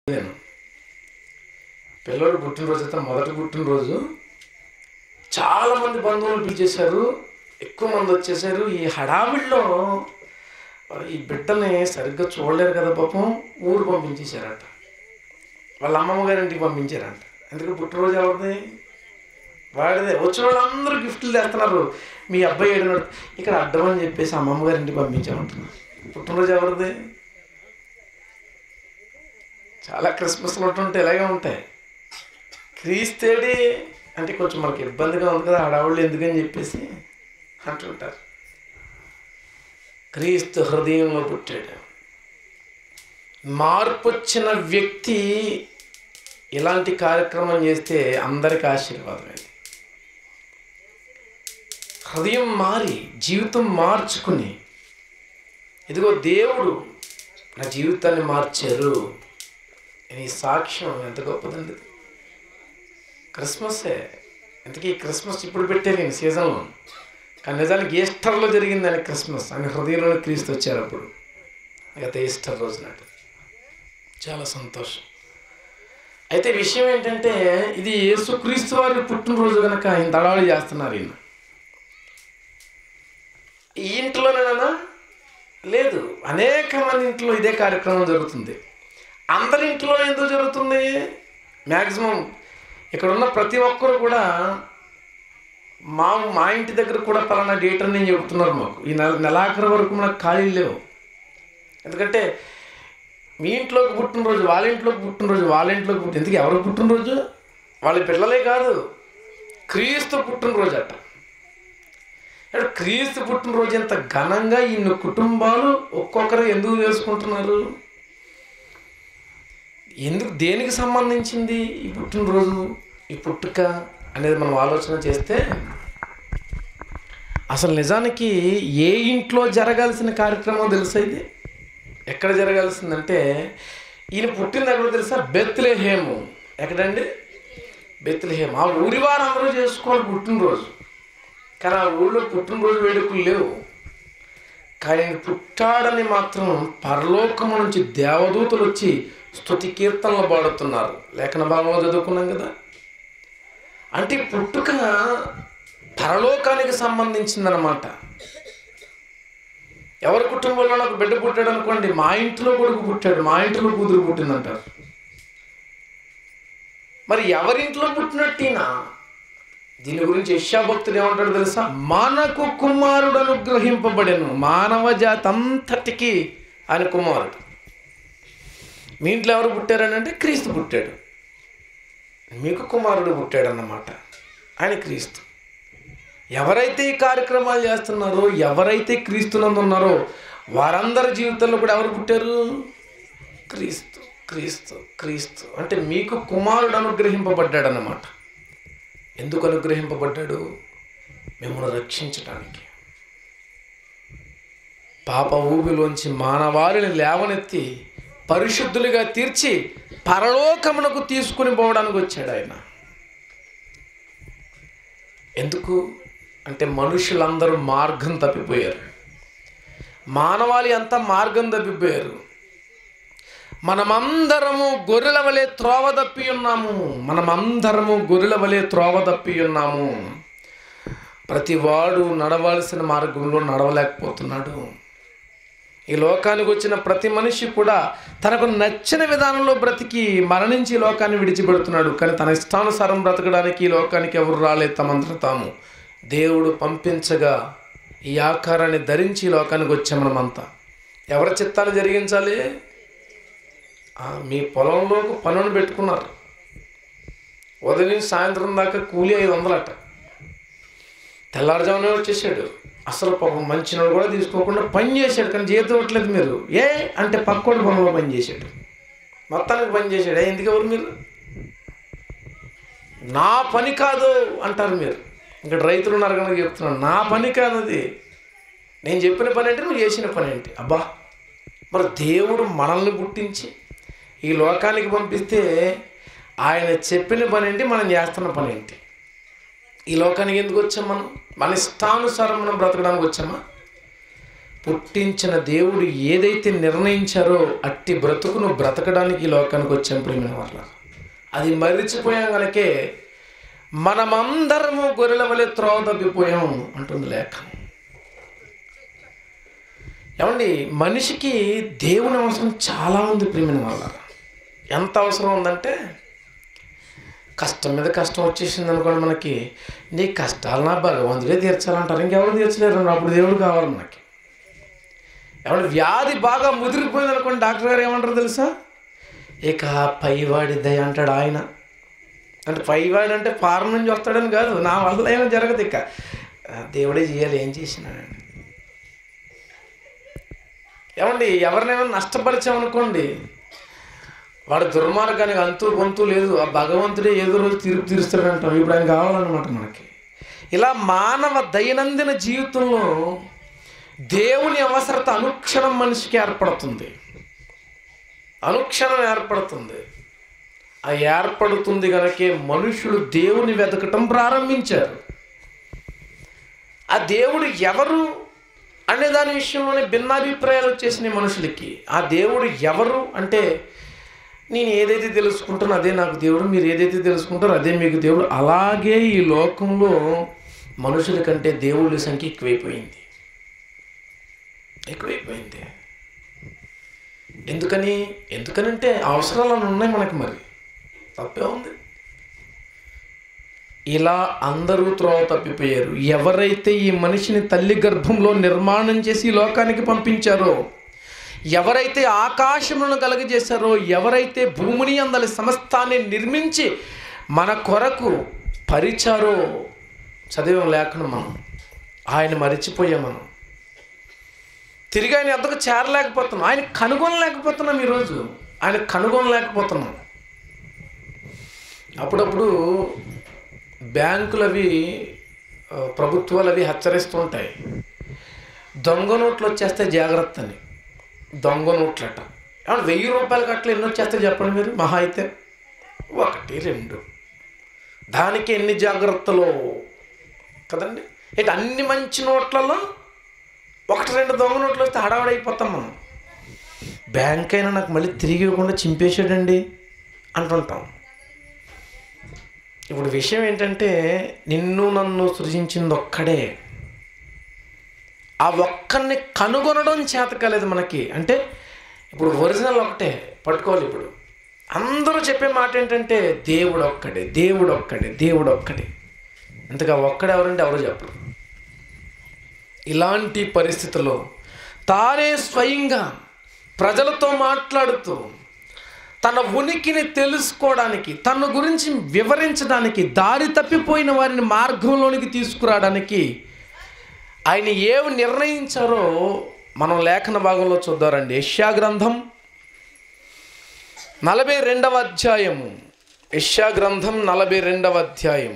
నేను పిల్లోడు పుట్టినరోజు అయితే మొదటి పుట్టినరోజు చాలా మంది బంధువులు పిలిచేశారు ఎక్కువ మంది వచ్చేసారు ఈ హడావిడిలో ఈ బిడ్డని సరిగ్గా చూడలేరు కదా పాపం ఊరు పంపించేశారట వాళ్ళ అమ్మమ్మ గారింటికి పంపించారంట ఎందుకు పుట్టినరోజు ఎవరిది వాడిదే వచ్చిన వాళ్ళందరూ గిఫ్ట్లు తెస్తున్నారు మీ అబ్బాయి ఏడున్నాడు ఇక్కడ అడ్డం అని చెప్పేసి అమ్మమ్మ గారింటికి పంపించామంటున్నారు పుట్టినరోజు ఎవరిది చాలా క్రిస్మస్లు ఉంటుంటే ఇలాగే ఉంటాయి క్రీస్తేడి అంటే కొంచెం మనకి ఇబ్బందిగా ఉంది కదా హడావుళ్ళు ఎందుకని చెప్పేసి అంటుంటారు క్రీస్తు హృదయంలో పుట్టాడు మార్పు వచ్చిన వ్యక్తి ఇలాంటి కార్యక్రమం చేస్తే అందరికి ఆశీర్వాదం అది హృదయం మారి జీవితం మార్చుకుని ఇదిగో దేవుడు నా జీవితాన్ని మార్చారు ఈ సాక్ష్యం ఎంత గొప్పదండి ఇది. క్రిస్మస్సే ఇంతకీ ఈ క్రిస్మస్ ఇప్పుడు పెట్టారు నేను సీజన్లో కానీ నిజానికి ఈస్టర్లో జరిగిందని క్రిస్మస్ అని హృదయంలో క్రీస్తు వచ్చారు అప్పుడు గత ఈస్టర్ రోజు నాడు చాలా సంతోషం అయితే విషయం ఏంటంటే ఇది యేసుక్రీస్తు వారి పుట్టినరోజు కనుక ఆయన తడాలు చేస్తున్నారు ఈయన ఈ ఇంట్లోనేనా లేదు అనేక మంది ఇంట్లో ఇదే కార్యక్రమం జరుగుతుంది అందరి ఇంట్లో ఎందుకు జరుగుతుంది మ్యాక్సిమం ఇక్కడ ఉన్న ప్రతి ఒక్కరు కూడా మా మా ఇంటి దగ్గర కూడా పలానా డేట్ అని చెబుతున్నారు మాకు ఈ నెల నెలాఖరు వరకు మనకు ఖాళీలు లేవు ఎందుకంటే మీ ఇంట్లోకి పుట్టినరోజు వాళ్ళ ఇంట్లోకి పుట్టినరోజు వాళ్ళ ఇంట్లోకి పుట్టిన ఎందుకు ఎవరు పుట్టినరోజు వాళ్ళ పిల్లలే కాదు క్రీస్తు పుట్టినరోజు అట్ట ఇక్కడ క్రీస్తు పుట్టినరోజు ఎంత ఘనంగా ఇన్ని కుటుంబాలు ఒక్కొక్కరు ఎందుకు చేసుకుంటున్నారు ఎందుకు దేనికి సంబంధించింది ఈ పుట్టినరోజు ఈ పుట్టుక అనేది మనం ఆలోచన చేస్తే అసలు నిజానికి ఏ ఇంట్లో జరగాల్సిన కార్యక్రమం తెలుసా ఇది ఎక్కడ జరగాల్సిందంటే ఈయన పుట్టింది ఎక్కడ తెలుసా బెత్లెహేము ఎక్కడండి బెత్లెహేమ్ ఆ ఊరి వారందరూ చేసుకోవాలి పుట్టినరోజు కానీ ఆ ఊళ్ళో పుట్టినరోజు వేడుకలు లేవు కానీ ఆయన పుట్టాడని మాత్రం పరలోకము నుంచి దేవదూతలు వచ్చి స్తుతి కీర్తనలు పాడుతున్నారు లేఖన భాగంలో చదువుకున్నాం కదా అంటే ఈ పుట్టుక పరలోకానికి సంబంధించిందనమాట ఎవరి కుటుంబంలో నాకు బిడ్డ పుట్టాడు అనుకోండి మా ఇంట్లో కొడుకు పుట్టాడు మా ఇంట్లో కూతురు పుట్టిందంటారు మరి ఎవరింట్లో పుట్టినట్టేనా దీని గురించి యశాభక్తుడు ఏమంటాడు తెలుసా మనకు కుమారుడు అనుగ్రహింపబడెను మానవ జాతి అంతటికి ఆయన కుమారుడు మీ ఇంట్లో ఎవరు పుట్టారని అంటే క్రీస్తు పుట్టాడు మీకు కుమారుడు పుట్టాడు అన్నమాట ఆయన క్రీస్తు ఎవరైతే ఈ కార్యక్రమాలు చేస్తున్నారో ఎవరైతే క్రీస్తునందు ఉన్నారో వారందరి జీవితంలో కూడా ఎవరు పుట్టారు క్రీస్తు క్రీస్తు క్రీస్తు అంటే మీకు కుమారుడు అనుగ్రహింపబడ్డాడు అన్నమాట ఎందుకు అనుగ్రహింపబడ్డాడు మిమ్మల్ని రక్షించడానికి పాప ఊబిలోంచి మానవారిని లేవనెత్తి పరిశుద్ధులుగా తీర్చి పరలోకమునకు తీసుకుని పోవడానికి వచ్చాడు ఆయన ఎందుకు అంటే మనుషులందరూ మార్గం తప్పిపోయారు మానవాళి అంతా మార్గం తప్పిపోయారు మనమందరము గొర్రెల వలె త్రోవ తప్పి ఉన్నాము మనమందరము గొర్రెల వలె త్రోవ తప్పి ఉన్నాము ప్రతివాడు నడవలసిన మార్గంలో నడవలేకపోతున్నాడు ఈ లోకానికి వచ్చిన ప్రతి మనిషి కూడా తనకు నచ్చిన విధానంలో బ్రతికి మరణించి ఈ లోకాన్ని విడిచిపెడుతున్నాడు కానీ తన ఇష్టానుసారం బ్రతకడానికి ఈ లోకానికి ఎవరు రాలేదు తమంతట తాము దేవుడు పంపించగా ఈ ఆకారాన్ని ధరించి ఈ లోకానికి వచ్చాం మనమంతా ఎవరి చిత్తాన్ని జరిగించాలి ఆ, మీ పొలంలోకి పనులు పెట్టుకున్నారు ఉదయం నుంచి సాయంత్రం దాకా కూలి ఐదు వందలట తెల్లారుజామునే వచ్చేసాడు అసలు పాపం మంచినోడు కూడా తీసుకోకుండా పని చేశాడు కానీ జీతం ఇవ్వట్లేదు మీరు ఏ అంటే పక్కోడు పొలంలో పని చేశాడు మొత్తానికి పని చేశాడు ఏ ఎందుకు ఎవరు మీరు నా పని కాదు అంటారు మీరు ఇక్కడ రైతులు ఉన్నారు కనుక చెప్తున్నాను నా పని కాదు అది నేను చెప్పిన పని అంటే నువ్వు చేసిన పని ఏంటి అబ్బా మరి దేవుడు మనల్ని పుట్టించి ఈ లోకానికి పంపిస్తే ఆయన చెప్పిన పని ఏంటి మనం చేస్తున్న పని ఏంటి ఈ లోకానికి ఎందుకు వచ్చాం మనం మన ఇష్టానుసారం మనం బ్రతకడానికి వచ్చామా పుట్టించిన దేవుడు ఏదైతే నిర్ణయించారో అట్టి బ్రతుకును బ్రతకడానికి ఈ లోకానికి వచ్చాం ప్రేమిన వాళ్ళ అది మరిచిపోయాం కనుకే మనమందరము గొర్రెల వలె త్రోవ తప్పిపోయాం అంటుంది లేఖ ఏమండి మనిషికి దేవుని అవసరం చాలా ఉంది ప్రేమిన వాళ్ళ ఎంత అవసరం ఉందంటే కష్టం మీద కష్టం వచ్చేసింది అనుకోండి మనకి నీ కష్టాలు నా భగవంతుడే తీర్చాలంటారు ఇంకెవరు తీర్చలేరు అప్పుడు దేవుడు కావాలి మనకి ఎవరు వ్యాధి బాగా ముదిరిపోయింది అనుకోండి డాక్టర్ గారు ఏమంటారు తెలుసా ఇక పైవాడి దయ అంటాడు ఆయన అంటే పైవాడు అంటే ఫారం నుంచి వస్తాడని కాదు నా వల్ల ఏమీ జరగదు ఇక ఆ, దేవుడే చేయాలి ఏం చేసినాడండి ఏమండి ఎవరినైనా నష్టపరిచామనుకోండి వాడు దుర్మార్గానికి అంతు గొంతు లేదు ఆ భగవంతుడే ఏదో రోజు తీర్పు తీరుస్తాడు అంటాం ఇప్పుడు ఆయన కావాలన్నమాట మనకి ఇలా మానవ దైనందిన జీవితంలో దేవుని అవసరత అనుక్షణం మనిషికి ఏర్పడుతుంది అనుక్షణం ఏర్పడుతుంది ఆ ఏర్పడుతుంది కనుకే మనుషులు దేవుని వెతకటం ప్రారంభించారు ఆ దేవుడు ఎవరు అనే దాని విషయంలోనే భిన్నాభిప్రాయాలు వచ్చేసినాయి మనుషులకి ఆ దేవుడు ఎవరు అంటే నేను ఏదైతే తెలుసుకుంటానో అదే నాకు దేవుడు మీరు ఏదైతే తెలుసుకుంటారో అదే మీకు దేవుడు అలాగే ఈ లోకంలో మనుషుల కంటే దేవుళ్ళ సంఖ్య ఎక్కువైపోయింది ఎక్కువైపోయింది ఎందుకని ఎందుకనంటే అవసరాలు అని ఉన్నాయి మనకి మరి తప్పే ఉంది ఇలా అందరూ త్రోవ తప్పిపోయారు ఎవరైతే ఈ మనిషిని తల్లి గర్భంలో నిర్మాణం చేసి ఈ లోకానికి పంపించారో ఎవరైతే ఆకాశములను కలుగజేశారో ఎవరైతే భూమిని అందలి సమస్తాన్ని నిర్మించి మన కొరకు పరిచారో చదివాం లేఖను మనం ఆయన మరిచిపోయాం మనం తిరిగి ఆయన ఎంతకు చేరలేకపోతున్నాం ఆయన కనుగొనలేకపోతున్నాం ఈరోజు ఆయన కనుగొనలేకపోతున్నాం అప్పుడప్పుడు బ్యాంకులు అవి ఆ, ప్రభుత్వాలు అవి హెచ్చరిస్తుంటాయి దొంగ నోట్లు వచ్చేస్తే జాగ్రత్త అని దొంగ నోట్లట ఏమన్నా వెయ్యి రూపాయలకి అట్లా ఎన్ని వచ్చేస్తాయి చెప్పండి మీరు మహా అయితే ఒకటి రెండు దానికి ఎన్ని జాగ్రత్తలు కదండి ఇటు అన్ని మంచి నోట్లలో ఒకటి రెండు దొంగ నోట్లు వస్తే హడావడైపోతాం మనం బ్యాంక్ అయినా నాకు మళ్ళీ తిరిగి ఇవ్వకుండా చింపేశాడండి అంటుంటాం ఇప్పుడు విషయం ఏంటంటే నిన్ను నన్ను సృజించింది ఒక్కడే ఆ ఒక్కరిని కనుగొనడం చేత కాలేదు మనకి అంటే ఇప్పుడు ఒరిజినల్ ఒకటే పట్టుకోవాలి ఇప్పుడు అందరూ చెప్పే మాట ఏంటంటే దేవుడు ఒక్కడే దేవుడు ఒక్కడే దేవుడు ఒక్కడే ఇంతగా ఒక్కడే ఎవరంటే ఎవరు చెప్పరు ఇలాంటి పరిస్థితుల్లో తానే స్వయంగా ప్రజలతో మాట్లాడుతూ తన ఉనికిని తెలుసుకోవడానికి తన గురించి వివరించడానికి దారి తప్పిపోయిన వారిని మార్గంలోనికి తీసుకురావడానికి ఆయన ఏమి నిర్ణయించారో మనం లేఖన భాగంలో చూద్దారండి యష్యా గ్రంథం నలభై రెండవ అధ్యాయము యష్యా గ్రంథం నలభై రెండవ అధ్యాయం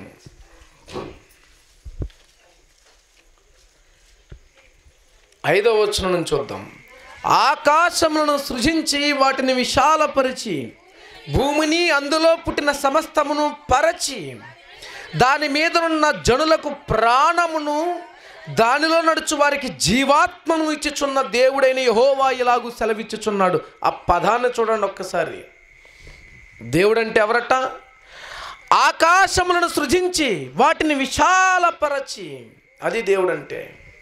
ఐదవ వచనం నుంచి చూద్దాం ఆకాశములను సృజించి వాటిని విశాలపరిచి భూమిని అందులో పుట్టిన సమస్తమును పరచి దాని మీదనున్న జనులకు ప్రాణమును దానిలో నడుచు వారికి జీవాత్మను ఇచ్చుచున్న దేవుడైన యహోవా ఇలాగూ సెలవిచ్చుచున్నాడు ఆ పదాన్ని చూడండి ఒక్కసారి దేవుడంటే ఎవరట ఆకాశములను సృజించి వాటిని విశాలపరచి అది దేవుడంటే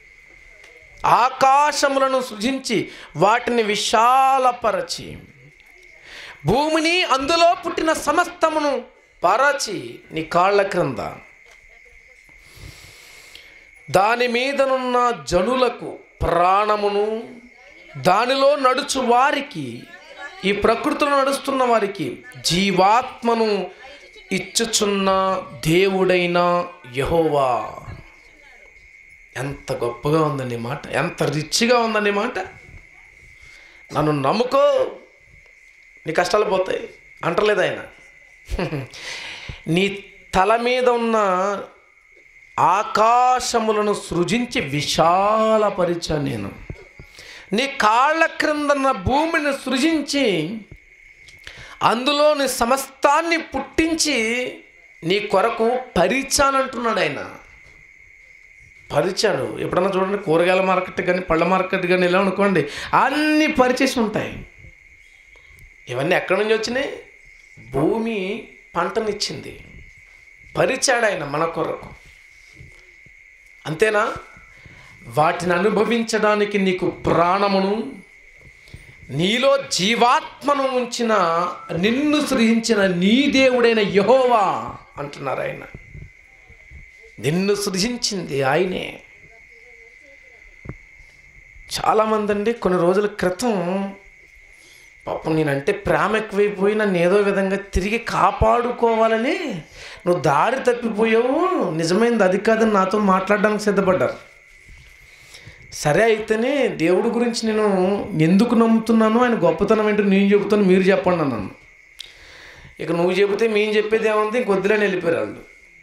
ఆకాశములను సృజించి వాటిని విశాలపరచి భూమిని అందులో పుట్టిన సమస్తమును పరచి నీ కాళ్ళ క్రింద దాని మీదనున్న జనులకు ప్రాణమును దానిలో నడుచు వారికి ఈ ప్రకృతిలో నడుస్తున్న వారికి జీవాత్మను ఇచ్చుచున్న దేవుడైన యహోవా ఎంత గొప్పగా ఉందండి ఈ మాట ఎంత రిచ్గా ఉందండి ఈ మాట నన్ను నమ్ముకో నీ కష్టాలు పోతాయి అంటలేదు ఆయన నీ తల మీద ఉన్న ఆకాశములను సృజించి విశాలపరిచా నేను నీ కాళ్ళ క్రిందన్న భూమిని సృజించి అందులోని సమస్తాన్ని పుట్టించి నీ కొరకు పరిచానంటున్నాడు ఆయన పరిచాడు ఎప్పుడన్నా చూడండి కూరగాయల మార్కెట్ కానీ పళ్ళ మార్కెట్ కానీ ఇలా అనుకోండి అన్నీ పరిచేసి ఉంటాయి ఇవన్నీ ఎక్కడి నుంచి వచ్చినాయి భూమి పంటనిచ్చింది పరిచాడు ఆయన మన కొరకు అంతేనా వాటిని అనుభవించడానికి నీకు ప్రాణమును నీలో జీవాత్మను ఉంచిన నిన్ను సృజించిన నీ దేవుడైన యహోవా అంటున్నారు ఆయన నిన్ను సృజించింది ఆయనే చాలామంది అండి కొన్ని రోజుల క్రితం పాపం నేనంటే ప్రేమ ఎక్కువైపోయి నన్ను ఏదో విధంగా తిరిగి కాపాడుకోవాలని నువ్వు దారి తప్పిపోయావు నిజమైనది అది కాదని నాతో మాట్లాడడానికి సిద్ధపడ్డారు సరే అయితేనే దేవుడి గురించి నేను ఎందుకు నమ్ముతున్నాను ఆయన గొప్పతనం ఏంటో నేను చెబుతాను మీరు చెప్పండి అన్నాను ఇక నువ్వు చెబితే మేము చెప్పేది ఏముంది ఇంకొద్దులని వెళ్ళిపోయారు వాళ్ళు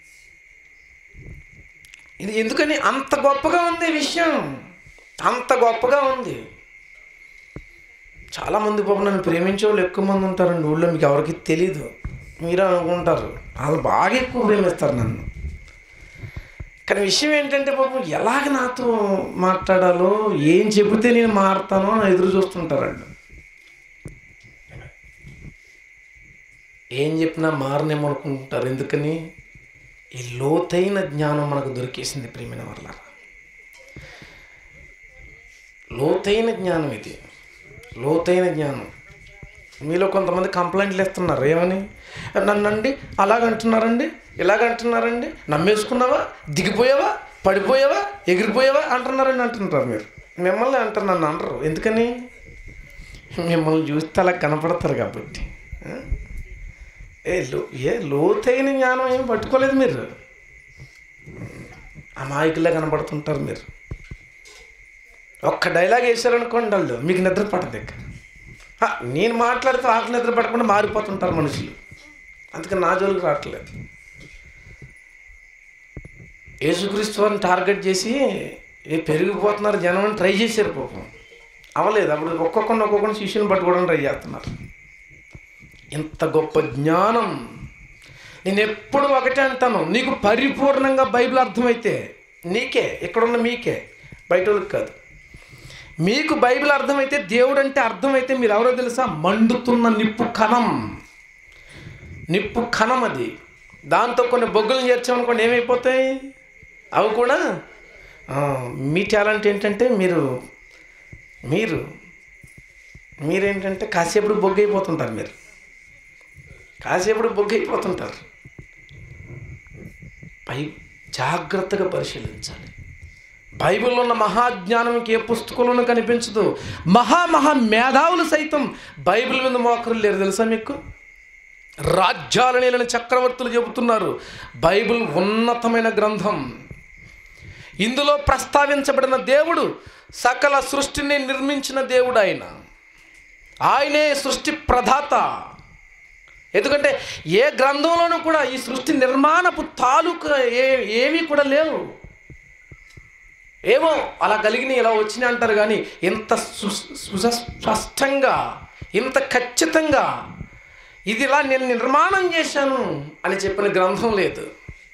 ఇది ఎందుకని అంత గొప్పగా ఉంది ఈ విషయం అంత గొప్పగా ఉంది చాలామంది పాపం నన్ను ప్రేమించే వాళ్ళు ఎక్కువ మంది ఉంటారండి ఊళ్ళో మీకు ఎవరికి తెలీదు మీరు అనుకుంటారు వాళ్ళు బాగా ఎక్కువ ప్రేమిస్తారు నన్ను కానీ విషయం ఏంటంటే పాపం ఎలాగ నాతో మాట్లాడాలో ఏం చెబితే నేను మారుతానో అని ఎదురు చూస్తుంటారండి ఏం చెప్పినా మారనేమో అనుకుంటారు ఎందుకని ఈ లోతైన జ్ఞానం మనకు దొరికేసింది ప్రేమైన వల్ల లోతైన జ్ఞానం ఇది లోతైన జ్ఞానం మీలో కొంతమంది కంప్లైంట్లు ఇస్తున్నారు ఏమని నన్నండి అలాగంటున్నారండి ఇలాగంటున్నారండి నమ్మేసుకున్నావా దిగిపోయావా పడిపోయావా ఎగిరిపోయావా అంటున్నారండి అంటున్నారు మీరు మిమ్మల్ని అంటారు నన్ను అనరు ఎందుకని మిమ్మల్ని చూస్తే అలా కనపడతారు కాబట్టి ఆ? ఏ లో ఏ లోతైన జ్ఞానం ఏం పట్టుకోలేదు మీరు అమాయకుల్లా కనపడుతుంటారు మీరు ఒక్క డైలాగ్ వేసారనుకోండి వాళ్ళు మీకు నిద్ర పడదు ఇక హ, నేను మాట్లాడితే ఆకు నిద్ర పడకుండా మారిపోతుంటారు మనుషులు అందుకని నా జోలికి రావట్లేదు యేసుక్రీస్తు వారిని టార్గెట్ చేసి ఏ పెరిగిపోతున్నారు జనం అని ట్రై చేశారు పాపం అవ్వలేదు అప్పుడు ఒక్కొక్కరిని ఒక్కొక్కరిని శిష్యుని పట్టుకోవడం ట్రై చేస్తున్నారు ఇంత గొప్ప జ్ఞానం నేను ఎప్పుడు ఒకటే అంటాను నీకు పరిపూర్ణంగా బైబిల్ అర్థమైతే నీకే ఇక్కడున్న మీకే బయట వాళ్ళకి కాదు మీకు బైబిల్ అర్థమైతే దేవుడు అంటే అర్థమైతే మీరు ఎవరో తెలుసా మండుతున్న నిప్పు కణం నిప్పు కణం అది దాంతో కొన్ని బొగ్గులను చేర్చామనుకోండి ఏమైపోతాయి అవి కూడా ఆ, మీ టాలెంట్ ఏంటంటే మీరు మీరు మీరేంటంటే కాసేపుడు బొగ్గు అయిపోతుంటారు మీరు కాసేపుడు బొగ్గు అయిపోతుంటారు పై జాగ్రత్తగా పరిశీలించాలి బైబిల్లో ఉన్న మహాజ్ఞానం ఇంకే పుస్తకంలోనూ కనిపించదు మహా మహా మేధావులు సైతం బైబిల్ మీద మోకరులు లేరు తెలుసా మీకు రాజ్యాల నేలని చక్రవర్తులు చెబుతున్నారు బైబిల్ ఉన్నతమైన గ్రంథం ఇందులో ప్రస్తావించబడిన దేవుడు సకల సృష్టిని నిర్మించిన దేవుడు ఆయన ఆయనే సృష్టి ప్రధాత ఎందుకంటే ఏ గ్రంథంలోనూ కూడా ఈ సృష్టి నిర్మాణపు తాలూకు ఏ ఏమీ కూడా లేవు ఏమో అలా కలిగిన ఇలా వచ్చినాయి అంటారు కానీ ఇంత సు- సు- స్పష్టంగా ఇంత ఖచ్చితంగా ఇది ఇలా నేను నిర్మాణం చేశాను అని చెప్పిన గ్రంథం లేదు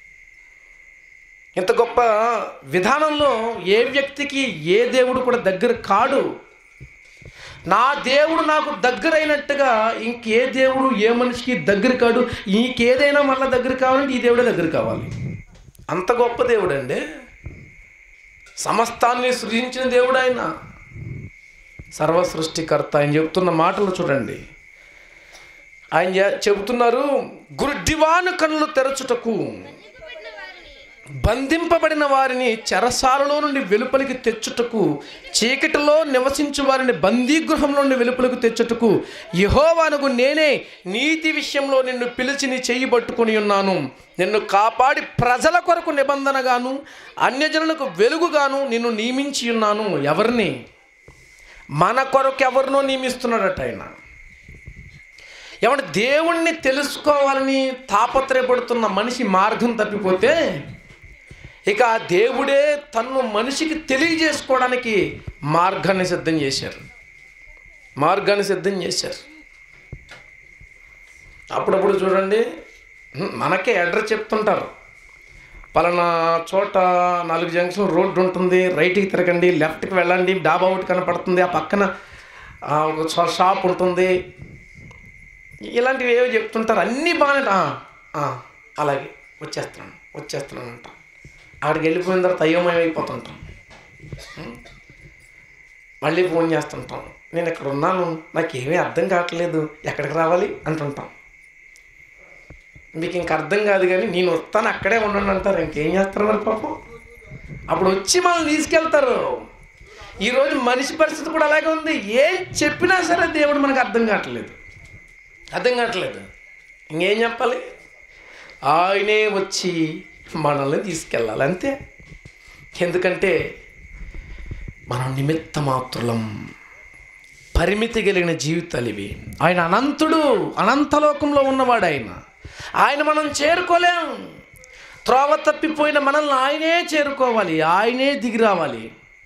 ఇంత గొప్ప విధానంలో ఏ వ్యక్తికి ఏ దేవుడు కూడా దగ్గర కాడు నా దేవుడు నాకు దగ్గరైనట్టుగా ఇంకే దేవుడు ఏ మనిషికి దగ్గర కాడు ఇంకేదైనా మళ్ళీ దగ్గర కావాలంటే ఈ దేవుడే దగ్గర కావాలి అంత గొప్ప దేవుడు అండి సమస్తాన్ని సృజించిన దేవుడు ఆయన సర్వ సృష్టికర్త ఆయన చెబుతున్న మాటలు చూడండి ఆయన చె- చెబుతున్నారు గురుడివాను కన్నులు తెరచుటకు బంధింపబడిన వారిని చెరసాలలో నుండి వెలుపలికి తెచ్చుటకు చీకటిలో నివసించు వారిని బందీగృహంలో నుండి వెలుపలికి తెచ్చుటకు యహోవానుగు నేనే నీతి విషయంలో నిన్ను పిలిచి నీ చెయ్యి పట్టుకొని ఉన్నాను నిన్ను కాపాడి ప్రజల కొరకు నిబంధనగాను అన్యజనులకు వెలుగుగాను నిన్ను నియమించి ఉన్నాను ఎవరిని మన కొరకు ఎవరినో నియమిస్తున్నాడట ఆయన ఏమంటే దేవుణ్ణి తెలుసుకోవాలని తాపత్రయపడుతున్న మనిషి మార్గం తప్పిపోతే ఇక ఆ దేవుడే తన్ను మనిషికి తెలియజేసుకోవడానికి మార్గాన్ని సిద్ధం చేశారు మార్గాన్ని సిద్ధం చేశారు అప్పుడప్పుడు చూడండి హ్మ్, మనకే అడ్రస్ చెప్తుంటారు పలానా చోట నాలుగు జంక్షన్ రోడ్డు ఉంటుంది రైట్కి తిరగండి లెఫ్ట్కి వెళ్ళండి డాబా ఒకటి కనపడుతుంది ఆ పక్కన ఆ, ఒక షా- షాప్ ఉంటుంది ఇలాంటివి ఏవో చెప్తుంటారు అన్నీ బాగానే ఆ, ఆ, అలాగే వచ్చేస్తున్నాను వచ్చేస్తున్నాను అంటాం అక్కడికి వెళ్ళిపోయిన తర్వాత అయోమయం అయిపోతుంటాం ఉం? మళ్ళీ ఫోన్ చేస్తుంటాం నేను ఇక్కడ ఉన్నాను నాకేమీ అర్థం కావట్లేదు ఎక్కడికి రావాలి అంటుంటాం మీకు ఇంక అర్థం కాదు కానీ నేను వస్తాను అక్కడే ఉండండి అంటారు ఇంకేం చేస్తారు మరి పాపం అప్పుడు వచ్చి మనల్ని తీసుకెళ్తారు ఈరోజు మనిషి పరిస్థితి కూడా అలాగే ఉంది ఏం చెప్పినా సరే దేవుడు మనకు అర్థం కావట్లేదు అర్థం కావట్లేదు ఇంకేం చెప్పాలి ఆయనే వచ్చి మనల్ని తీసుకెళ్ళాలి అంతే ఎందుకంటే మనం నిమిత్త మాత్రులం పరిమితి కలిగిన జీవితాలు ఇవి ఆయన అనంతుడు అనంతలోకంలో ఉన్నవాడు ఆయన ఆయన మనం చేరుకోలేం త్రోవ తప్పిపోయిన మనల్ని ఆయనే చేరుకోవాలి ఆయనే దిగి రావాలి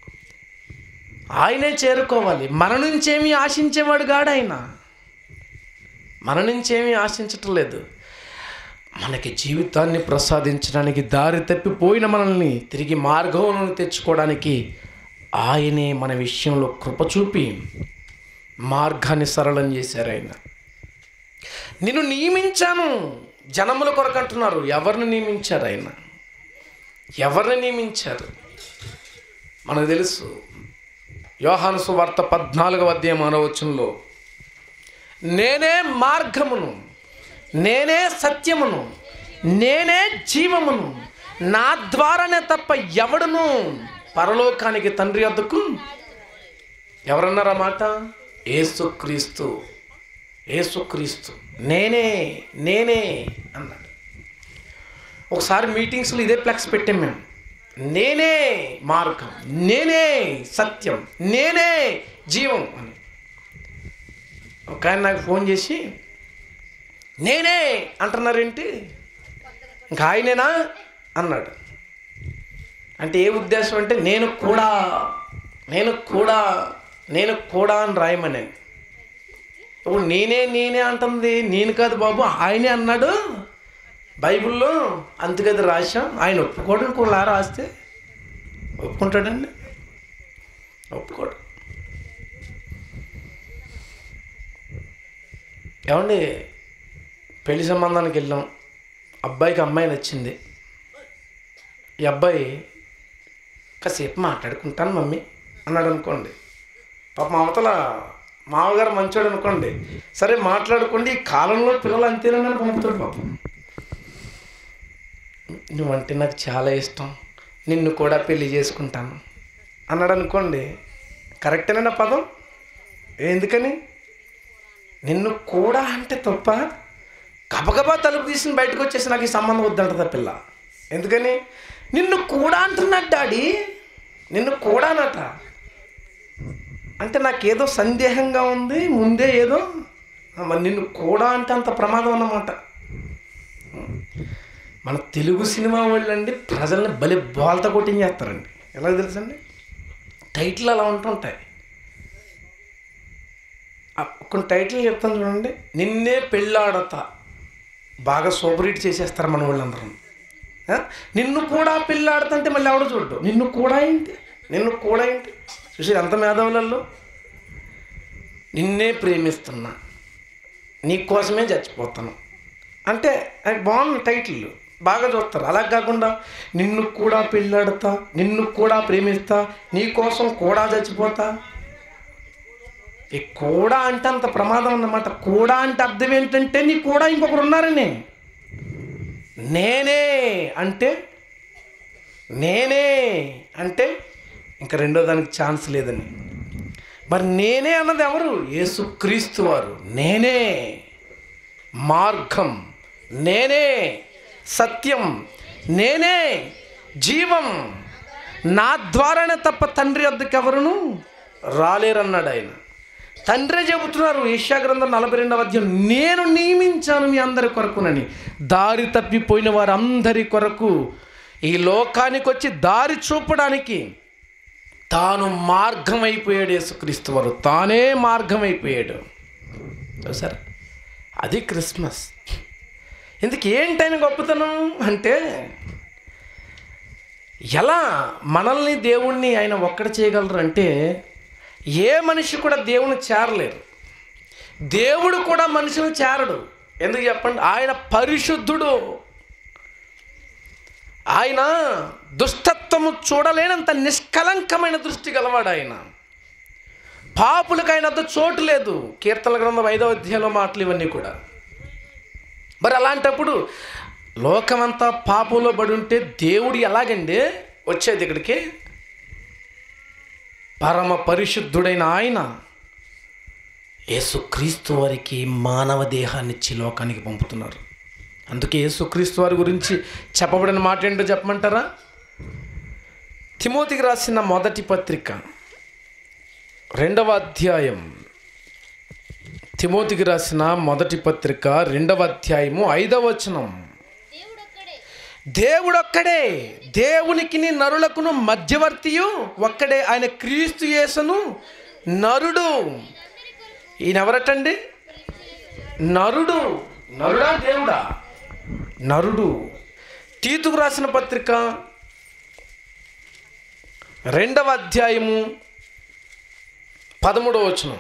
ఆయనే చేరుకోవాలి మన నుంచేమీ ఆశించేవాడు కాడు ఆయన మన నుంచేమీ ఆశించటం లేదు మనకి జీవితాన్ని ప్రసాదించడానికి దారి తప్పిపోయిన మనల్ని తిరిగి మార్గంలో తెచ్చుకోవడానికి ఆయనే మన విషయంలో కృప చూపి మార్గాన్ని సరళం చేశారు ఆయన నిన్ను నియమించాను జనముల కొరకు అంటున్నారు ఎవరిని నియమించారు ఆయన ఎవరిని నియమించారు మనకు తెలుసు యోహాను సువార్త పద్నాలుగవ అధ్యాయం అనవచనంలో నేనే మార్గమును నేనే సత్యమును నేనే జీవమును నా ద్వారానే తప్ప ఎవడును పరలోకానికి తండ్రి వద్దకు ఎవరన్నారా మాట ఏసుక్రీస్తు ఏసుక్రీస్తు నేనే నేనే అన్నాడు ఒకసారి మీటింగ్స్లో ఇదే ఫ్లెక్స్ పెట్టాం మేము నేనే మార్గం నేనే సత్యం నేనే జీవం అని ఒక ఆయన నాకు ఫోన్ చేసి నేనే అంటున్నారేంటి ఇంకా ఆయనేనా అన్నాడు అంటే ఏ ఉద్దేశం అంటే నేను కూడా నేను కూడా నేను కూడా అని రాయమని ఇప్పుడు నేనే నేనే అంటుంది నేను కాదు బాబు ఆయనే అన్నాడు బైబిల్లో అందుకది రాశాం ఆయన ఒప్పుకోడు ఇంకోలా రాస్తే ఒప్పుకుంటాడండి ఒప్పుకోడు ఏమండి పెళ్లి సంబంధానికి వెళ్ళాం అబ్బాయికి అమ్మాయి నచ్చింది ఈ అబ్బాయి కాసేపు మాట్లాడుకుంటాను మమ్మీ అన్నాడు అనుకోండి పాపం అవతల మామగారు మంచోడు అనుకోండి సరే మాట్లాడుకోండి ఈ కాలంలో పిల్లలు అంతేనని పంపుతాడు పాపం నువ్వంటే నాకు చాలా ఇష్టం నిన్ను కూడా పెళ్లి చేసుకుంటాను అన్నాడు అనుకోండి కరెక్టేనా పదం ఎందుకని నిన్ను కూడా అంటే తప్ప గబగబా తలుపు తీసిన బయటకు వచ్చేసి నాకు ఈ సంబంధం వద్దంటది ఆ పిల్ల ఎందుకని నిన్ను కూడా అంటున్నాడు డాడీ నిన్ను కూడానట అంటే నాకేదో సందేహంగా ఉంది ముందే ఏదో ఆ, మరి నిన్ను కూడా అంటే అంత ప్రమాదం అన్నమాట మన తెలుగు సినిమా వాళ్ళు అండి ప్రజల్ని బలి బోల్త కొట్టించేస్తారండి ఎలా తెలుసండి టైటిల్ అలా ఉంటుంటాయి ఆ, కొన్ని టైటిల్ చెప్తాను చూడండి నిన్నే పెళ్ళాడతా బాగా సూపర్ హిట్ చేసేస్తారు మన వాళ్ళందరూ ఆ? నిన్ను కూడా పెళ్ళాడుతుంటే మళ్ళీ ఎవడో చూడ్డు నిన్ను కూడా ఏంటి నిన్ను కూడా ఏంటి చూసి ఎంత మేధావులలో నిన్నే ప్రేమిస్తున్నా నీ కోసమే చచ్చిపోతాను అంటే అది బాగుంది టైటిల్ బాగా చూస్తారు అలా కాకుండా నిన్ను కూడా పెళ్ళాడుతా నిన్ను కూడా ప్రేమిస్తా నీ కోసం కూడా చచ్చిపోతా ఈ కూడా అంటే అంత ప్రమాదం అన్నమాట కూడా అంటే అర్థం ఏంటంటే నీ కూడా ఇంకొకరు ఉన్నారని నేనే అంటే నేనే అంటే ఇంకా రెండో దానికి ఛాన్స్ లేదని మరి నేనే అన్నది ఎవరు యేసుక్రీస్తు వారు నేనే మార్గం నేనే సత్యం నేనే జీవం నా ద్వారానే తప్ప తండ్రి వద్దకు ఎవరును రాలేరన్నాడు ఆయన తండ్రే చెబుతున్నారు యెషయా గ్రంథం నలభై రెండవ అధ్యాయం నేను నియమించాను మీ అందరి కొరకునని దారి తప్పిపోయిన వారందరి కొరకు ఈ లోకానికి వచ్చి దారి చూపడానికి తాను మార్గం అయిపోయాడు యేసుక్రీస్తు వారు తానే మార్గం అయిపోయాడు చూసారా అది క్రిస్మస్ ఇందుకు ఏంటైన గొప్పతనం అంటే ఎలా మనల్ని దేవుణ్ణి ఆయన ఒక్కడ చేయగలరు అంటే ఏ మనిషి కూడా దేవుని చేరలేరు దేవుడు కూడా మనిషిని చేరడు ఎందుకు చెప్పండి ఆయన పరిశుద్ధుడు ఆయన దుష్టత్వము చూడలేనంత నిష్కలంకమైన దృష్టి గలవాడు ఆయన పాపులకు ఆయనంత చోటు లేదు కీర్తన గ్రంథం ఐదవ అధ్యాయంలో మాటలు ఇవన్నీ కూడా మరి అలాంటప్పుడు లోకమంతా పాపంలో పడి ఉంటే దేవుడు ఎలాగండి వచ్చేది ఇక్కడికి పరమ పరిశుద్ధుడైన ఆయన యేసుక్రీస్తు వారికి మానవ దేహాన్ని ఇచ్చి లోకానికి పంపుతున్నారు అందుకే యేసుక్రీస్తు వారి గురించి చెప్పబడిన మాట ఏంటో చెప్పమంటారా తిమోతికి రాసిన మొదటి పత్రిక రెండవ అధ్యాయం తిమోతికి రాసిన మొదటి పత్రిక రెండవ అధ్యాయము ఐదవ వచనం దేవుడొక్కడే దేవుడొక్కడే దేవునికి నరులకును మధ్యవర్తియు ఒక్కడే ఆయన క్రీస్తు యేసును నరుడు ఈయన ఎవరటండి నరుడు నరుడా దేవుడా నరుడు తీతుకు రాసిన పత్రిక రెండవ అధ్యాయము పదమూడవ వచనం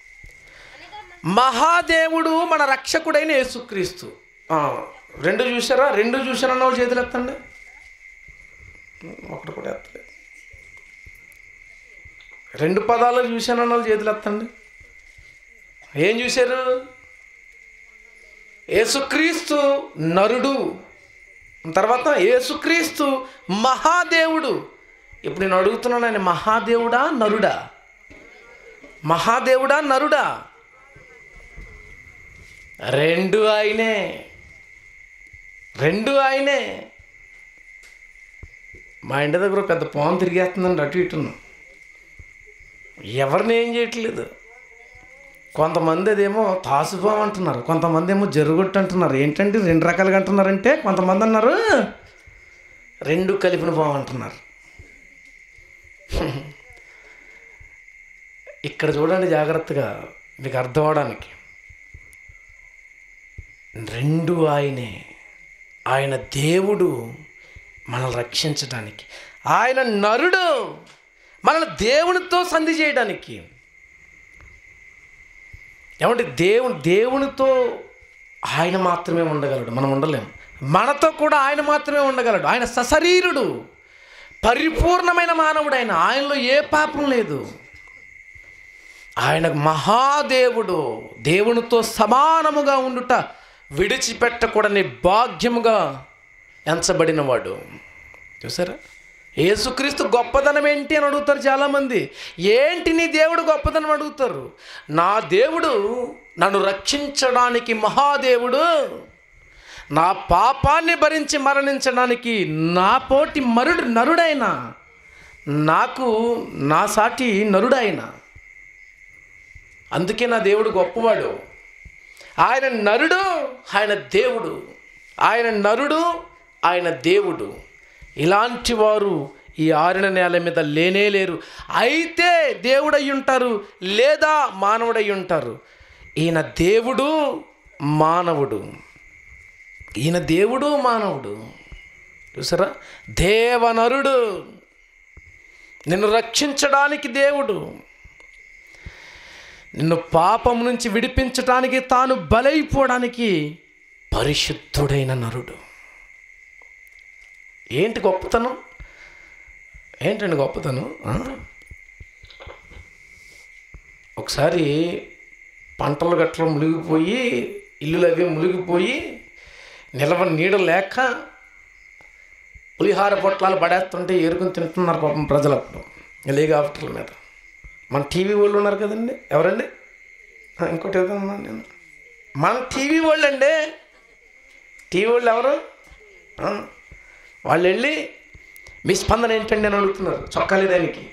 మహాదేవుడు మన రక్షకుడైన యేసుక్రీస్తు ఆ, రెండు చూసారా రెండు చూసారా వాళ్ళు చేతులు ఎత్తండి ఒకటి కూడా ఎత్తలేదు రెండు పదాలు చూశానన్న వాళ్ళు చేతులు ఎత్తండి ఏం చూశారు యేసుక్రీస్తు నరుడు తర్వాత యేసుక్రీస్తు మహాదేవుడు ఇప్పుడు నేను అడుగుతున్నాను ఆయన మహాదేవుడా నరుడా మహాదేవుడా నరుడా రెండు ఆయనే రెండు ఆయనే మా ఇంటి దగ్గర ఒక పెద్ద పాము తిరిగేస్తుందండి అటు ఇటును ఎవరిని ఏం చేయట్లేదు కొంతమంది అదేమో తాసుపాము అంటున్నారు కొంతమంది ఏమో జరుగుట్టు అంటున్నారు ఏంటంటే రెండు రకాలుగా అంటున్నారంటే కొంతమంది అన్నారు రెండు కలిపిన పాము అంటున్నారు ఇక్కడ చూడండి జాగ్రత్తగా మీకు అర్థం అవడానికి రెండు ఆయనే ఆయన దేవుడు మనల్ని రక్షించడానికి ఆయన నరుడు మనల్ని దేవునితో సంధి చేయడానికి ఏమంటే దేవుని దేవునితో ఆయన మాత్రమే ఉండగలడు మనం ఉండలేం మనతో కూడా ఆయన మాత్రమే ఉండగలడు ఆయన సశరీరుడు పరిపూర్ణమైన మానవుడు ఆయన ఆయనలో ఏ పాపం లేదు ఆయన మహాదేవుడు దేవునితో సమానముగా ఉండుట విడిచిపెట్టకూడని భాగ్యముగా ఎంచబడినవాడు చూసారా యేసుక్రీస్తు గొప్పదనం ఏంటి అని అడుగుతారు చాలామంది ఏంటి నీ దేవుడు గొప్పదనం అడుగుతారు నా దేవుడు నన్ను రక్షించడానికి మహాదేవుడు నా పాపాన్ని భరించి మరణించడానికి నా పోటీ మరుడు నరుడైన నాకు నా సాటి నరుడైన అందుకే నా దేవుడు గొప్పవాడు ఆయన నరుడు ఆయన దేవుడు ఆయన నరుడు ఆయన దేవుడు ఇలాంటి వారు ఈ ఆరిన నేల మీద లేనే లేరు అయితే దేవుడై ఉంటారు లేదా మానవుడై ఉంటారు ఈయన దేవుడు మానవుడు ఈయన దేవుడు మానవుడు చూసారా దేవనరుడు నిన్ను రక్షించడానికి దేవుడు నిన్ను పాపం నుంచి విడిపించటానికి తాను బలైపోవడానికి పరిశుద్ధుడైన నరుడు ఏంటి గొప్పతనం ఏంటండి గొప్పతనం ఆ? ఒకసారి పంటలు గట్ల మునిగిపోయి ఇల్లులు అవి మునిగిపోయి నిలవ నీడ లేక పులిహార పొట్లాలు పడేస్తుంటే ఏరుకుని తింటున్నారు పాపం ప్రజలు అప్పుడు హెలికాప్టర్ల మీద మన టీవీ వాళ్ళు ఉన్నారు కదండి ఎవరండి ఆ, ఇంకోటి ఏదో ఉన్నాను నేను మన టీవీ వాళ్ళు అండి టీవీ వాళ్ళు ఎవరు ఆ, వాళ్ళు వెళ్ళి మీ స్పందన ఏంటండి అని అడుగుతున్నారు చొక్కాలి దానికి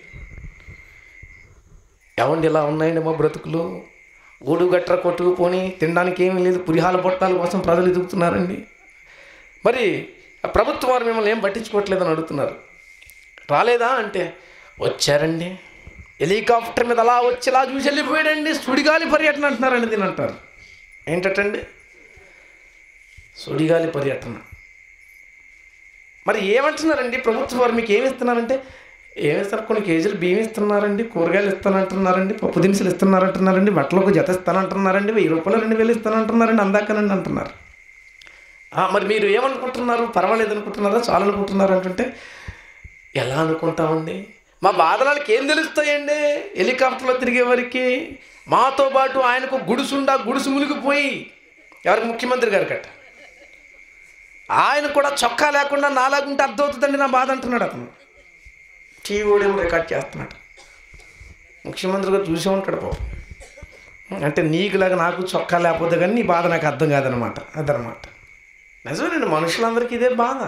ఎవండి ఇలా ఉన్నాయండి మా బ్రతుకులు గూడు గట్ర కొట్టుకుపోని తినడానికి ఏమీ లేదు పురిహాల పొట్టాల కోసం ప్రజలు ఎదుగుతున్నారండి మరి ఆ ప్రభుత్వం వారు మిమ్మల్ని ఏం పట్టించుకోవట్లేదని అడుగుతున్నారు రాలేదా అంటే వచ్చారండి హెలికాప్టర్ మీద అలా వచ్చి ఇలా చూసి వెళ్ళిపోయాడండి సుడిగాలి పర్యటన అంటున్నారండి దీని అంటారు ఏంటండి సుడిగాలి పర్యటన మరి ఏమంటున్నారండి ప్రభుత్వం వారు మీకు ఏమి ఇస్తున్నారంటే ఏమిస్తారు కొన్ని కేజీలు బియ్యం ఇస్తున్నారండి కూరగాయలు ఇస్తానంటున్నారండి పప్పు దినుసులు ఇస్తున్నారంటున్నారండి బట్టలకు జత ఇస్తానంటున్నారండి వెయ్యి రూపాయలు రెండు వేలు ఇస్తానంటున్నారండి అందాకనండి అంటున్నారు ఆ, మరి మీరు ఏమనుకుంటున్నారు పర్వాలేదు అనుకుంటున్నారా చాలు అనుకుంటున్నారు అంటుంటే ఎలా అనుకుంటామండి మా బాధలకు ఏం తెలుస్తాయండి హెలికాప్టర్లో తిరిగే వరకు మాతో పాటు ఆయనకు గుడుసుండా గుడుసు మునిగిపోయి ఎవరికి ముఖ్యమంత్రి గారి కట్ట ఆయన కూడా చొక్కా లేకుండా నాలాగుంటే అర్థమవుతుందండి నా బాధ అంటున్నాడు అతను టీవీడేమో రికార్డ్ చేస్తున్నాడు ముఖ్యమంత్రి గారు చూసే ఉంటాడు పాపం అంటే నీకులాగా నాకు చొక్కా లేకపోతే కానీ నీ బాధ నాకు అర్థం కాదనమాట అదనమాట నిజమేనండి మనుషులందరికీ ఇదే బాధ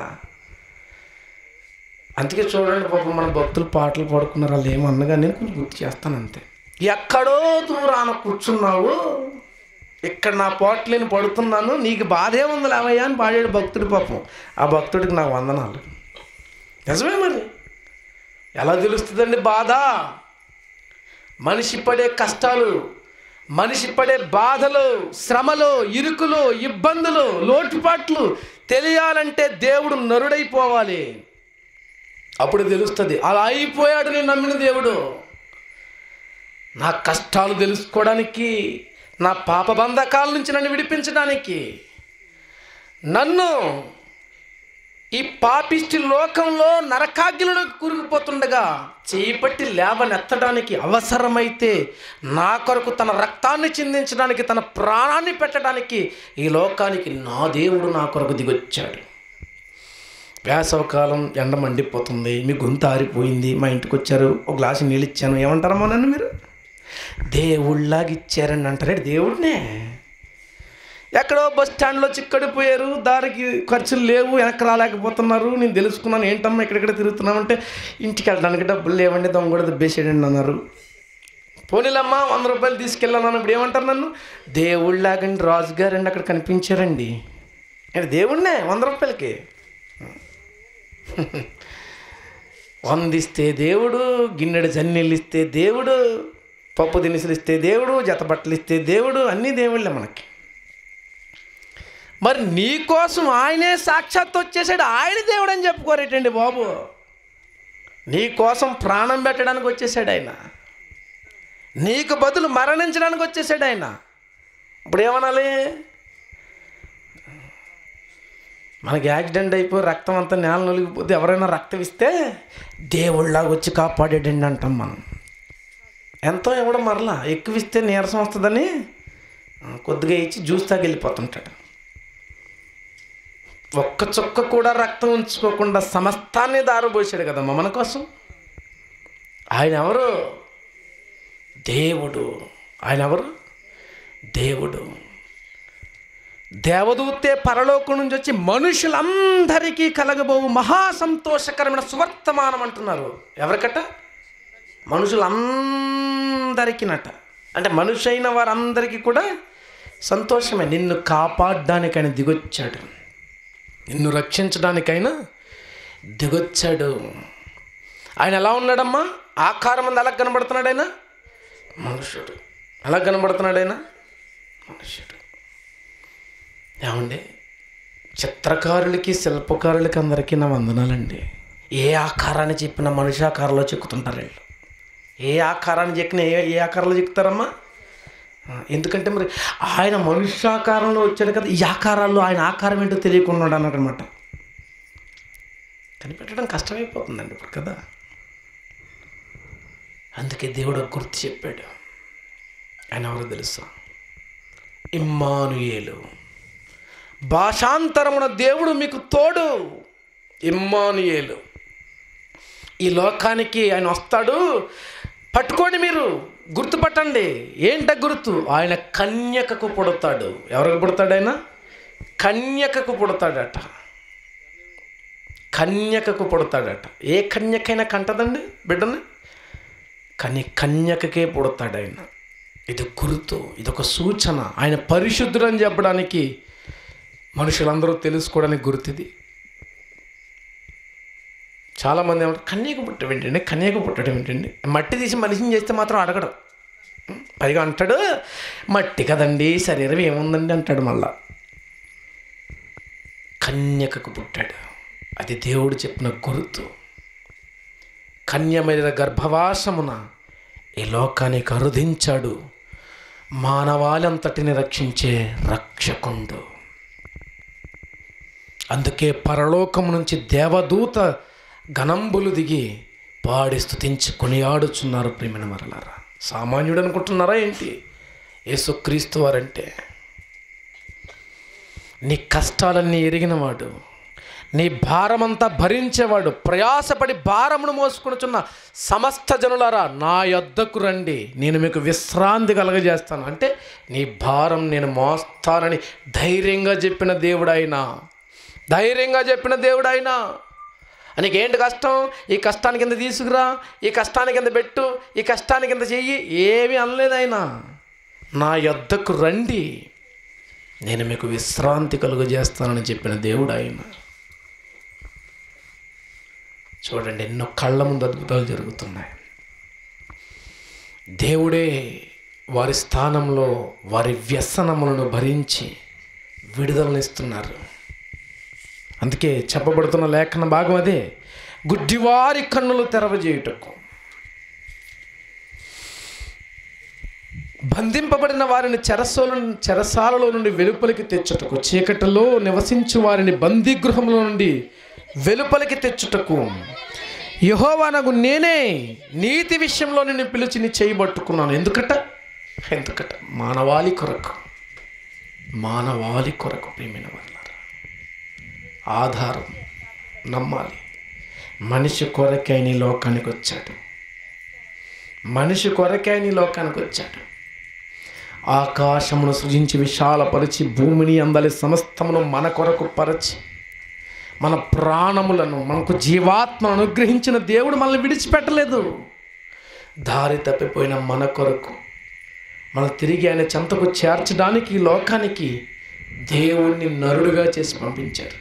అందుకే చూడండి పాపం మన భక్తులు పాటలు పాడుకున్నారు వాళ్ళు ఏమన్నగా నేను కొంచెం గుర్తు చేస్తాను అంతే ఎక్కడో దూరాన కూర్చున్నావు ఇక్కడ నా పోట్లేని పడుతున్నాను నీకు బాధ ఏముంది లేవయ్యా అని పాడాడు భక్తుడి పాపం ఆ భక్తుడికి నాకు వందనాలు నిజమే మరి ఎలా తెలుస్తుందండి బాధ మనిషి పడే కష్టాలు మనిషి పడే బాధలు శ్రమలు ఇరుకులు ఇబ్బందులు లోటుపాట్లు తెలియాలంటే దేవుడు నరుడైపోవాలి అప్పుడు తెలుస్తుంది అలా అయిపోయాడు నేను నమ్మిన దేవుడు నా కష్టాలు తెలుసుకోవడానికి నా పాప బంధకాల నుంచి నన్ను విడిపించడానికి నన్ను ఈ పాపిష్టి లోకంలో నరకాగ్నిలో కూరుకుపోతుండగా చేపట్టి లేవనెత్తడానికి అవసరమైతే నా కొరకు తన రక్తాన్ని చిందించడానికి తన ప్రాణాన్ని పెట్టడానికి ఈ లోకానికి నా దేవుడు నా కొరకు దిగొచ్చాడు వేసవకాలం ఎండ మండిపోతుంది మీ గొంతు ఆరిపోయింది మా ఇంటికి వచ్చారు ఒక గ్లాసు నీళ్ళు ఇచ్చాను ఏమంటారమ్మా నన్ను మీరు దేవుళ్ళలాగా ఇచ్చారని అంటారే దేవుడినే ఎక్కడో బస్ స్టాండ్లో చిక్కడిపోయారు దారికి ఖర్చులు లేవు వెనక్కి రాలేకపోతున్నారు నేను తెలుసుకున్నాను ఏంటమ్మా ఇక్కడిక్కడ తిరుగుతున్నామంటే ఇంటికి వెళ్ళడానికి డబ్బులు లేవండి దొంగ కూడా దుబ్బేసేయండి అన్నారు పోనీలమ్మా వంద రూపాయలు తీసుకెళ్ళాను ఇప్పుడు ఏమంటారు నన్ను దేవుళ్ళలాగండి రాజుగారండి అక్కడ కనిపించారండి అంటే దేవుడినే వంద రూపాయలకి వందిస్తే దేవుడు గిన్నెడు జన్నీళ్ళు ఇస్తే దేవుడు పప్పు దినుసులు ఇస్తే దేవుడు జత బట్టలు ఇస్తే దేవుడు అన్నీ దేవుళ్ళే మనకి మరి నీ కోసం ఆయనే సాక్షాత్ వచ్చేసాడు ఆయన దేవుడు అని చెప్పుకోరేటండి బాబు నీ కోసం ప్రాణం పెట్టడానికి వచ్చేసాడు ఆయన నీకు బదులు మరణించడానికి వచ్చేసాడు ఆయన ఇప్పుడు ఏమనాలి మనకి యాక్సిడెంట్ అయిపోయి రక్తం అంతా నేల నొలిగిపోతే ఎవరైనా రక్తం ఇస్తే దేవుళ్ళలాగా వచ్చి కాపాడేటండి అంటాం మనం ఎంతో ఇవ్వడం మరలా ఎక్కువ ఇస్తే నీరసం వస్తుందని ఆ, కొద్దిగా ఇచ్చి జ్యూస్ తాగి వెళ్ళిపోతుంటాడు ఒక్క చుక్క కూడా రక్తం ఉంచుకోకుండా సమస్తాన్ని దారబోసాడు కదమ్మా మన కోసం ఆయన ఎవరు దేవుడు ఆయన ఎవరు దేవుడు దేవదూతే పరలోకం నుంచి వచ్చి మనుషులందరికీ కలగబోవు మహా సంతోషకరమైన సువర్తమానం అంటున్నారు ఎవరికట మనుషులందరికీనట అంటే మనిషి అయిన వారందరికీ కూడా సంతోషమే నిన్ను కాపాడడానికైనా దిగొచ్చాడు నిన్ను రక్షించడానికైనా దిగొచ్చాడు ఆయన ఎలా ఉన్నాడమ్మా ఆకారం మంది ఎలా కనబడుతున్నాడు ఆయన మనుషుడు ఎలా కనబడుతున్నాడు ఆయన మనుషుడు ఏమండి చిత్రకారులకి శిల్పకారులకి అందరికీ నా వందనాలండి ఏ ఆకారాన్ని చెప్పిన మనిషి ఆకారంలో చెక్కుతుంటారు వీళ్ళు ఏ ఆకారాన్ని చెక్కిన ఏ ఏ ఆకారంలో చెక్కుతారమ్మా ఆ, ఎందుకంటే మరి ఆయన మనుష్యాకారంలో వచ్చాడు కదా ఈ ఆకారాల్లో ఆయన ఆకారం ఏంటో తెలియకుండా అన్నాడు అనమాట కనిపెట్టడం కష్టమైపోతుందండి ఇప్పుడు కదా అందుకే దేవుడు ఒక గుర్తు చెప్పాడు ఆయన ఎవరో తెలుసా ఇమ్మానుయేలు భాషాంతరమున దేవుడు మీకు తోడు ఇమ్మానుయేలు ఈ లోకానికి ఆయన వస్తాడు పట్టుకోండి మీరు గుర్తుపట్టండి ఏంట గుర్తు ఆయన కన్యకకు పుడతాడు ఎవరికి పుడతాడు ఆయన కన్యకకు పుడతాడట కన్యకకు పుడతాడట ఏ కన్యకైనా కంటదండి బిడ్డని కానీ కన్యకకే పుడతాడు ఆయన ఇది గుర్తు ఇదొక సూచన ఆయన పరిశుద్ధుడు అని చెప్పడానికి మనుషులందరూ తెలుసుకోవడానికి గుర్తు ఇది చాలామంది ఏమంటారు కన్యక పుట్టడం ఏంటండి కన్యక పుట్టడం ఏంటండి మట్టి తీసి మనిషిని చేస్తే మాత్రం అడగడు పైగా అంటాడు మట్టి కదండి శరీరం ఏముందండి అంటాడు మళ్ళా కన్యకకు పుట్టాడు అది దేవుడు చెప్పిన గుర్తు కన్యమైన గర్భవాసమున ఈ లోకానికి అరుదించాడు మానవాళంతటిని రక్షించే రక్షకుండు అందుకే పరలోకం నుంచి దేవదూత గణంబులు దిగి పాడి స్తుతించి కొనియాడుచున్నారు ప్రేమిన మరలారా సామాన్యుడు అనుకుంటున్నారా ఏంటి యేసుక్రీస్తు వారంటే నీ కష్టాలన్నీ ఎరిగినవాడు నీ భారమంతా భరించేవాడు ప్రయాసపడి భారమును మోసుకొనుచున్న సమస్త జనులారా నా యొద్దకు రండి నేను మీకు విశ్రాంతి కలగజేస్తాను అంటే నీ భారం నేను మోస్తానని ధైర్యంగా చెప్పిన దేవుడైనా ధైర్యంగా చెప్పిన దేవుడైనా నీకేంటి కష్టం ఈ కష్టానికి కింద తీసుకురా ఈ కష్టానికి కింద పెట్టు ఈ కష్టానికి కింద చెయ్యి ఏమీ అనలేదు ఆయన నా యొద్దకు రండి నేను మీకు విశ్రాంతి కలుగజేస్తానని చెప్పిన దేవుడు ఆయన చూడండి ఎన్నో కళ్ళ ముందు అద్భుతాలు జరుగుతున్నాయి దేవుడే వారి స్థానంలో వారి వ్యసనములను భరించి విడుదలనిస్తున్నారు అందుకే చెప్పబడుతున్న లేఖన భాగం అదే గుడ్డివారి కన్నులు తెరవజేయుటకు బంధింపబడిన వారిని చెరసోలు చెరసాలలో నుండి వెలుపలికి తెచ్చుటకు చీకటిలో నివసించు వారిని బందీగృహంలో నుండి వెలుపలికి తెచ్చుటకు యహోవానగు నేనే నీతి విషయంలో నిన్ను పిలిచి నీ చేయబట్టుకున్నాను ఎందుకట ఎందుకట మానవాళి కొరకు మానవాళి కొరకు ప్రేమిన వాళ్ళారా ఆధారం నమ్మాలి మనిషి కొరకే నీ లోకానికి వచ్చాడు మనిషి కొరకే నీ లోకానికి వచ్చాడు ఆకాశమును సృజించి విశాలపరిచి భూమిని అందలి సమస్తమును మన కొరకు పరచి మన ప్రాణములను మనకు జీవాత్మను అనుగ్రహించిన దేవుడు మనల్ని విడిచిపెట్టలేదు దారి తప్పిపోయిన మన కొరకు మనం తిరిగి ఆయన చెంతకు చేర్చడానికి ఈ లోకానికి దేవుణ్ణి నరుడుగా చేసి పంపించారు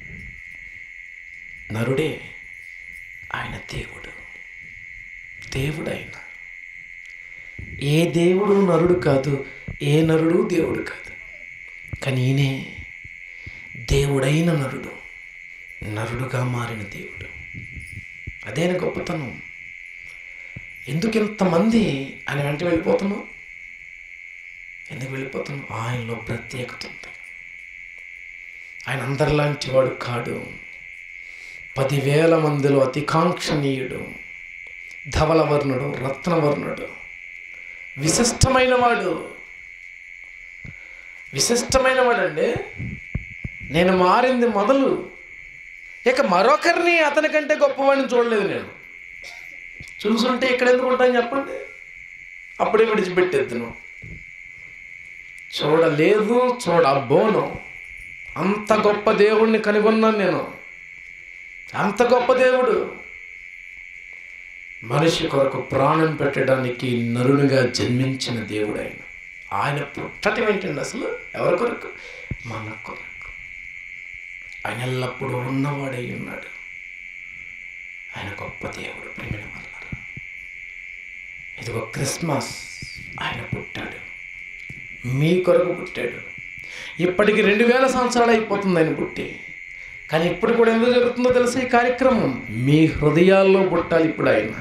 నరుడే ఆయన దేవుడు దేవుడు ఆయన ఏ దేవుడు నరుడు కాదు ఏ నరుడు దేవుడు కాదు కానీ ఈయనే దేవుడైన నరుడు నరుడుగా మారిన దేవుడు అదేన గొప్పతనం ఎందుకు ఇంతమంది ఆయన వెంట వెళ్ళిపోతున్నాం ఎందుకు వెళ్ళిపోతున్నాం ఆయనలో ప్రత్యేకత ఉంది ఆయన అందరిలాంటి వాడు కాడు పదివేల మందిలో అతికాంక్షణీయుడు ధవలవర్ణుడు రత్నవర్ణుడు విశిష్టమైన వాడు విశిష్టమైన వాడండి నేను మారింది మొదలు ఇక మరొకరిని అతని కంటే గొప్పవాడిని చూడలేదు నేను చూసుంటే ఇక్కడ ఎందుకు ఉంటాను చెప్పండి అప్పుడే విడిచిపెట్టేద్దును చూడలేదు చూడబోను అంత గొప్ప దేవుణ్ణి కనుగొన్నాను నేను అంత గొప్ప దేవుడు మనిషి కొరకు ప్రాణం పెట్టడానికి నరునిగా జన్మించిన దేవుడు ఆయన ఆయన పుట్టటం ఏంటండి అసలు ఎవరి కొరకు మన కొరకు ఆయన ఎల్లప్పుడూ ఉన్నవాడై ఉన్నాడు ఆయన గొప్ప దేవుడు ప్రేమిన వల్ల ఇదిగో క్రిస్మస్ ఆయన పుట్టాడు మీ కొరకు పుట్టాడు ఇప్పటికి రెండు వేల సంవత్సరాలు అయిపోతుంది ఆయన పుట్టి కానీ ఇప్పుడు కూడా ఎందుకు జరుగుతుందో తెలుసా ఈ కార్యక్రమం మీ హృదయాల్లో పుట్టాలి ఇప్పుడు ఆయన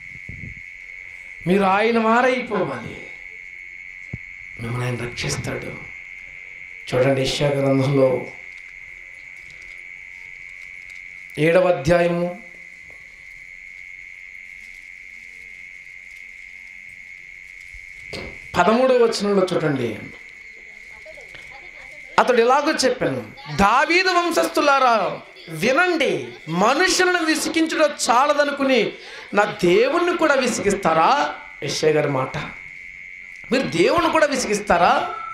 మీరు ఆయన వారైపోవాలి మిమ్మల్ని ఆయన రక్షిస్తాడు చూడండి ఇష్యా గ్రంథంలో ఏడవ అధ్యాయము పదమూడవ వచనంలో చూడండి అతడు ఎలాగో చెప్పాను దావీదు వంశస్థులారా వినండి మనుషులను విసిగించడం చాలదనుకుని నా దేవుణ్ణి కూడా విసిగిస్తారా యశ్య గారి మాట మీరు దేవుణ్ణి కూడా విసిగిస్తారా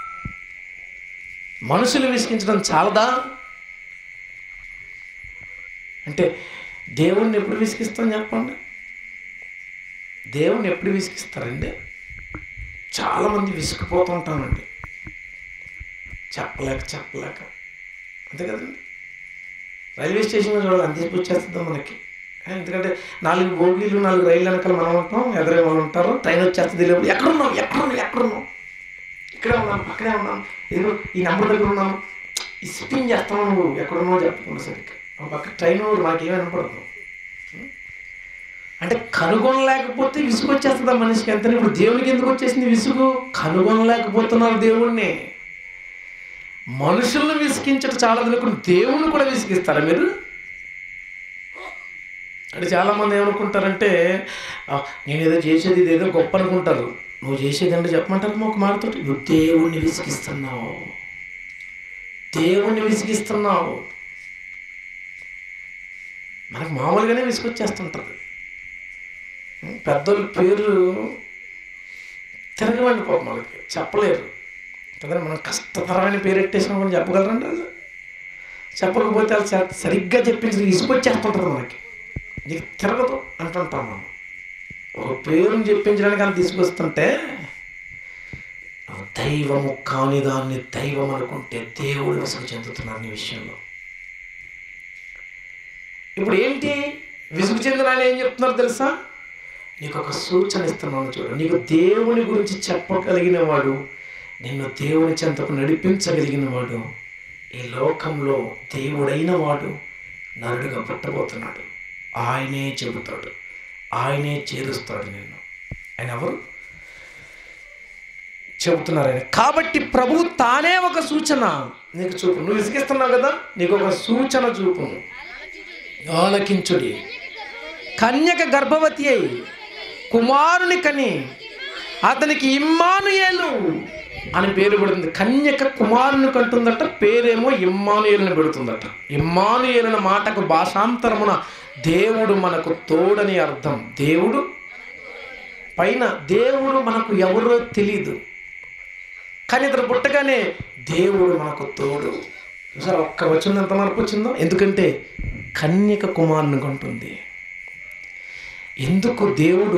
మనుషులు విసిగించడం చాలదా అంటే దేవుణ్ణి ఎప్పుడు విసిగిస్తాం చెప్పండి దేవుణ్ణి ఎప్పుడు విసిగిస్తారండి చాలామంది విసిగిపోతుంటానండి చెప్పలేక చెప్పలేక అంతే కదండి రైల్వే స్టేషన్లో చూడాలి అంత వచ్చేస్తుందో మనకి ఎందుకంటే నాలుగు బోగీలు నాలుగు రైళ్ళు వెనకాల మనం ఉంటాం ఎదురే వాళ్ళు ఉంటారు ట్రైన్ వచ్చేస్తుంది లేవు ఎక్కడున్నాం ఎక్కడున్నాం ఎక్కడున్నాం ఇక్కడే ఉన్నాం అక్కడే ఉన్నాం ఇదిగో ఈ నెంబర్ దగ్గర ఉన్నాం ఈ స్పిన్ చేస్తాం నువ్వు ఎక్కడున్నావు చెప్పకుండా సరిగ్గా ఒక పక్క ట్రైన్ నాకేమీ వినపడదు అంటే కనుగొనలేకపోతే విసుగు వచ్చేస్తుంది ఆ మనిషికి ఎంత ఇప్పుడు దేవునికి ఎందుకు వచ్చేసింది విసుగు కనుగొనలేకపోతున్నారు దేవుణ్ణి మనుషులను విసిగించడం చాలా అనుకుని దేవుణ్ణి కూడా విసిగిస్తారా మీరు అంటే చాలామంది ఏమనుకుంటారంటే "ఆ, నేను ఏదో చేసేది ఇది ఏదో గొప్ప అనుకుంటారు నువ్వు చేసేది అంటే చెప్పమంటారు ఒక మాటతో నువ్వు దేవుణ్ణి విసిగిస్తున్నావు దేవుణ్ణి విసిగిస్తున్నావు మనకు మామూలుగానే విసుగొచ్చేస్తుంటుంది పెద్దోళ్ళ పేర్లు తిరగవండి పాపం మనకి చెప్పలేరు కదా మనం కష్టతరమైన పేరు పెట్టేసినా కూడా చెప్పగలరండి వాళ్ళు చెప్పకపోతే వాళ్ళు స- సరిగ్గా చెప్పించి ఇసుకొచ్చేస్తుంటారు మనకి నీకు తిరగదు అంటుంటాం మనం ఒక పేరుని చెప్పించడానికి వాళ్ళు తీసుకొస్తుంటే దైవము కాని దాన్ని దైవం అనుకుంటే దేవుడు విసుగు చెందుతున్నారు నీ విషయంలో ఇప్పుడు ఏంటి విసుగు చెందిన ఆయన ఏం చెప్తున్నారు తెలుసా నీకు ఒక సూచన ఇస్తున్నాను చూడు నీకు దేవుని గురించి చెప్పగలిగిన వాడు నిన్ను దేవుని చెంతకు నడిపించగలిగిన వాడు ఈ లోకంలో దేవుడైన వాడు నరుడుగా పుట్టబోతున్నాడు ఆయనే చెబుతాడు ఆయనే చేరుస్తాడు నిన్ను ఆయన ఎవరు చెబుతున్నారు ఆయన కాబట్టి ప్రభు తానే ఒక సూచన నీకు చూపు నువ్వు విసిగిస్తున్నావు కదా నీకు ఒక సూచన చూపు ఆలకించుడి కన్యక గర్భవతి అయి కుమారుని కని అతనికి ఇమ్మానుయేలు అని పేరు పెడుతుంది కన్యక కుమారుని కంటుందట పేరేమో ఇమ్మానుయేలుని పెడుతుందట ఇమ్మానుయేలున మాటకు భాషాంతరమున దేవుడు మనకు తోడని అర్థం దేవుడు పైన దేవుడు మనకు ఎవరో తెలీదు కానీ ఇతను పుట్టగానే దేవుడు మనకు తోడు చూసారా ఒక్క వచ్చింది ఎంత మార్పు వచ్చిందో ఎందుకంటే కన్యక కుమారుని కొంటుంది ఎందుకు దేవుడు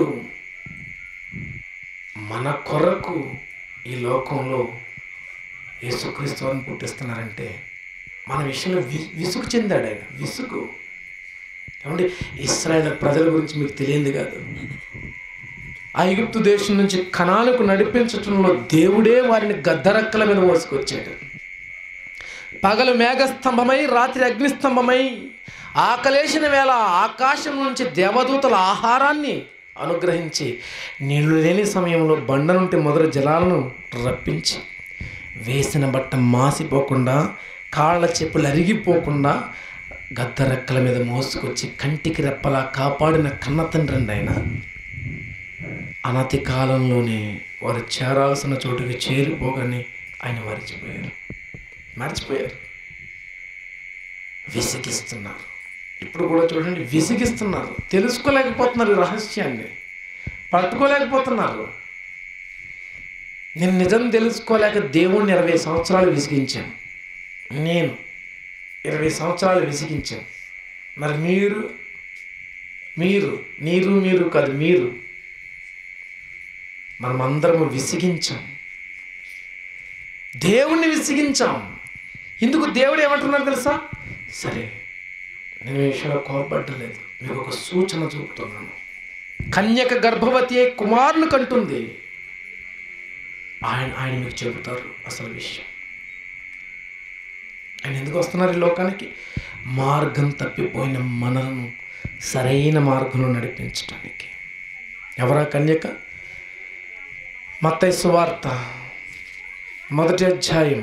మన కొరకు ఈ లోకంలో యేసుక్రీస్తు వారిని పుట్టిస్తున్నారంటే మన విషయంలో వి విసుగు చెందాడు ఆయన విసుగు ఏమంటే ఇస్రాయేల్ ప్రజల గురించి మీకు తెలియంది కాదు ఐగుప్తు దేశం నుంచి కణాలకు నడిపించటంలో దేవుడే వారిని గద్దరక్కల మీద మోసుకొచ్చాడు పగలు మేఘస్తంభమై రాత్రి అగ్నిస్తంభమై ఆకలేసిన వేళ ఆకాశం నుంచి దేవదూతల ఆహారాన్ని అనుగ్రహించి నీళ్లు లేని సమయంలో బండ నుండి మొదటి జలాలను రప్పించి వేసిన బట్ట మాసిపోకుండా కాళ్ళ చెప్పులు అరిగిపోకుండా గద్దరెక్కల మీద మోసుకొచ్చి కంటికి రెప్పలా కాపాడిన కన్న తండ్రి ఆయన అనతి కాలంలోనే వారు చేరాల్సిన చోటుకి చేరిపోగానే ఆయన మరిచిపోయారు మర్చిపోయారు విసిగిస్తున్నారు ఇప్పుడు కూడా చూడండి విసిగిస్తున్నారు తెలుసుకోలేకపోతున్నారు ఈ రహస్యాన్ని పట్టుకోలేకపోతున్నారు నేను నిజం తెలుసుకోలేక దేవుణ్ణి ఇరవై సంవత్సరాలు విసిగించాను నేను ఇరవై సంవత్సరాలు విసిగించాను మరి మీరు మీరు మీరు మీరు కాదు మీరు మనం అందరము విసిగించాం దేవుణ్ణి విసిగించాం ఇందుకు దేవుడు ఏమంటున్నాడు తెలుసా సరే నేను ఈ విషయంలో కోపపడ్డలేదు మీకు ఒక సూచన చూపుతున్నాను కన్యక గర్భవతి అయి కుమారుని కంటుంది ఆయన ఆయన మీకు చెబుతారు అసలు విషయం ఆయన ఎందుకు వస్తున్నారు ఈ లోకానికి మార్గం తప్పిపోయిన మనలను సరైన మార్గంలో నడిపించడానికి ఎవరా కన్యక మత్తయి సువార్త మొదటి అధ్యాయం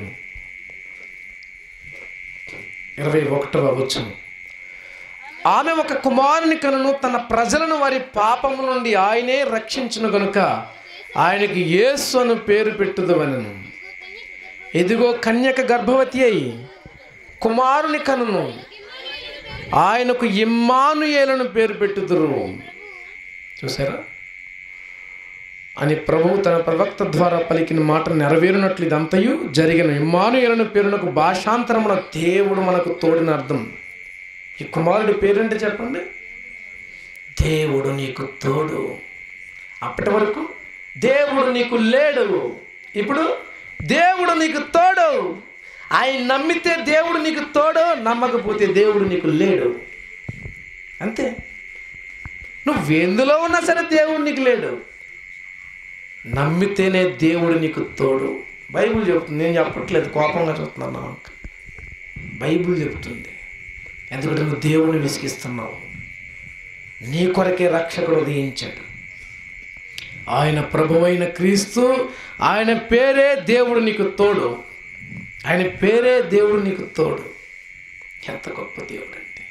ఇరవై ఒకటవ వచ్చును ఆమె ఒక కుమారుని కనును తన ప్రజలను వారి పాపము నుండి ఆయనే రక్షించును గనుక ఆయనకి యేసు అను పేరు పెట్టుదవనను ఇదిగో కన్యక గర్భవతి అయి కుమారుని కనును ఆయనకు ఇమ్మానుయేలను పేరు పెట్టుదురు చూసారా అని ప్రభువు తన ప్రవక్త ద్వారా పలికిన మాట నెరవేరినట్లు ఇదంతయు జరిగిన ఇమ్మానుయేలను పేరునకు భాషాంతరమున దేవుడు మనకు తోడిన అర్థం ఈ కుమారుడి పేరేంటి చెప్పండి దేవుడు నీకు తోడు అప్పటి వరకు దేవుడు నీకు లేడు ఇప్పుడు దేవుడు నీకు తోడు ఆయన నమ్మితే దేవుడు నీకు తోడు నమ్మకపోతే దేవుడు నీకు లేడు అంతే నువ్వు ఎందులో ఉన్నా సరే దేవుడు నీకు లేడు నమ్మితేనే దేవుడు నీకు తోడు బైబిల్ చెబుతుంది నేను చెప్పట్లేదు కోపంగా చూస్తున్నాను నా వంక. బైబిల్ చెబుతుంది ఎందుకంటే నువ్వు దేవుని విసిగిస్తున్నావు నీ కొరకే రక్షకుడు ఉదయించాడు ఆయన ప్రభువైన క్రీస్తు ఆయన పేరే దేవుడు నీకు తోడు ఆయన పేరే దేవుడు నీకు తోడు ఎంత గొప్ప దేవుడు అంటే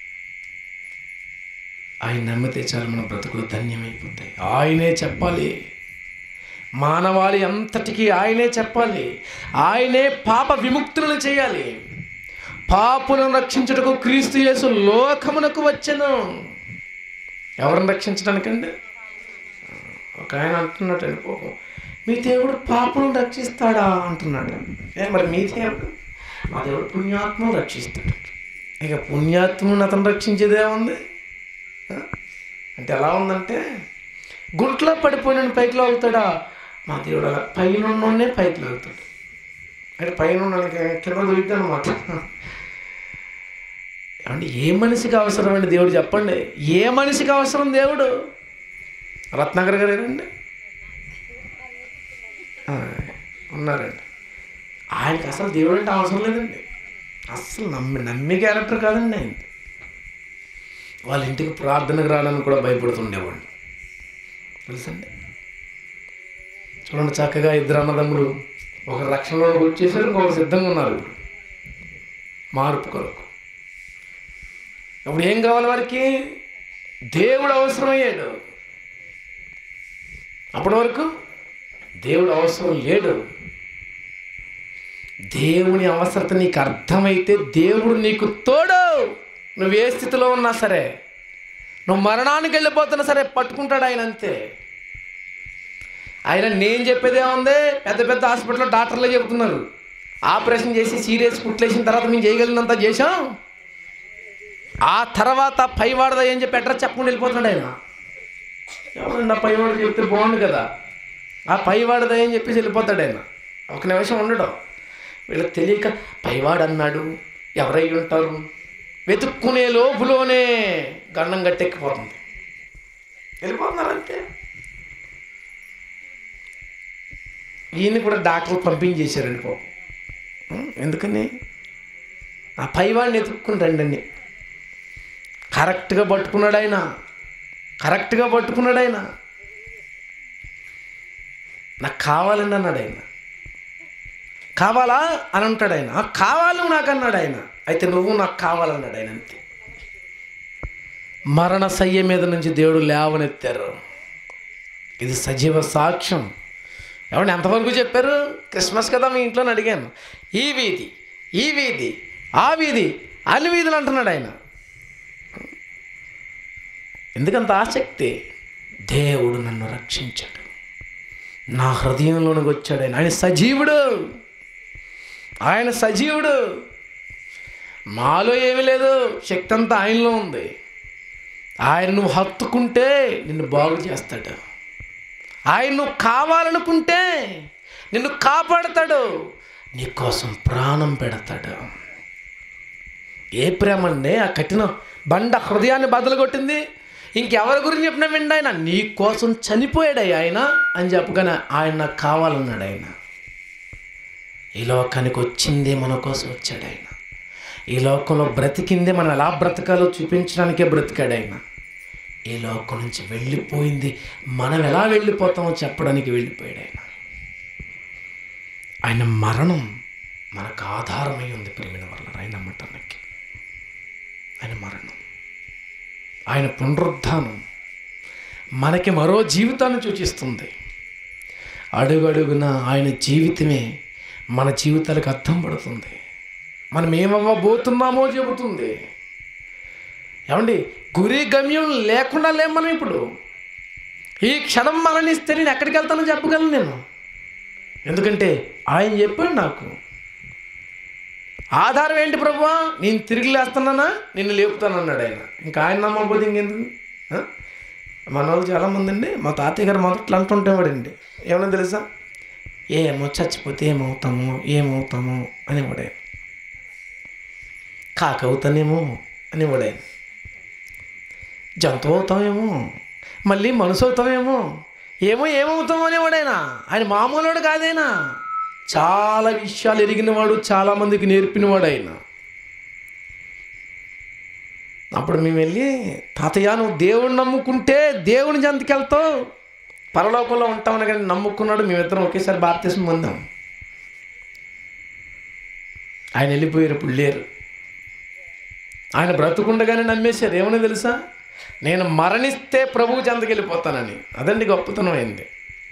ఆయన నమ్మితే చాలు మన బ్రతుకులు ధన్యమైపోతాయి ఆయనే చెప్పాలి మానవాళి అంతటికీ ఆయనే చెప్పాలి ఆయనే పాప విముక్తులను చేయాలి పాపులను రక్షించుటకు క్రీస్తు యేసు లోకమునకు వచ్చెను ఎవరిని రక్షించడానికండి ఒక ఆయన అంటున్నాడు అండి పాపం మీ దేవుడు పాపులను రక్షిస్తాడా అంటున్నాడు ఏ మరి మీ దేవుడు మా దేవుడు పుణ్యాత్మను రక్షిస్తాడు ఇక పుణ్యాత్మను అతను రక్షించేదేముంది ఆ? అంటే ఎలా ఉందంటే గుంట్లో పడిపోయిన పైకి లాగుతాడా మా దేవుడు అలా పైన ఉన్నోనే పైకి లాగుతాడు అంటే పైన ఉన్నోనికి కింద దొరికితే అనమాట ఏమంటే ఏ మనిషికి అవసరం అండి దేవుడు చెప్పండి ఏ మనిషికి అవసరం దేవుడు రత్నాకర్ గారు ఏనండి ఆ, ఉన్నారండి ఆయనకి అసలు దేవుడు అంటే అవసరం లేదండి అస్సలు నమ్మి నమ్మి క్యారెక్టర్ కాదండి ఆయన వాళ్ళ ఇంటికి ప్రార్థనకు రావడానికి కూడా భయపడుతుండేవాడు తెలుసండి చూడండి చక్కగా ఇద్దరు అన్నదమ్ములు ఒక రక్షణలో వచ్చేసారు ఇంకొక సిద్ధంగా ఉన్నారు ఇప్పుడు మార్పు కొరకు అప్పుడు ఏం కావాలి వారికి దేవుడు అవసరమయ్యాడు అప్పటి వరకు దేవుడు అవసరం లేడు దేవుని అవసరత నీకు అర్థమైతే దేవుడు నీకు తోడు నువ్వు ఏ స్థితిలో ఉన్నా సరే నువ్వు మరణానికి వెళ్ళిపోతున్నా సరే పట్టుకుంటాడు ఆయన అంతే ఆయన నేను చెప్పేది ఏముంది పెద్ద పెద్ద హాస్పిటల్లో డాక్టర్లే చెబుతున్నారు ఆపరేషన్ చేసి సీరియస్ కుట్లేసిన తర్వాత మేము చేయగలిగినంత చేసాం ఆ తర్వాత పైవాడదా ఏం చెప్పి అడ్రస్ చెప్పకుండా వెళ్ళిపోతున్నాడు ఆయన ఎవరన్నా పైవాడు చెప్తే బాగుండు కదా ఆ పైవాడదా ఏం చెప్పేసి వెళ్ళిపోతాడు ఆయన ఒక నిమిషం ఉండడం వీళ్ళకి తెలియక పైవాడు అన్నాడు ఎవరై ఉంటారు వెతుక్కునే లోపులోనే గండం గట్టెక్కిపోతుంది వెళ్ళిపోతున్నారు అంతే ఈయన్ని కూడా డాక్టర్లు పంపించేశారండి పాపం ఉం, ఎందుకని ఆ పైవాడిని ఎత్తుక్కుని రండి కరెక్ట్గా పట్టుకున్నాడు ఆయన కరెక్ట్గా పట్టుకున్నాడు ఆయన నాకు కావాలండి అన్నాడు ఆయన కావాలా అని అంటాడు ఆయన "ఆ, కావాలి నువ్వు నాకు అన్నాడు ఆయన అయితే నువ్వు నాకు కావాలన్నాడు ఆయన అంతే మరణ సయ్య మీద నుంచి దేవుడు లేవనెత్తారు ఇది సజీవ సాక్ష్యం ఏమండి ఎంతవరకు చెప్పారు క్రిస్మస్ కదా మీ ఇంట్లో అడిగాను ఈ వీధి ఈ వీధి ఆ వీధి అన్ని వీధులు అంటున్నాడు ఆయన ఎందుకంత ఆసక్తి దేవుడు నన్ను రక్షించాడు నా హృదయంలోనికి వచ్చాడు ఆయన ఆయన సజీవుడు ఆయన సజీవుడు మాలో ఏమీ లేదు శక్తి అంతా ఆయనలో ఉంది ఆయన నువ్వు హత్తుకుంటే నిన్ను బాగు చేస్తాడు ఆయన నువ్వు కావాలనుకుంటే నిన్ను కాపాడతాడు నీకోసం ప్రాణం పెడతాడు ఏ ప్రేమ అండి ఆ కఠిన బండ హృదయాన్ని బదులు కొట్టింది ఇంకెవరి గురించి చెప్పినా విండి ఆయన నీ కోసం చనిపోయాడు ఆయన అని చెప్పగానే ఆయన నాకు కావాలన్నాడు ఆయన ఈ లోకానికి వచ్చిందే మన కోసం వచ్చాడు ఆయన ఈ లోకంలో బ్రతికిందే మనం ఎలా బ్రతకాలో చూపించడానికే బ్రతికాడు ఆయన ఈ లోకం నుంచి వెళ్ళిపోయింది మనం ఎలా వెళ్ళిపోతామో చెప్పడానికి వెళ్ళిపోయాడు ఆయన ఆయన మరణం మనకు ఆధారమై ఉంది ప్రేమిన వల్ల ఆయన నమ్మటానికి ఆయన మరణం ఆయన పునరుద్ధానం మనకి మరో జీవితాన్ని సూచిస్తుంది అడుగడుగున ఆయన జీవితమే మన జీవితాలకు అర్థం పడుతుంది మనం ఏమవ్వబోతున్నామో చెబుతుంది ఏమండి గురి గమ్యం లేకుండా లేం మనం ఇప్పుడు ఈ క్షణం మరణిస్తే నేను ఎక్కడికి వెళ్తానో చెప్పగలను నేను ఎందుకంటే ఆయన చెప్పాడు నాకు ఆధారం ఏంటి ప్రభువా నేను తిరిగి లేస్తున్నానా నిన్ను లేపుతాను అన్నాడు ఆయన ఇంకా ఆయన నమ్మకపోతే ఇంకెందుకు ఆ? మన వాళ్ళు చాలామంది అండి మా తాతయ్య గారు మొదట్లో అంటుంటేవాడండి ఏమన్నా తెలుసా ఏమో చచ్చిపోతే ఏమవుతాము ఏమవుతాము అనేవాడు ఆయన కాక అవుతానేమో అనేవాడు ఆయన జంతువు అవుతామేమో మళ్ళీ మనసు అవుతామేమో ఏమో ఏమవుతామో అనేవాడు ఆయన ఆయన మామూలుడు కాదైనా చాలా విషయాలు ఎరిగినవాడు చాలామందికి నేర్పినవాడు ఆయన అప్పుడు మేము వెళ్ళి తాతయ్య నువ్వు దేవుడిని నమ్ముకుంటే దేవుని జంతకి వెళ్తావు పరలోకంలో ఉంటామని కానీ నమ్ముకున్నాడు మేమిద్దరం ఒకేసారి భారతదేశం పొందాం ఆయన వెళ్ళిపోయారు ఇప్పుడు లేరు ఆయన బ్రతుకుండగానే నమ్మేశారు ఏమని తెలుసా నేను మరణిస్తే ప్రభువు చెంతకి వెళ్ళిపోతానని అదండి గొప్పతనం అయింది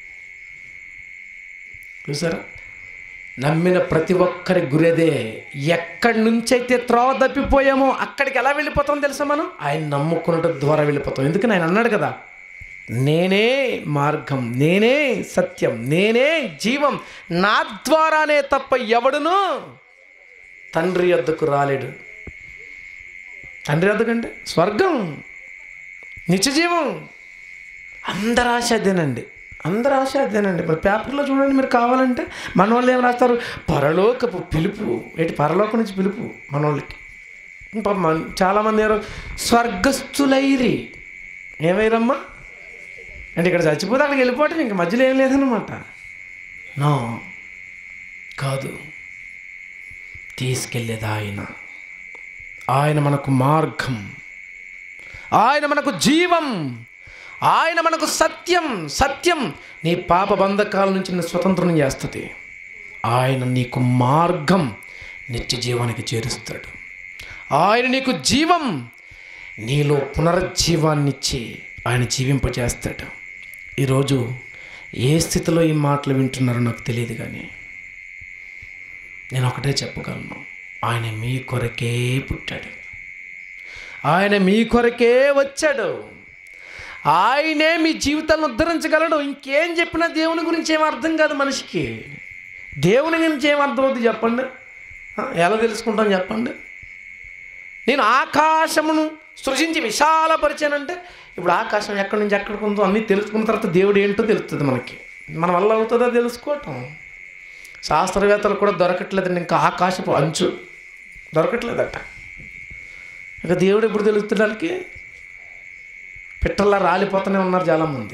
చూసారా నమ్మిన ప్రతి ఒక్కరి గురదే ఎక్కడి నుంచి అయితే త్రోవ తప్పిపోయామో అక్కడికి ఎలా వెళ్ళిపోతాం తెలుసా మనం ఆయన నమ్ముకున్నట్టు ద్వారా వెళ్ళిపోతాం ఎందుకని ఆయన అన్నాడు కదా నేనే మార్గం నేనే సత్యం నేనే జీవం నా ద్వారానే తప్ప ఎవడును తండ్రి వద్దకు రాలేడు తండ్రి వద్దకంటే స్వర్గం నిత్యజీవం అందరి ఆశ అదేనండి అందరి ఆశ అదేనండి మరి పేపర్లో చూడండి మీరు కావాలంటే మన వాళ్ళు ఏం రాస్తారు పరలోకపు పిలుపు ఏంటి పరలోకం నుంచి పిలుపు మన వాళ్ళకి ఇంకా మన- చాలామంది ఎవరు స్వర్గస్థులైరి ఏమైరమ్మా అంటే ఇక్కడ చచ్చిపోతే అక్కడికి వెళ్ళిపోవటం ఇంక మధ్యలో ఏం లేదన్నమాట నో కాదు తీసుకెళ్ళేది ఆయన ఆయన మనకు మార్గం ఆయన మనకు జీవం ఆయన మనకు సత్యం సత్యం నీ పాప బంధకాల నుంచి నిన్ను స్వతంత్రం చేస్తుంది ఆయన నీకు మార్గం నిత్య జీవానికి చేరుస్తాడు ఆయన నీకు జీవం నీలో పునరుజ్జీవాన్నిచ్చి ఆయన జీవింపజేస్తాడు ఈరోజు ఏ స్థితిలో ఈ మాటలు వింటున్నారో నాకు తెలియదు కానీ నేను ఒకటే చెప్పగలను ఆయన మీ కొరకే పుట్టాడు ఆయన మీ కొరకే వచ్చాడు ఆయనే మీ జీవితాలను ఉద్ధరించగలడు ఇంకేం చెప్పినా దేవుని గురించి ఏం అర్థం కాదు మనిషికి దేవుని గురించి ఏం అర్థం అవుతుంది చెప్పండి ఆ, ఎలా తెలుసుకుంటాం చెప్పండి నేను ఆకాశమును సృజించి విశాలపరిచానంటే ఇప్పుడు ఆకాశం ఎక్కడి నుంచి ఎక్కడికి ఉందో అన్నీ తెలుసుకున్న తర్వాత దేవుడు ఏంటో తెలుస్తుంది మనకి మన వల్ల అవుతుందో తెలుసుకోవటం శాస్త్రవేత్తలు కూడా దొరకట్లేదండి ఇంకా ఆకాశపు అంచు దొరకట్లేదట ఇక దేవుడు ఎప్పుడు తెలుస్తుంది వాళ్ళకి పిట్టల్లా రాలిపోతూనే ఉన్నారు చాలామంది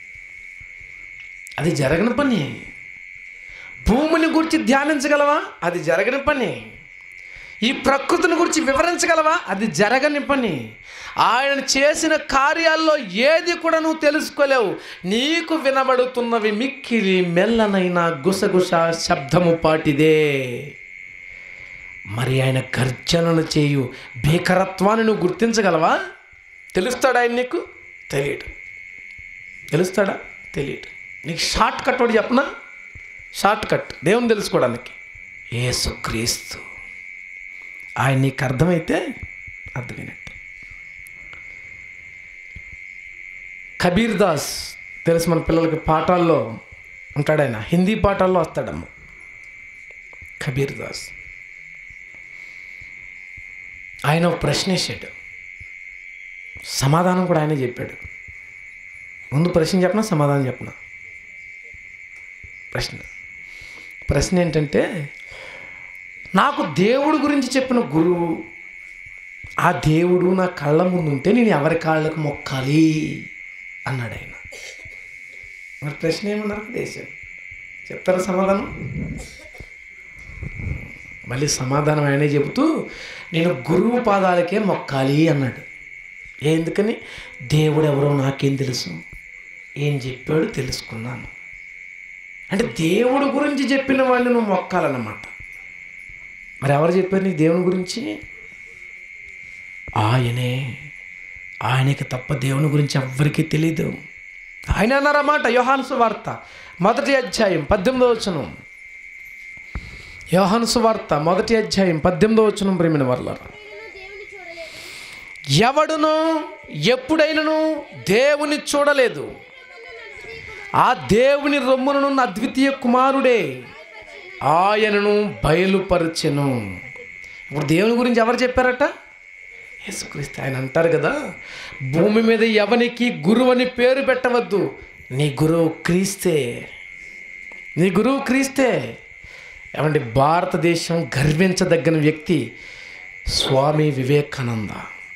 అది జరగని పని భూమిని గురించి ధ్యానించగలవా అది జరగని పని ఈ ప్రకృతిని గురించి వివరించగలవా అది జరగని పని ఆయన చేసిన కార్యాల్లో ఏది కూడా నువ్వు తెలుసుకోలేవు నీకు వినబడుతున్నవి మిక్కిలి మెల్లనైన గుసగుస శబ్దము పాటిదే మరి ఆయన గర్జనలు చేయు భీకరత్వాన్ని నువ్వు గుర్తించగలవా తెలుస్తాడా ఆయన నీకు తెలియడు తెలుస్తాడా తెలియడు నీకు షార్ట్ కట్ ఒకటి చెప్పనా షార్ట్ కట్ దేవుని తెలుసుకోవడానికి ఏసుక్రీస్తు ఆయన నీకు అర్థమైతే అర్థమైనట్టు కబీర్ దాస్ తెలుసు మన పిల్లలకి పాఠాల్లో ఉంటాడు ఆయన హిందీ పాఠాల్లో వస్తాడమ్మ కబీర్ దాస్ ఆయన ఒక ప్రశ్న వేసాడు సమాధానం కూడా ఆయనే చెప్పాడు ముందు ప్రశ్న చెప్పనా సమాధానం చెప్పనా ప్రశ్న ప్రశ్న ఏంటంటే నాకు దేవుడు గురించి చెప్పిన గురువు ఆ దేవుడు నా కళ్ళ ముందు ఉంటే నేను ఎవరి కాళ్ళకు మొక్కాలి అన్నాడు ఆయన మరి ప్రశ్న ఏమన్నారు దేశం చెప్తారా సమాధానం మళ్ళీ సమాధానం ఆయనే చెబుతూ నేను గురువు పాదాలకే మొక్కాలి అన్నాడు ఎందుకని దేవుడు ఎవరో నాకేం తెలుసు ఏం చెప్పాడు తెలుసుకున్నాను అంటే దేవుడు గురించి చెప్పిన వాళ్ళు నువ్వు మొక్కాలన్నమాట మరి ఎవరు చెప్పారు నీకు దేవుని గురించి ఆయనే ఆయనకి తప్ప దేవుని గురించి ఎవ్వరికీ తెలీదు ఆయన అన్నారన్నమాట యోహాను వార్త మొదటి అధ్యాయం పద్దెనిమిదో వచనం యోహాను వార్త మొదటి అధ్యాయం పద్దెనిమిదో వచనం ప్రేమిన వర్ల దేవుని చూడలేదు ఎవడును ఎప్పుడైనను దేవుని చూడలేదు ఆ దేవుని రొమ్మును అద్వితీయ కుమారుడే ఆయనను బయలుపరచెను ఇప్పుడు దేవుని గురించి ఎవరు చెప్పారట యేసుక్రీస్తు ఆయన అంటారు కదా భూమి మీద ఎవనికి గురువు అని పేరు పెట్టవద్దు నీ గురువు క్రీస్తే నీ గురువు క్రీస్తే ఏమంటే భారతదేశం గర్వించదగిన వ్యక్తి స్వామి వివేకానంద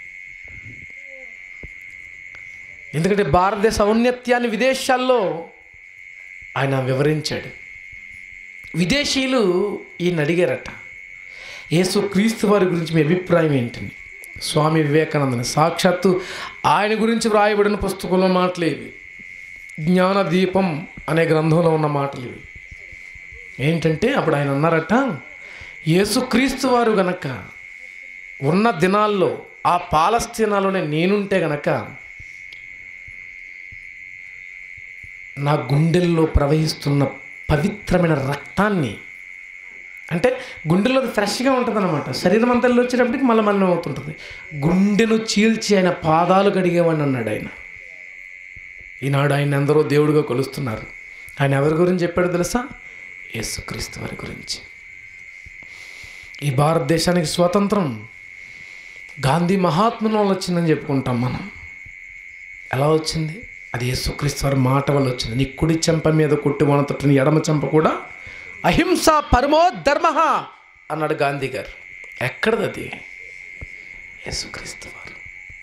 ఎందుకంటే భారతదేశ ఔన్నత్యాన్ని విదేశాల్లో ఆయన వివరించాడు విదేశీయులు ఈయన అడిగారట యేసు క్రీస్తు వారి గురించి మీ అభిప్రాయం ఏంటని స్వామి వివేకానందని సాక్షాత్తు ఆయన గురించి వ్రాయబడిన పుస్తకంలో మాటలు ఇవి జ్ఞాన దీపం అనే గ్రంథంలో ఉన్న మాటలు ఇవి ఏంటంటే అప్పుడు ఆయన అన్నారట యేసుక్రీస్తు వారు గనక ఉన్న దినాల్లో ఆ పాలస్తీనాలోనే నేనుంటే గనక నా గుండెల్లో ప్రవహిస్తున్న పవిత్రమైన రక్తాన్ని అంటే గుండెలో అది ఫ్రెష్గా ఉంటుంది అనమాట శరీరం అంతా వచ్చేటప్పటికి మళ్ళీ మళ్ళీ అవుతుంటుంది గుండెను చీల్చి ఆయన పాదాలు కడిగేవాడిని అన్నాడు ఆయన ఈనాడు ఆయన ఎందరో దేవుడిగా కొలుస్తున్నారు ఆయన ఎవరి గురించి చెప్పాడు తెలుసా యేసుక్రీస్తు వారి గురించి ఈ భారతదేశానికి స్వాతంత్రం గాంధీ మహాత్ముల వల్ల వచ్చిందని చెప్పుకుంటాం మనం ఎలా వచ్చింది అది యేసుక్రీస్తు వారి మాట వల్ల వచ్చింది నీ కుడి చెంప మీద కొట్టి వనతట్టు నీ ఎడమ చెంప కూడా అహింస పరమో ధర్మ అన్నాడు గాంధీ గారు ఎక్కడది అది యేసుక్రీస్తు వారు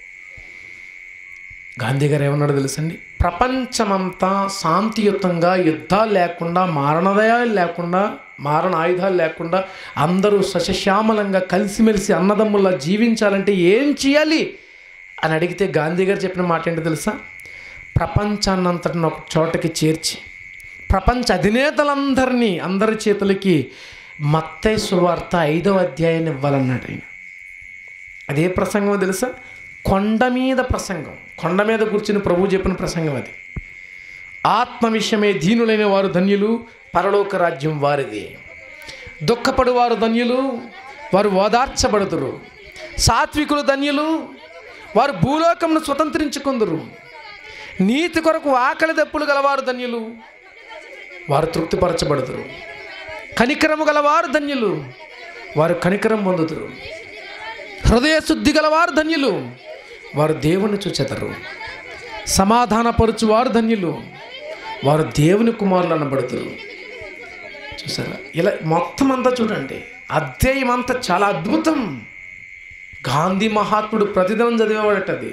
గాంధీ గారు ఏమన్నాడు తెలుసండి ప్రపంచమంతా శాంతియుతంగా యుద్ధాలు లేకుండా మారణదయాలు లేకుండా మారణ ఆయుధాలు లేకుండా అందరూ సస్యశ్యామలంగా కలిసిమెలిసి అన్నదమ్ముల్లా జీవించాలంటే ఏం చేయాలి అని అడిగితే గాంధీ గారు చెప్పిన మాట ఏంటో తెలుసా ప్రపంచాన్నంతటిని ఒక చోటకి చేర్చి ప్రపంచ అధినేతలందరినీ అందరి చేతులకి మత్తయి సువార్త ఐదవ అధ్యాయాన్ని ఇవ్వాలన్నాడు ఆయన అదే ప్రసంగం తెలుసా కొండ మీద ప్రసంగం కొండ మీద కూర్చుని ప్రభు చెప్పిన ప్రసంగం అది ఆత్మ విషయమే దీనులైన వారు ధన్యులు పరలోక రాజ్యం వారిది దుఃఖపడు వారు ధన్యులు వారు ఓదార్చబడుదురు సాత్వికులు ధన్యులు వారు భూలోకమును స్వతంత్రించుకుందురు నీతి కొరకు ఆకలి దప్పులు గలవారు ధన్యులు వారు తృప్తిపరచబడుదురు కనికరము గలవారు ధన్యులు వారు కనికరం పొందుదురు హృదయ శుద్ధి గలవారు ధన్యులు వారు దేవుని చూచెదరు సమాధానపరుచు వారు ధన్యులు వారు దేవుని కుమారులు అనబడుతురు చూసారా ఇలా మొత్తం అంతా చూడండి అధ్యాయం అంతా చాలా అద్భుతం గాంధీ మహాత్ముడు ప్రతిదినం చదివేవాడట అది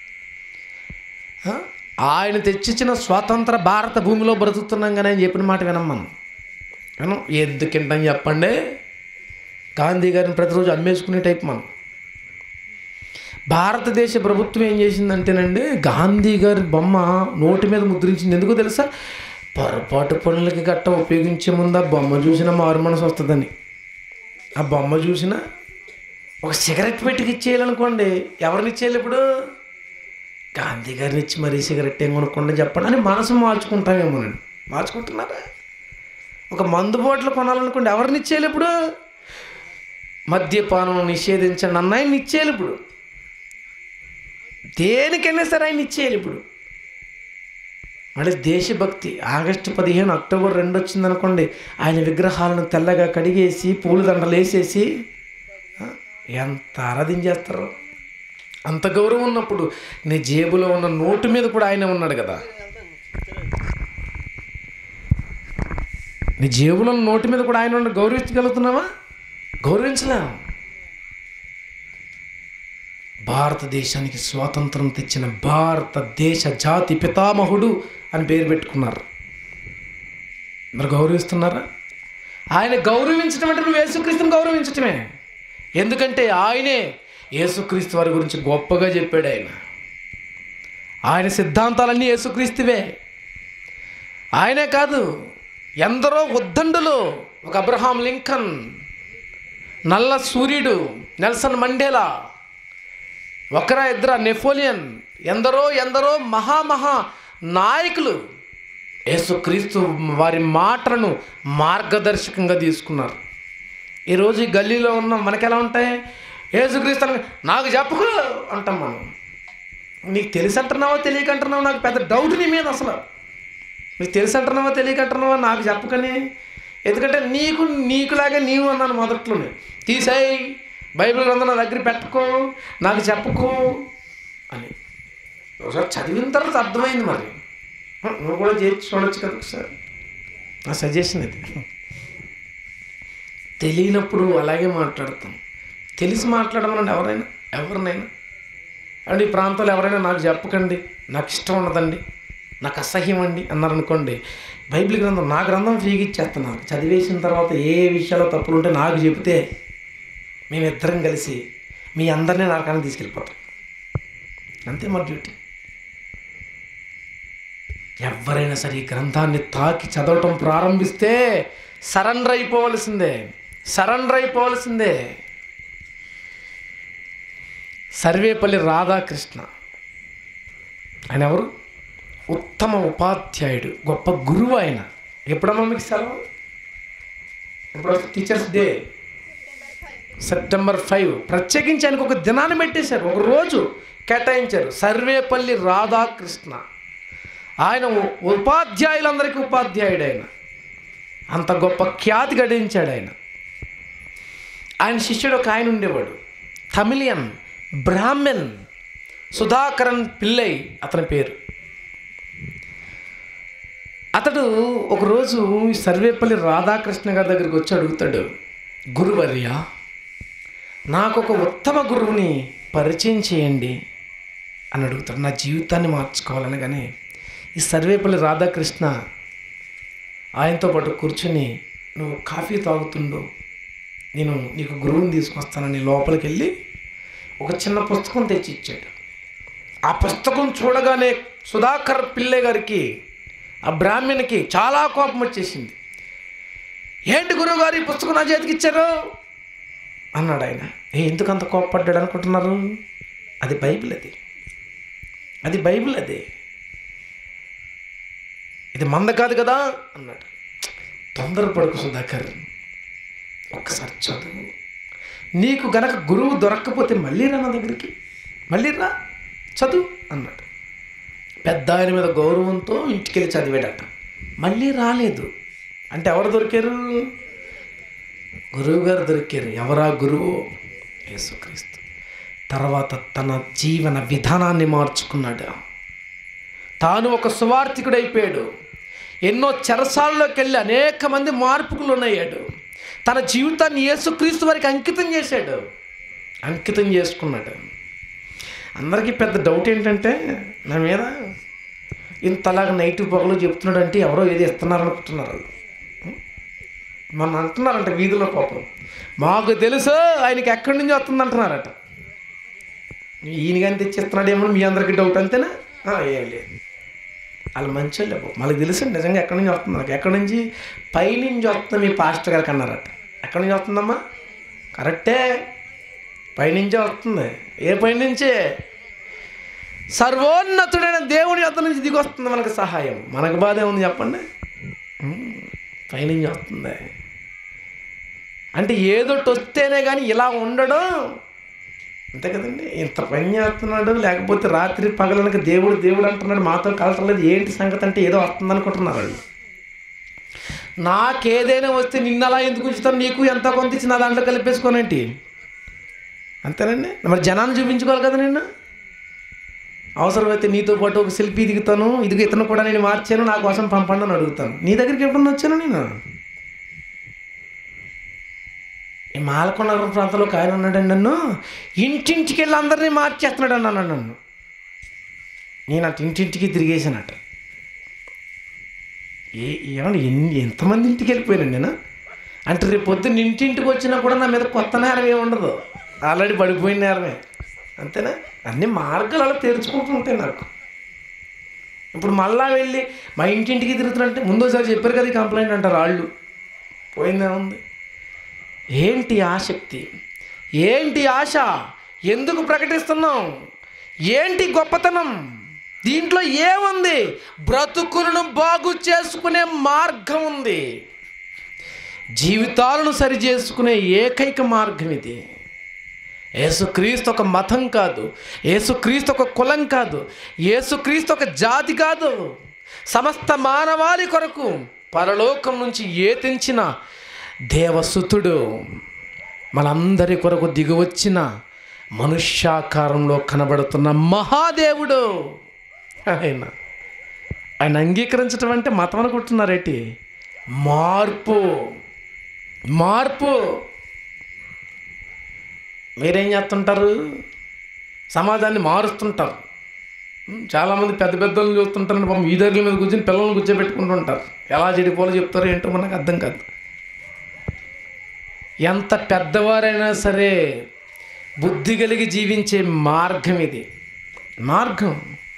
ఆ? ఆయన తెచ్చిచ్చిన స్వాతంత్ర భారత భూమిలో బ్రతుకుతున్నాం కానీ ఆయన చెప్పిన మాట వినం మనం వినం ఎందుకంటని చెప్పండి గాంధీ గారిని ప్రతిరోజు అమ్మేసుకునే టైప్ మనం భారతదేశ ప్రభుత్వం ఏం చేసిందంటేనండి గాంధీ గారి బొమ్మ నోటి మీద ముద్రించింది ఎందుకో తెలుసా పొరపాటు పనులకి గట్ట ఉపయోగించే ముందు ఆ బొమ్మ చూసిన మారు మనసు వస్తుందని ఆ బొమ్మ చూసిన ఒక సిగరెట్ పెట్టుకు ఇచ్చేయాలనుకోండి ఎవరిని ఇచ్చేయాలి ఇప్పుడు గాంధీ గారిని ఇచ్చి మరీ సిగరెట్ ఏం కొనుక్కోండి చెప్పండి అని మనసు మార్చుకుంటామేమోనండి మార్చుకుంటున్నారా ఒక మందు బాటిల్ కొనాలనుకోండి ఎవరిని ఇచ్చేయాలి ఇప్పుడు మద్యపానం నిషేధించండి అన్న ఆయన ఇచ్చేయాలి ఇప్పుడు దేనికైనా సరే ఆయన ఇచ్చేయాలి ఇప్పుడు మళ్ళీ దేశభక్తి ఆగస్టు పదిహేను అక్టోబర్ రెండు వచ్చిందనుకోండి ఆయన విగ్రహాలను తెల్లగా కడిగేసి పూలదండలు వేసేసి ఆ, ఎంత ఆరాధించేస్తారు అంత గౌరవం ఉన్నప్పుడు నీ జేబులో ఉన్న నోటు మీద కూడా ఆయన ఉన్నాడు కదా నీ జేబులో ఉన్న నోటు మీద కూడా ఆయన ఉన్న గౌరవించగలుగుతున్నావా గౌరవించలేము భారతదేశానికి స్వాతంత్రం తెచ్చిన భారతదేశ జాతి పితామహుడు అని పేరు పెట్టుకున్నారు మరి గౌరవిస్తున్నారా ఆయన గౌరవించడం అంటే నువ్వు యేసుక్రీస్తుని గౌరవించటమే ఎందుకంటే ఆయనే యేసుక్రీస్తు వారి గురించి గొప్పగా చెప్పాడు ఆయన ఆయన సిద్ధాంతాలన్నీ యేసుక్రీస్తువే ఆయనే కాదు ఎందరో ఉద్దండులు ఒక అబ్రహాం లింకన్ నల్ల సూర్యుడు నెల్సన్ మండేలా ఒకరా ఇద్దర నెపోలియన్ ఎందరో ఎందరో మహామహా నాయకులు యేసుక్రీస్తు వారి మాటలను మార్గదర్శకంగా తీసుకున్నారు ఈరోజు ఈ గల్లీలో ఉన్న మనకి ఎలా ఉంటాయి యేసుక్రీస్తు అనగా, నాకు చెప్పుకో అంటాం మనం నీకు తెలిసి అంటున్నావో తెలియక అంటున్నావో నాకు పెద్ద డౌట్ నీ మీద అసలు నీకు తెలిసి అంటున్నావో తెలియక అంటున్నావో నాకు చెప్పకని ఎందుకంటే నీకు నీకులాగా నీవు అన్నాను మొదట్లోనే తీసేయి బైబిల్ గ్రంథం నా దగ్గర పెట్టుకో నాకు చెప్పుకో అని ఒకసారి చదివిన తర్వాత అర్థమైంది మరి హ, నువ్వు కూడా చేసి చూడొచ్చు కదా ఒకసారి నా సజెషన్ ఇది తెలియనప్పుడు అలాగే మాట్లాడతాం తెలిసి మాట్లాడమనండి ఎవరైనా ఎవరినైనా అండి ఈ ప్రాంతంలో ఎవరైనా నాకు చెప్పకండి నాకు ఇష్టం ఉండదండి నాకు అసహ్యం అండి అన్నారనుకోండి బైబిల్ గ్రంథం నా గ్రంథం ఫ్రీగా ఇచ్చేస్తున్నారు చదివేసిన తర్వాత ఏ విషయాల్లో తప్పులు ఉంటే నాకు చెబితే మేమిద్దరం కలిసి మీ అందరినీ నరకానికి తీసుకెళ్ళిపోతాం అంతే మన డ్యూటీ ఎవరైనా సరే ఈ గ్రంథాన్ని తాకి చదవటం ప్రారంభిస్తే సరెండర్ అయిపోవలసిందే సరెండర్ అయిపోవలసిందే సర్వేపల్లి రాధాకృష్ణ ఆయన ఎవరు ఉత్తమ ఉపాధ్యాయుడు గొప్ప గురువు ఆయన ఎప్పుడమ్మా మీకు సెలవు ఎప్పుడు టీచర్స్ డే సెప్టెంబర్ ఫైవ్ ప్రత్యేకించి ఆయనకు ఒక దినాన్ని పెట్టేశారు ఒక రోజు కేటాయించారు సర్వేపల్లి రాధాకృష్ణ ఆయన ఉ- ఉపాధ్యాయులందరికీ ఉపాధ్యాయుడు ఆయన అంత గొప్ప ఖ్యాతి గడించాడు ఆయన ఆయన శిష్యుడు ఒక ఆయన ఉండేవాడు తమిళియన్ బ్రాహ్మణ్ సుధాకరన్ పిల్లై అతని పేరు అతడు ఒకరోజు ఈ సర్వేపల్లి రాధాకృష్ణ గారి దగ్గరికి వచ్చి అడుగుతాడు గురువర్య నాకు ఒక ఉత్తమ గురువుని పరిచయం చేయండి అని అడుగుతాడు నా జీవితాన్ని మార్చుకోవాలనగానే ఈ సర్వేపల్లి రాధాకృష్ణ ఆయనతో పాటు కూర్చుని నువ్వు కాఫీ తాగుతుండు నేను నీకు గురువుని తీసుకొస్తానని లోపలికి వెళ్ళి ఒక చిన్న పుస్తకం తెచ్చి ఇచ్చాడు ఆ పుస్తకం చూడగానే సుధాకర్ పిల్లే గారికి ఆ బ్రాహ్మణికి చాలా కోపం వచ్చేసింది ఏంటి గురువుగారు ఈ పుస్తకం నా చేతికి ఇచ్చారు అన్నాడు ఆయన ఏ ఎందుకు అంత కోపపడ్డాడు అనుకుంటున్నారు అది బైబిల్ అది అది బైబిల్ అది ఇది మంద కాదు కదా అన్నాడు తొందరపడుకు సుధాకర్ ఒక్కసారి చదువు నీకు గనక గురువు దొరక్కపోతే మళ్ళీ రా నా దగ్గరికి మళ్ళీ రా చదువు అన్నాడు పెద్ద ఆయన మీద గౌరవంతో ఇంటికెళ్ళి చదివాడట మళ్ళీ రాలేదు అంటే ఎవరు దొరికారు గురువు గారు దొరికారు ఎవరా గురువు యేసుక్రీస్తు తర్వాత తన జీవన విధానాన్ని మార్చుకున్నాడు తాను ఒక సువార్థికుడైపోయాడు ఎన్నో చెరసాల్లోకి వెళ్ళి అనేక మంది మార్పుకులు ఉన్నాయాడు తన జీవితాన్ని యేసుక్రీస్తు వారికి అంకితం చేశాడు అంకితం చేసుకున్నాడు అందరికీ పెద్ద డౌట్ ఏంటంటే నా మీద ఇంతలాగా నైట్ పొగలు చెప్తున్నాడు అంటే ఎవరో ఏది ఇస్తున్నారు అనుకుంటున్నారు వాళ్ళు మొన్న అంటున్నారంట వీధిలో పాపం మాకు తెలుసు ఆయనకి ఎక్కడి నుంచి వస్తుంది అంటున్నారట ఈయన కానీ తెచ్చిస్తున్నాడేమో మీ అందరికీ డౌట్ అంతేనా ఆ, ఏం లేదు వాళ్ళు మంచోళ్ళే బాబు మనకు తెలుసు నిజంగా ఎక్కడి నుంచి వస్తుంది నాకు ఎక్కడి నుంచి పైనుంచి వస్తుంది మీ పాస్టర్ గారికి అన్నారట ఎక్కడి నుంచి వస్తుందమ్మా కరెక్టే పైనుంచే వస్తుంది ఏ పైనుంచే సర్వోన్నతుడైన దేవుని యొద్ద నుంచి దిగి వస్తుంది మనకు సహాయం మనకు బాధ ఏముంది చెప్పండి ఉమ్, పైనుంచి వస్తుంది అంటే ఏదోటి వస్తేనే కానీ ఇలా ఉండడం అంతే కదండి ఇంత పని చేస్తున్నాడు లేకపోతే రాత్రి పగలనక దేవుడు దేవుడు అంటున్నాడు మాతో కలటలేదు ఏంటి సంగతి అంటే ఏదో వస్తుంది అనుకుంటున్నారు వాళ్ళు నాకేదైనా వస్తే నిన్న అలా ఎందుకు ఉంచుతాను నీకు ఎంత కొంత ఇచ్చి నా దాంట్లో కలిపేసుకోనేంటి అంతేనండి మరి జనాన్ని చూపించుకోవాలి కదా నిన్ను అవసరమైతే నీతో పాటు ఒక సెల్ఫీ దిగుతాను ఇదిగో ఇతను కూడా నేను మార్చాను నా కోసం పంపండి అని అడుగుతాను నీ దగ్గరికి ఎప్పుడన్నా వచ్చాను నేను ఈ మాలకొండ ప్రాంతంలో ఒక ఆయన ఉన్నాడండి నన్ను ఇంటింటికి వెళ్ళి అందరినీ మార్చేస్తున్నాడు అన్నాను నన్ను నేను అటు ఇంటింటికి తిరిగేసానట ఏ ఏమండి ఎన్ని ఎంతమంది ఇంటికి వెళ్ళిపోయాను నేను అంటే రేపు పొద్దున్న ఇంటింటికి వచ్చినా కూడా నా మీద కొత్త నేరం ఏమి ఉండదు ఆల్రెడీ పడిపోయిన నేరమే అంతేనా అన్ని మార్గాలు అలా తెరుచుకుంటూ ఉంటాయి నాకు ఇప్పుడు మళ్ళా వెళ్ళి మా ఇంటింటికి తిరుగుతున్నట్టే ముందోసారి చెప్పారు కదా ఈ కంప్లైంట్ అంటారు వాళ్ళు పోయిందేముంది ఏంటి ఆసక్తి ఏంటి ఆశ ఎందుకు ప్రకటిస్తున్నాం ఏంటి గొప్పతనం దీంట్లో ఏముంది బ్రతుకులను బాగు చేసుకునే మార్గం ఉంది జీవితాలను సరి చేసుకునే ఏకైక మార్గం ఇది యేసుక్రీస్తు ఒక మతం కాదు యేసుక్రీస్తు ఒక కులం కాదు యేసుక్రీస్తు ఒక జాతి కాదు సమస్త మానవాళి కొరకు పరలోకం నుంచి ఏ తెంచిన దేవసుతుడు మనందరి కొరకు దిగువచ్చిన మనుష్యాకారంలో కనబడుతున్న మహాదేవుడు ఆయన ఆయన అంగీకరించడం అంటే మతం అనుకుంటున్నారేటి మార్పు మార్పు మీరేం చేస్తుంటారు సమాజాన్ని మారుస్తుంటారు ఉం, చాలామంది పెద్ద పెద్దలను చూస్తుంటారు పాపం ఈదర్ల మీద కూర్చొని పిల్లల్ని కూర్చోబెట్టుకుంటుంటారు ఎలా చెడిపోలో చెప్తారో ఏంటో మనకు అర్థం కాదు ఎంత పెద్దవారైనా సరే బుద్ధి కలిగి జీవించే మార్గం ఇది మార్గం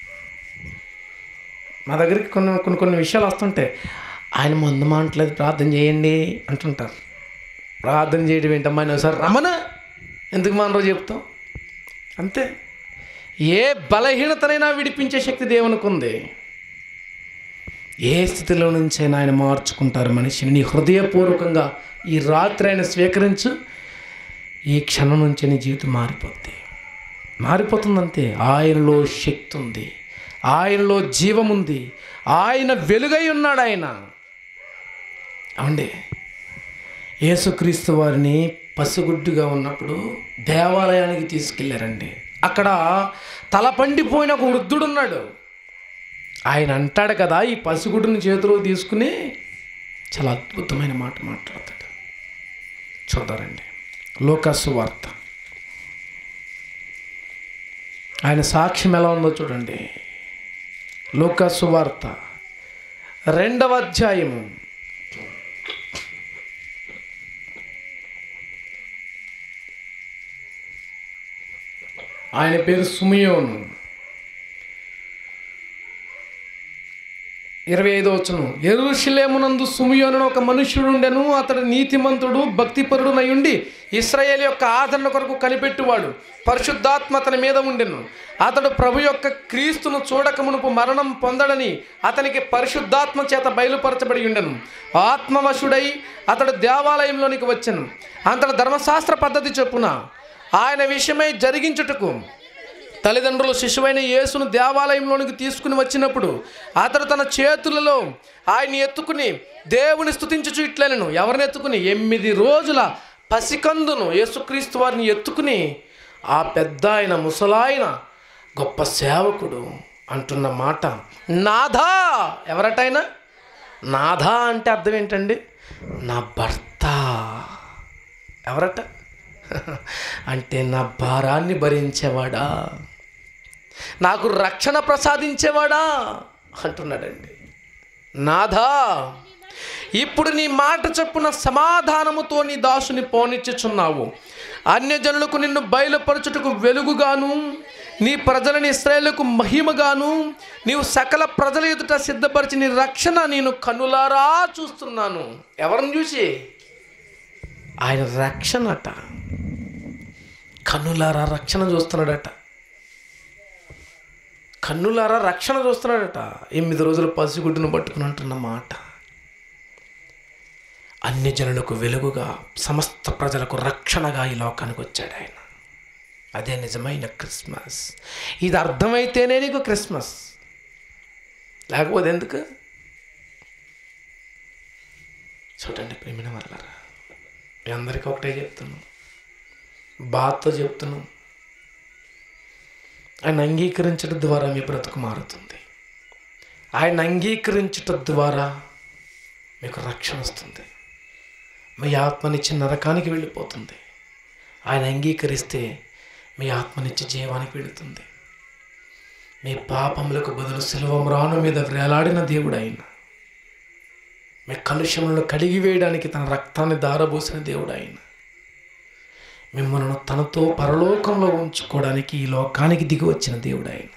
మా దగ్గరికి కొన్ని కొన్ని కొన్ని విషయాలు వస్తుంటాయి ఆయన మందు మానట్లేదు ప్రార్థన చేయండి అంటుంటారు ప్రార్థన చేయడం ఏంటమ్మా నేను ఒకసారి రమణ ఎందుకు మానరో చెప్తాం అంతే ఏ బలహీనతనైనా విడిపించే శక్తి దేవునికి ఉంది ఏ స్థితిలో నుంచైనా ఆయన మార్చుకుంటారు మనిషిని నీ హృదయపూర్వకంగా ఈ రాత్రి ఆయన స్వీకరించు ఈ క్షణం నుంచి నీ జీవితం మారిపోద్ది మారిపోతుందంతే ఆయనలో శక్తి ఉంది ఆయనలో జీవం ఉంది ఆయన వెలుగై ఉన్నాడు ఆయన అవండి యేసుక్రీస్తు వారిని పసిగుడ్డుగా ఉన్నప్పుడు దేవాలయానికి తీసుకెళ్ళారండి అక్కడ తల పండిపోయిన ఒక వృద్ధుడు ఉన్నాడు ఆయన అంటాడు కదా ఈ పసిగుడ్డుని చేతిలో తీసుకుని చాలా అద్భుతమైన మాట మాట్లాడతాడు చూద్దారండి లోకాసు వార్త ఆయన సాక్ష్యం ఎలా ఉందో చూడండి లోకాసు వార్త రెండవ అధ్యాయము ఆయన పేరు సుమియోను ఇరవై ఐదో వచ్చును ఎరుషులేమునందు సుమియోను ఒక మనుష్యుడు ఉండెను అతడు నీతిమంతుడు భక్తిపరుడునై ఉండి ఇస్రాయేల్ యొక్క ఆదరణ కొరకు కనిపెట్టువాడు పరిశుద్ధాత్మ అతని మీద ఉండెను అతడు ప్రభు యొక్క క్రీస్తును చూడక మునుపు మరణం పొందడని అతనికి పరిశుద్ధాత్మ చేత బయలుపరచబడి ఉండెను ఆత్మవశుడై అతడు దేవాలయంలోనికి వచ్చెను అంతటి ధర్మశాస్త్ర పద్ధతి చొప్పున ఆయన విషయమై జరిగించుటకు తల్లిదండ్రులు శిశువైన యేసును దేవాలయంలోనికి తీసుకుని వచ్చినప్పుడు అతడు తన చేతులలో ఆయన్ని ఎత్తుకుని దేవుని స్తుతించుచు ఇట్లనను ఎవరిని ఎత్తుకుని ఎనిమిది రోజుల పసికందును యేసుక్రీస్తు వారిని ఎత్తుకుని ఆ పెద్ద ఆయన ముసలాయన గొప్ప సేవకుడు అంటున్న మాట నాథా ఎవరటైనా నాథా అంటే అర్థం ఏంటండి నా భర్త ఎవరట అంటే నా భారాన్ని భరించేవాడా నాకు రక్షణ ప్రసాదించేవాడా అంటున్నాడండి నాథా ఇప్పుడు నీ మాట చొప్పున సమాధానముతో నీ దాసుని పోనిచ్చుచున్నావు అన్యజనులకు నిన్ను బయలుపరచుటకు వెలుగుగాను నీ ప్రజలని ఇస్రాయేలుకు మహిమగాను నీవు సకల ప్రజల ఎదుట సిద్ధపరిచి నీ రక్షణ నేను కనులారా చూస్తున్నాను ఎవరిని చూసి ఆయన రక్షణట కన్నులారా రక్షణ చూస్తున్నాడట కన్నులారా రక్షణ చూస్తున్నాడట ఎనిమిది రోజులు పసిగుడ్డును పట్టుకుని అంటున్న మాట అన్ని జనులకు వెలుగుగా సమస్త ప్రజలకు రక్షణగా ఈ లోకానికి వచ్చాడు ఆయన అదే నిజమైన క్రిస్మస్ ఇది అర్థమైతేనే నీకు క్రిస్మస్ లేకపోతే ఎందుకు చూడండి ప్రేమిన వాళ్ళరా మీ అందరికీ ఒకటే చెప్తున్నాను బాధతో చెప్తున్నాం ఆయన అంగీకరించడం ద్వారా మీ బ్రతుకు మారుతుంది ఆయన అంగీకరించటం ద్వారా మీకు రక్షణ వస్తుంది మీ ఆత్మనిచ్చి నరకానికి వెళ్ళిపోతుంది ఆయన అంగీకరిస్తే మీ ఆత్మనిచ్చి జీవానికి వెళుతుంది మీ పాపములకు బదులు శిలువం రాను మీద వేలాడిన దేవుడు ఆయన మీ కలుషములను కడిగి వేయడానికి తన రక్తాన్ని దారబోసిన దేవుడు ఆయన మిమ్మల్ని తనతో పరలోకంలో ఉంచుకోవడానికి ఈ లోకానికి దిగి వచ్చిన దేవుడు ఆయన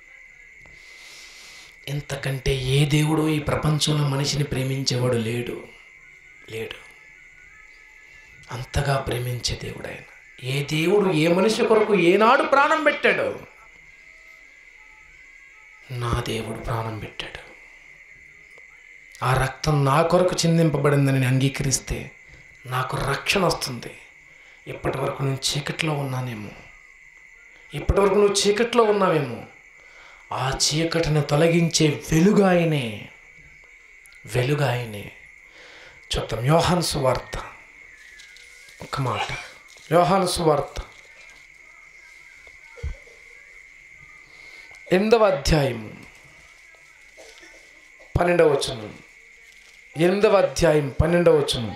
ఇంతకంటే ఏ దేవుడు ఈ ప్రపంచంలో మనిషిని ప్రేమించేవాడు లేడు లేడు అంతగా ప్రేమించే దేవుడు ఆయన ఏ దేవుడు ఏ మనిషి కొరకు ఏనాడు ప్రాణం పెట్టాడు నా దేవుడు ప్రాణం పెట్టాడు ఆ రక్తం నా కొరకు చిందింపబడిందని నేను అంగీకరిస్తే నాకు రక్షణ వస్తుంది ఇప్పటి వరకు నేను చీకట్లో ఉన్నానేమో ఇప్పటి వరకు నువ్వు చీకట్లో ఉన్నావేమో ఆ చీకటిని తొలగించే వెలుగు ఆయనే వెలుగు ఆయనే చూద్దాం యోహాను సువార్త ఒక మాట యోహాను సువార్త ఎనిమిదవ అధ్యాయము పన్నెండవ వచనం ఎనిమిదవ అధ్యాయం పన్నెండవ వచనం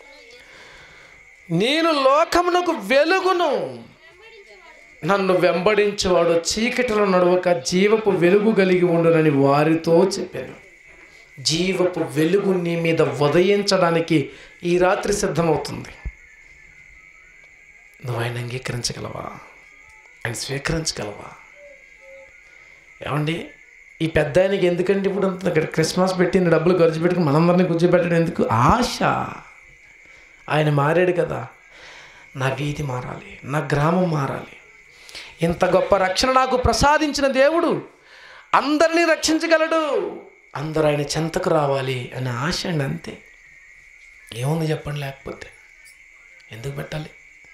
నేను లోకమునకు వెలుగును నన్ను వెంబడించేవాడు చీకటిలో నడవక జీవపు వెలుగు కలిగి ఉండునని వారితో చెప్పాను జీవపు వెలుగు నీ మీద ఉదయించడానికి ఈ రాత్రి సిద్ధమవుతుంది నువ్వు ఆయన అంగీకరించగలవా ఆయన స్వీకరించగలవా ఏమండి ఈ పెద్ద ఆయనకి ఎందుకంటే ఇప్పుడు అంత ఇక్కడ క్రిస్మస్ పెట్టిన డబ్బులు ఖర్చు పెట్టుకుని మనందరినీ కూర్చోబెట్టడం ఎందుకు ఆశ ఆయన మారాడు కదా నా వీధి మారాలి నా గ్రామం మారాలి ఇంత గొప్ప రక్షణ నాకు ప్రసాదించిన దేవుడు అందరినీ రక్షించగలడు అందరూ ఆయన చెంతకు రావాలి అనే ఆశ అండి అంతే ఏముంది చెప్పండి లేకపోతే ఎందుకు పెట్టాలి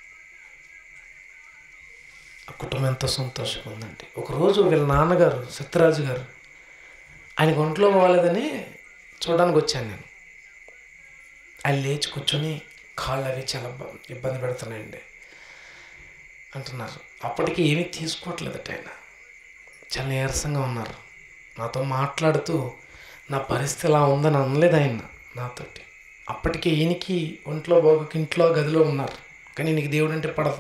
ఆ కుటుంబం ఎంతో సంతోషంగా ఉందండి ఒకరోజు వీళ్ళ నాన్నగారు సత్యరాజు గారు ఆయనకు ఒంట్లో పోవాలేదని చూడడానికి వచ్చాను నేను ఆయన లేచి కూర్చొని కాళ్ళు అవి చాలా ఇబ్బ- ఇబ్బంది పెడుతున్నాయండి అంటున్నారు అప్పటికి ఏమీ తీసుకోవట్లేదట ఆయన చాలా నీరసంగా ఉన్నారు నాతో మాట్లాడుతూ నా పరిస్థితి ఇలా ఉందని అనలేదు ఆయన నాతోటి అప్పటికే ఈయనకి ఒంట్లో బాగుకి ఇంట్లో గదిలో ఉన్నారు కానీ నీకు దేవుడు అంటే పడదు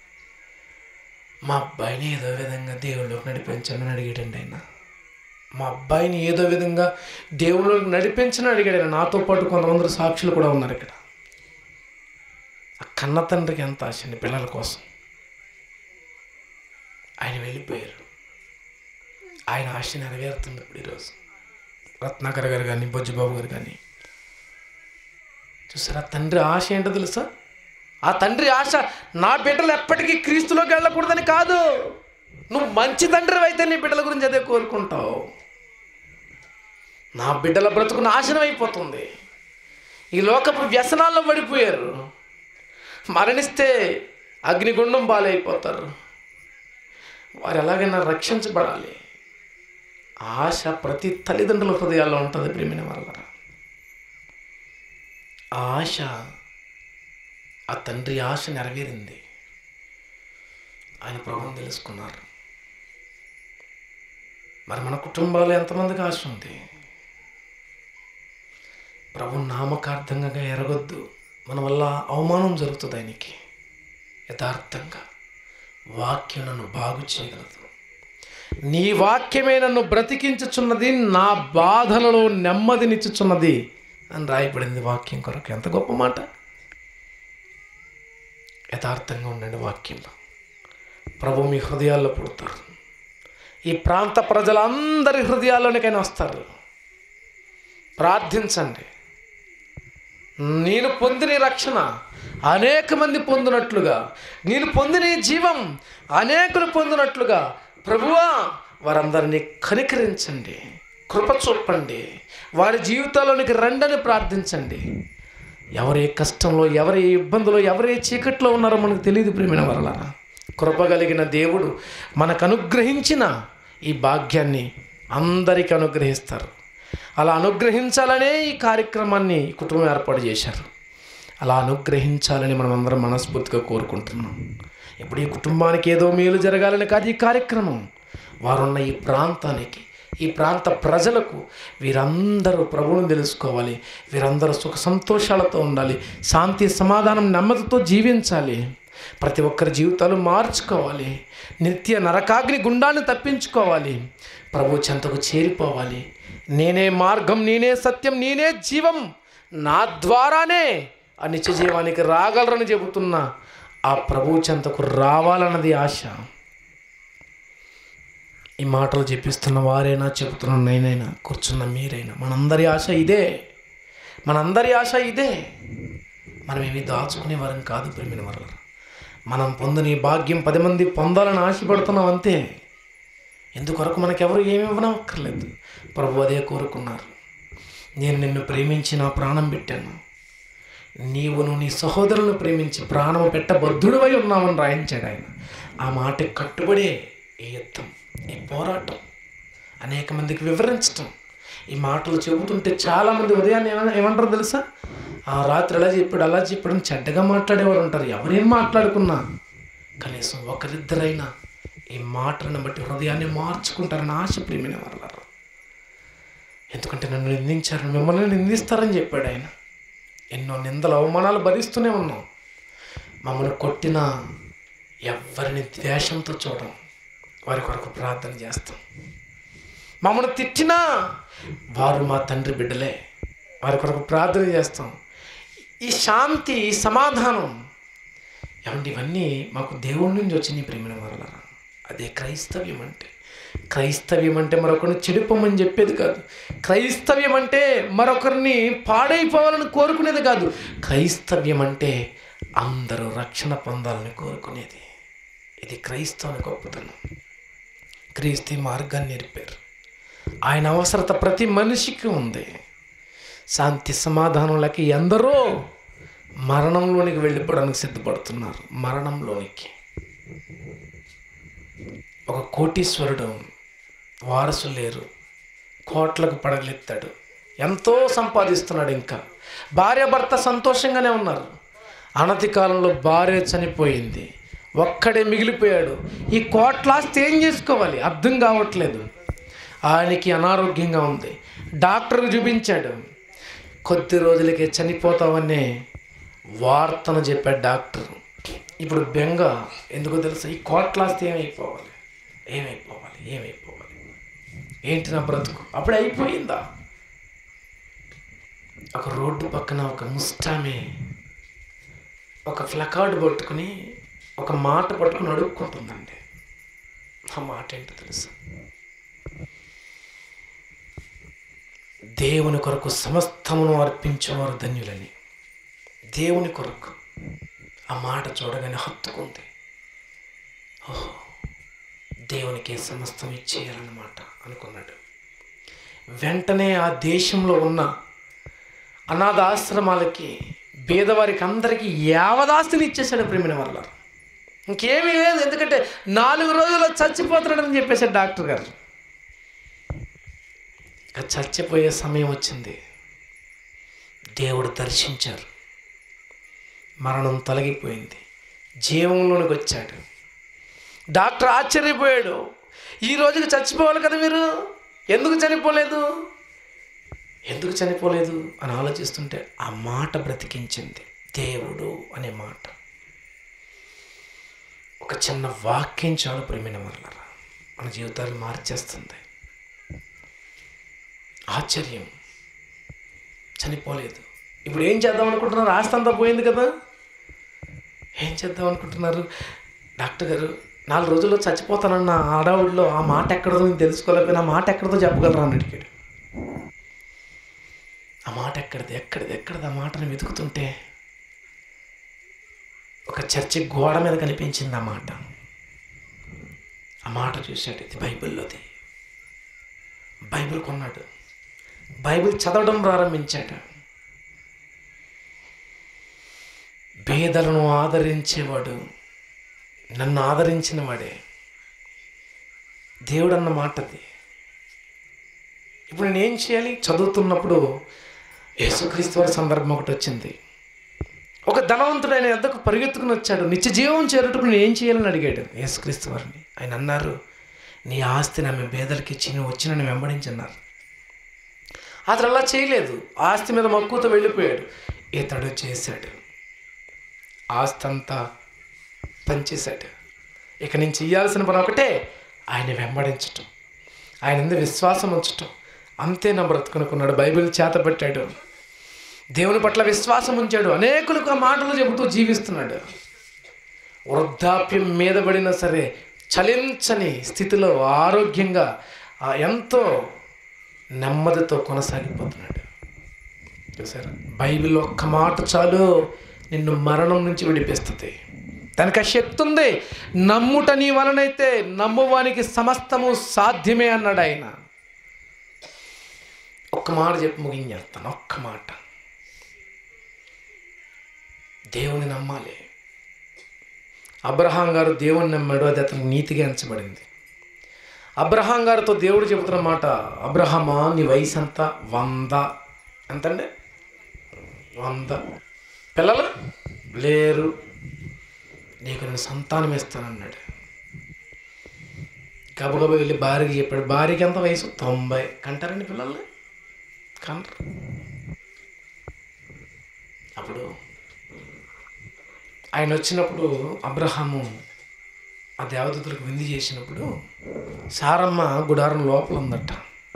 మా అబ్బాయిని ఏదో విధంగా దేవుళ్ళలోకి నడిపించండి అడిగాడండి ఆయన మా అబ్బాయిని ఏదో విధంగా దేవుళ్ళలోకి నడిపించని అడిగాడు ఆయన నాతో పాటు కొంతమంది సాక్షులు కూడా ఉన్నారు ఇక్కడ ఆ కన్న తండ్రికి ఎంత ఆశ అండి పిల్లల కోసం ఆయన వెళ్ళిపోయారు ఆయన ఆశ నెరవేరుతుంది ఇప్పుడు ఈరోజు రత్నాకర్ గారు కానీ బొజ్జుబాబు గారు కానీ చూసారా తండ్రి ఆశ ఏంటో తెలుసా ఆ తండ్రి ఆశ నా బిడ్డలు ఎప్పటికీ క్రీస్తులోకి వెళ్ళకూడదని కాదు నువ్వు మంచి తండ్రి అయితే నీ బిడ్డల గురించి అదే కోరుకుంటావు నా బిడ్డల బ్రతుకు నాశనం అయిపోతుంది ఈ లోకపు వ్యసనాల్లో పడిపోయారు మరణిస్తే అగ్నిగుండం బాలైపోతారు వారు ఎలాగైనా రక్షించబడాలి ఆశ ప్రతి తల్లిదండ్రుల హృదయాల్లో ఉంటుంది ప్రేమిన వాళ్ళ ఆ ఆశ ఆ తండ్రి ఆశ నెరవేరింది ఆయన ప్రభుని తెలుసుకున్నారు మరి మన కుటుంబాలు ఎంతమందికి ఆశ ఉంది ప్రభు నామకార్థంగా ఎరగొద్దు మన వల్ల అవమానం జరుగుతుంది ఆయనకి యథార్థంగా వాక్యం నన్ను బాగు చేయగలదు నీ వాక్యమే నన్ను బ్రతికించుచున్నది నా బాధలలో నెమ్మదినిచ్చుచున్నది అని రాయబడింది వాక్యం కొరకు ఎంత గొప్ప మాట యథార్థంగా ఉండండి వాక్యంలో ప్రభు మీ హృదయాల్లో పుడతారు ఈ ప్రాంత ప్రజలందరి హృదయాల్లోనికైనా వస్తారు ప్రార్థించండి నేను పొందిన ఈ రక్షణ అనేక మంది పొందినట్లుగా నేను పొందిన ఈ జీవం అనేకులు పొందినట్లుగా ప్రభువా వారందరినీ కనికరించండి కృప చూపండి వారి జీవితాల్లోనికి రండని ప్రార్థించండి ఎవరు ఏ కష్టంలో ఎవరు ఏ ఇబ్బందులో ఎవరు ఏ చీకట్లో ఉన్నారో మనకు తెలియదు ప్రేమిన వరల కృప కలిగిన దేవుడు మనకు అనుగ్రహించిన ఈ భాగ్యాన్ని అందరికీ అనుగ్రహిస్తారు అలా అనుగ్రహించాలనే ఈ కార్యక్రమాన్ని ఈ కుటుంబం ఏర్పాటు చేశారు అలా అనుగ్రహించాలని మనం అందరం మనస్ఫూర్తిగా కోరుకుంటున్నాం ఇప్పుడు ఈ కుటుంబానికి ఏదో మేలు జరగాలని కాదు ఈ కార్యక్రమం వారున్న ఈ ప్రాంతానికి ఈ ప్రాంత ప్రజలకు వీరందరూ ప్రభువుని తెలుసుకోవాలి వీరందరూ సుఖ సంతోషాలతో ఉండాలి శాంతి సమాధానం నెమ్మదితో జీవించాలి ప్రతి ఒక్కరి జీవితాలు మార్చుకోవాలి నిత్య నరకాగ్ని గుండాన్ని తప్పించుకోవాలి ప్రభు చెంతకు చేరిపోవాలి నేనే మార్గం నేనే సత్యం నేనే జీవం నా ద్వారానే ఆ నిత్య జీవానికి రాగలరని చెబుతున్న ఆ ప్రభు చెంతకు రావాలన్నది ఆశ ఈ మాటలు చెప్పిస్తున్న వారైనా చెబుతున్న నేనైనా కూర్చున్న మీరైనా మనందరి ఆశ ఇదే మనందరి ఆశ ఇదే మనం ఏమి దాచుకునే వారం కాదు ప్రేమిన వరల మనం పొందిన ఈ భాగ్యం పది మంది పొందాలని ఆశపడుతున్నాం అంతే ఎందుకొరకు మనకెవరు ఏమి ఇవ్వనక్కర్లేదు ప్రభు అదే కోరుకున్నారు నేను నిన్ను ప్రేమించి నా ప్రాణం పెట్టాను నీవును నీ సహోదరులను ప్రేమించి ప్రాణము పెట్టబద్ధుడివై ఉన్నామని రాయించాడు ఆయన ఆ మాటకి కట్టుబడే ఈ యుద్ధం ఈ పోరాటం అనేక మందికి వివరించటం ఈ మాటలు చెబుతుంటే చాలామంది ఉదయాన్నే ఏమ ఏమంటారు తెలుసా ఆ రాత్రి ఎలా చెప్పాడు అలా చెప్పాడు అని చెడ్డగా మాట్లాడేవారు ఉంటారు ఎవరేం మాట్లాడుకున్నా కనీసం ఒకరిద్దరైనా ఈ మాటలను బట్టి హృదయాన్ని మార్చుకుంటారని ఆశ ప్రేమిన వాళ్ళారు ఎందుకంటే నన్ను నిందించారు మిమ్మల్ని నిందిస్తారని చెప్పాడు ఆయన ఎన్నో నిందలు అవమానాలు భరిస్తూనే ఉన్నాం మమ్మల్ని కొట్టిన ఎవరిని ద్వేషంతో చూడం వారి కొరకు ప్రార్థన చేస్తాం మమ్మల్ని తిట్టినా వారు మా తండ్రి బిడ్డలే వారి కొరకు ప్రార్థన చేస్తాం ఈ శాంతి ఈ సమాధానం ఏమంటే ఇవన్నీ మాకు దేవుడి నుంచి వచ్చిన ప్రేమిన వరల అదే క్రైస్తవ్యం అంటే క్రైస్తవ్యం అంటే మరొకరిని చెడిపోమని చెప్పేది కాదు క్రైస్తవ్యం అంటే మరొకరిని పాడైపోవాలని కోరుకునేది కాదు క్రైస్తవ్యం అంటే అందరూ రక్షణ పొందాలని కోరుకునేది ఇది క్రైస్తవుని గొప్పతనం క్రీస్తు ఈ మార్గాన్ని నేర్పారు ఆయన అవసరత ప్రతి మనిషికి ఉంది శాంతి సమాధానంలోకి ఎందరో మరణంలోనికి వెళ్ళిపోవడానికి సిద్ధపడుతున్నారు మరణంలోనికి ఒక కోటీశ్వరుడు వారసు లేరు కోట్లకు పడగలెత్తాడు ఎంతో సంపాదిస్తున్నాడు ఇంకా భార్య భర్త సంతోషంగానే ఉన్నారు అనతి కాలంలో భార్య చనిపోయింది ఒక్కడే మిగిలిపోయాడు ఈ కోట్లాస్తి ఏం చేసుకోవాలి అర్థం కావట్లేదు ఆయనకి అనారోగ్యంగా ఉంది డాక్టర్కి చూపించాడు కొద్ది రోజులకే చనిపోతామనే వార్తను చెప్పాడు డాక్టర్ ఇప్పుడు బెంగ ఎందుకో తెలుసా ఈ కోట్లాస్తి ఏమైపోవాలి ఏమైపోవాలి ఏమైపోవాలి ఏంటి నా బ్రతుకు అప్పుడు అయిపోయిందా ఒక రోడ్డు పక్కన ఒక ముస్టామే ఒక ఫ్లకార్డ్ పట్టుకుని ఒక మాట పట్టుకుని అడుక్కుంటుందండి ఆ మాట ఏంటో తెలుసా దేవుని కొరకు సమస్తమును అర్పించేవారు ధన్యులని దేవుని కొరకు ఆ మాట చూడగానే హత్తుకుంది ఓహో దేవునికి సమస్తం ఇచ్చేయాలన్నమాట అనుకున్నాడు వెంటనే ఆ దేశంలో ఉన్న అనాథ ఆశ్రమాలకి పేదవారికి అందరికీ యావదాస్తిని ఇచ్చేసాడు ప్రేమిన వల్ల ఇంకేమీ లేదు ఎందుకంటే నాలుగు రోజుల్లో చచ్చిపోతున్నాడని చెప్పేశాడు డాక్టర్ గారు ఇక చచ్చిపోయే సమయం వచ్చింది దేవుడు దర్శించారు మరణం తొలగిపోయింది జీవంలోనికి వచ్చాడు డాక్టర్ ఆశ్చర్యపోయాడు ఈ రోజుకి చచ్చిపోవాలి కదా మీరు ఎందుకు చనిపోలేదు ఎందుకు చనిపోలేదు అని ఆలోచిస్తుంటే ఆ మాట బ్రతికించింది దేవుడు అనే మాట ఒక చిన్న వాక్యం చాలు ప్రేమిన వల్ల మన జీవితాలు మార్చేస్తుంది ఆశ్చర్యం చనిపోలేదు ఇప్పుడు ఏం చేద్దాం అనుకుంటున్నారు ఆస్తి అంతా పోయింది కదా ఏం చేద్దాం అనుకుంటున్నారు డాక్టర్ గారు నాలుగు రోజుల్లో చచ్చిపోతానన్న ఆడవాడిలో ఆ మాట ఎక్కడదో నేను తెలుసుకోలేకపోయినా ఆ మాట ఎక్కడదో చెప్పగలరా అని అడిగాడు ఆ మాట ఎక్కడిది ఎక్కడిది ఎక్కడిది ఆ మాటను వెతుకుతుంటే ఒక చర్చి గోడ మీద కనిపించింది ఆ మాట ఆ మాట చూశాడు ఇది బైబిల్లోది బైబిల్ కొన్నాడు బైబిల్ చదవడం ప్రారంభించాడు పేదలను ఆదరించేవాడు నన్ను ఆదరించిన వాడే దేవుడు అన్న మాటది ఇప్పుడు నేనేం చేయాలి చదువుతున్నప్పుడు యేసుక్రీస్తు వారి సందర్భం ఒకటి వచ్చింది ఒక ధనవంతుడు ఆయన ఎద్దకు పరిగెత్తుకుని వచ్చాడు నిత్య జీవం చేరుటకు నేను ఏం చేయాలని అడిగాడు యేసుక్రీస్తు వారిని ఆయన అన్నారు నీ ఆస్తిని ఆమె పేదలకి ఇచ్చి నువ్వు వచ్చి నన్ను వెంబడించన్నారు అతను అలా చేయలేదు ఆస్తి మీద మక్కువతో వెళ్ళిపోయాడు ఇతడు చేశాడు ఆస్తి అంతా పనిచేశాడు ఇక నేను చేయాల్సిన పని ఒకటే ఆయన వెంబడించటం ఆయన మీద విశ్వాసం ఉంచటం అంతే నా బ్రతుకునుకున్నాడు బైబిల్ చేత పెట్టాడు దేవుని పట్ల విశ్వాసం ఉంచాడు అనేకులకు ఆ మాటలు చెబుతూ జీవిస్తున్నాడు వృద్ధాప్యం మీద పడినా సరే చలించని స్థితిలో ఆరోగ్యంగా ఆ ఎంతో నెమ్మదితో కొనసాగిపోతున్నాడు చూసారా బైబిల్ ఒక్క మాట చాలు నిన్ను మరణం నుంచి విడిపిస్తుంది దానికి ఆ శక్తి ఉంది నమ్ముట నీ వలనైతే నమ్మువానికి సమస్తము సాధ్యమే అన్నాడు ఆయన ఒక్క మాట చెప్పి ముగించేస్తాను ఒక్క మాట దేవుని నమ్మాలి అబ్రహాం గారు దేవుని నమ్మాడు అది అతనికి నీతిగా ఎంచబడింది అబ్రహాం గారితో దేవుడు చెబుతున్న మాట అబ్రహమా నీ వయసు అంత వంద ఎంతండి వంద పిల్లలు లేరు నీకు నేను సంతానం ఇస్తానన్నాడు గబగబ వెళ్ళి భార్యకి చెప్పాడు భార్యకి ఎంత వయసు తొంభై కంటారండి పిల్లల్ని కంటారు అప్పుడు ఆయన వచ్చినప్పుడు అబ్రహాము ఆ దేవదూతలకు విందు చేసినప్పుడు సారమ్మ గుడారం లోపల ఉందట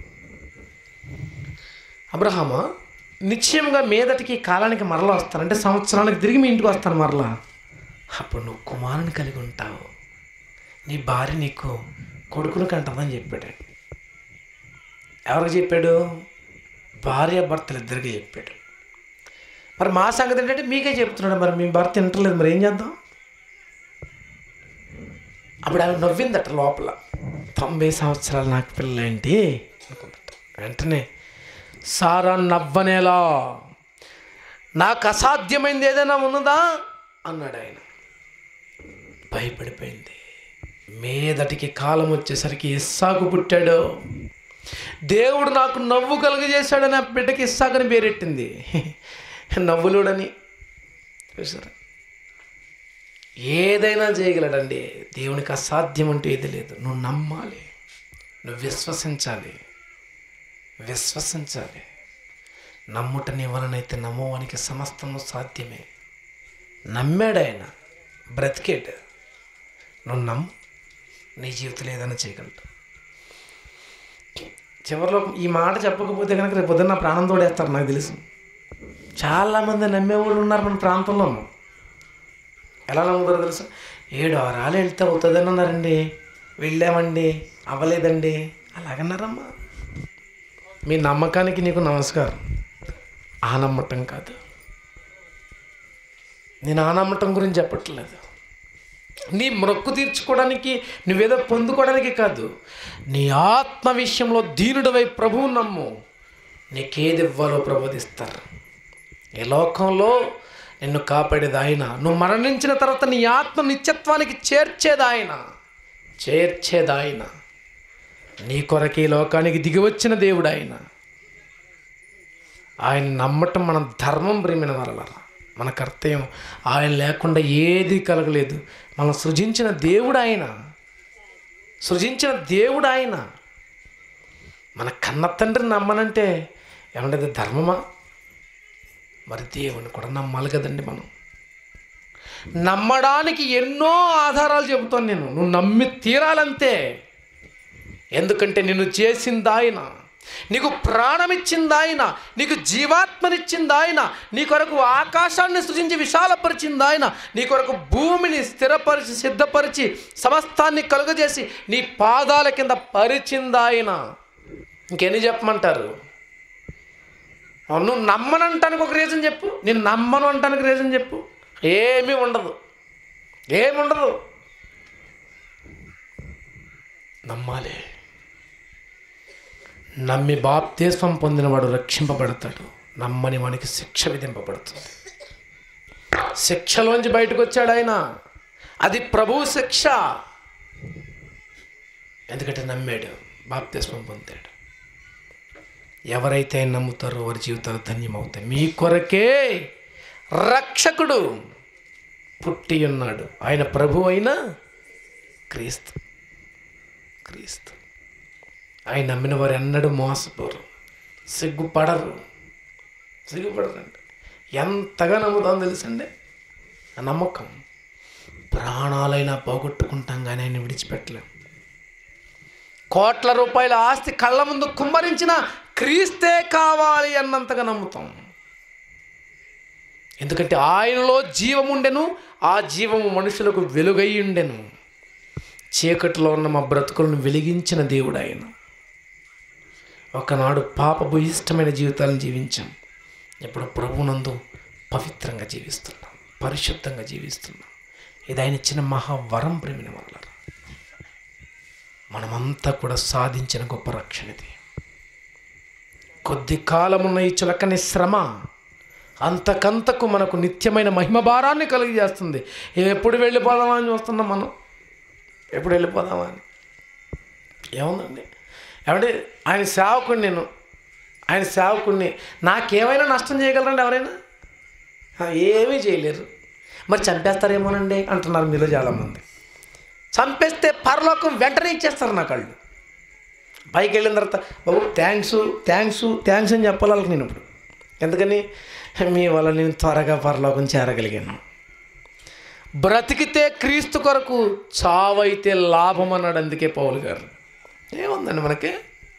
అబ్రహామ నిశ్చయంగా మీదటికి కాలానికి మరలా వస్తాను అంటే సంవత్సరానికి తిరిగి మీ ఇంటికి వస్తాను మరలా అప్పుడు నువ్వు కుమారుని కలిగి ఉంటావు నీ భార్య నీకు కొడుకును కంటదని చెప్పాడు ఎవరికి చెప్పాడు భార్య భర్తలు ఇద్దరికి చెప్పాడు మరి మా సంగతి ఏంటంటే మీకే చెప్తున్నాడు మరి మీ భర్త వింటలేదు మరి ఏం చేద్దాం అప్పుడు ఆమె నవ్విందట లోపల తొంభై సంవత్సరాలు నాకు పిల్లలేంటి అనుకుందట వెంటనే సారా నవ్వనేలా నాకు అసాధ్యమైంది ఏదైనా ఉన్నదా అన్నాడు ఆయన భయపడిపోయింది మీదటికి కాలం వచ్చేసరికి ఇస్సాకు పుట్టాడు దేవుడు నాకు నవ్వు కలుగజేశాడని ఆ బిడ్డకి ఇస్సాకని పేరెట్టింది నవ్వులుడని చూసారా ఏదైనా చేయగలడండి దేవునికి అసాధ్యం అంటూ ఏది లేదు నువ్వు నమ్మాలి నువ్వు విశ్వసించాలి విశ్వసించాలి నమ్ముట నీ వలనైతే నమ్మవానికి సమస్తము సాధ్యమే నమ్మాడు ఆయన బ్రతికేడు నువ్వు నమ్ము నీ జీవితంలో ఏదైనా చేయగలడు చివరిలో ఈ మాట చెప్పకపోతే కనుక రేపు పొద్దున్న నా ప్రాణం తోడేస్తారు నాకు తెలుసు చాలామంది నమ్మేవాళ్ళు ఉన్నారు మన ప్రాంతంలో ఎలా నమ్ముతారో తెలుసు ఏడు వారాలు వెళ్తే అవుతుందని అన్నారండి వెళ్ళామండి అవ్వలేదండి అలాగన్నారమ్మా మీ నమ్మకానికి నీకు నమస్కారం ఆ నమ్మటం కాదు నేను ఆ నమ్మటం గురించి చెప్పట్లేదు నీ మొక్కు తీర్చుకోవడానికి నువ్వేదో పొందుకోవడానికి కాదు నీ ఆత్మ విషయంలో దీనుడివై ప్రభువు నమ్ము నీకేది ఇవ్వాలో ప్రబోధిస్తారు ఈ లోకంలో నిన్ను కాపాడేది ఆయన నువ్వు మరణించిన తర్వాత నీ ఆత్మ నిత్యత్వానికి చేర్చేది ఆయన చేర్చేది ఆయన నీ కొరకు ఈ లోకానికి దిగివచ్చిన దేవుడు ఆయన ఆయన నమ్మటం మనం ధర్మం ప్రేమిన వరలరా మన కర్తవ్యం ఆయన లేకుండా ఏది కలగలేదు మనం సృజించిన దేవుడు ఆయన సృజించిన దేవుడు ఆయన మన కన్న తండ్రిని నమ్మనంటే ఏమంటే అది ధర్మమా మరి దేవుని కూడా నమ్మాలి కదండి మనం నమ్మడానికి ఎన్నో ఆధారాలు చెబుతాను నేను నువ్వు నమ్మి తీరాలంతే ఎందుకంటే నిన్ను చేసింది ఆయన నీకు ప్రాణమిచ్చింది ఆయన నీకు జీవాత్మనిచ్చింది ఆయన నీ కొరకు ఆకాశాన్ని సృజించి విశాలపరిచింది ఆయన నీ కొరకు భూమిని స్థిరపరిచి సిద్ధపరిచి సమస్తాన్ని కలుగజేసి నీ పాదాల కింద పరిచింది ఆయన ఇంకెన్ని చెప్పమంటారు నువ్వు నమ్మనంటానికి ఒక రీజన్ చెప్పు నేను నమ్మను అంటానికి రీజన్ చెప్పు ఏమీ ఉండదు ఏమి ఉండదు నమ్మాలి నమ్మి బాప్తీస్వం పొందినవాడు రక్షింపబడతాడు నమ్మని వానికి శిక్ష విధింపబడుతుంది శిక్షలోంచి బయటకు వచ్చాడు ఆయన అది ప్రభువు శిక్ష ఎందుకంటే నమ్మాడు బాప్తీస్వం పొందాడు ఎవరైతే ఆయన నమ్ముతారో వారి జీవితాలు ధన్యమవుతాయి మీ కొరకే రక్షకుడు పుట్టి ఉన్నాడు ఆయన ప్రభు అయిన క్రీస్తు క్రీస్తు ఆయన నమ్మిన వారు ఎన్నడూ మోసపోరు సిగ్గుపడరు సిగ్గుపడరండి ఎంతగా నమ్ముతాం తెలుసండి ఆ నమ్మకం ప్రాణాలైనా పోగొట్టుకుంటాం కానీ ఆయన విడిచిపెట్టలేం కోట్ల రూపాయల ఆస్తి కళ్ళ ముందు కుమ్మరించిన క్రీస్తే కావాలి అన్నంతగా నమ్ముతాం ఎందుకంటే ఆయనలో జీవముండెను ఆ జీవము మనుషులకు వెలుగై ఉండెను చీకటిలో ఉన్న మా బ్రతుకులను వెలిగించిన దేవుడు ఆయన ఒకనాడు పాపపు ఇష్టమైన జీవితాలను జీవించాం ఇప్పుడు ప్రభునందు పవిత్రంగా జీవిస్తున్నాం పరిశుద్ధంగా జీవిస్తున్నాం ఇది ఆయన ఇచ్చిన మహావరం ప్రేమిన వల్ల మనమంతా కూడా సాధించిన గొప్ప రక్షణ ఇది కొద్ది కాలమున్న ఈ చులకని శ్రమ అంతకంతకు మనకు నిత్యమైన మహిమ భారాన్ని కలిగజేస్తుంది ఎప్పుడు వెళ్ళిపోదామా అని చూస్తున్నాం మనం ఎప్పుడు వెళ్ళిపోదామా అని ఏముందండి ఏమంటే ఆయన సేవకుడిని నేను ఆయన సేవకుడిని నాకేమైనా నష్టం చేయగలరండి ఎవరైనా ఆ, ఏమీ చేయలేరు మరి చంపేస్తారేమోనండి అంటున్నారు మీలో చాలామంది చంపేస్తే పరలోకం వెంటనే ఇచ్చేస్తారు నా కళ్ళు పైకి వెళ్ళిన తర్వాత బాబు థ్యాంక్స్ థ్యాంక్స్ థ్యాంక్స్ అని చెప్పాలి వాళ్ళకి నేను ఇప్పుడు ఎందుకని మీ వల్ల నేను త్వరగా పరలోకం చేరగలిగాను బ్రతికితే క్రీస్తు కొరకు చావైతే లాభం అన్నాడు అందుకే పౌలు గారు ఏముందండి మనకి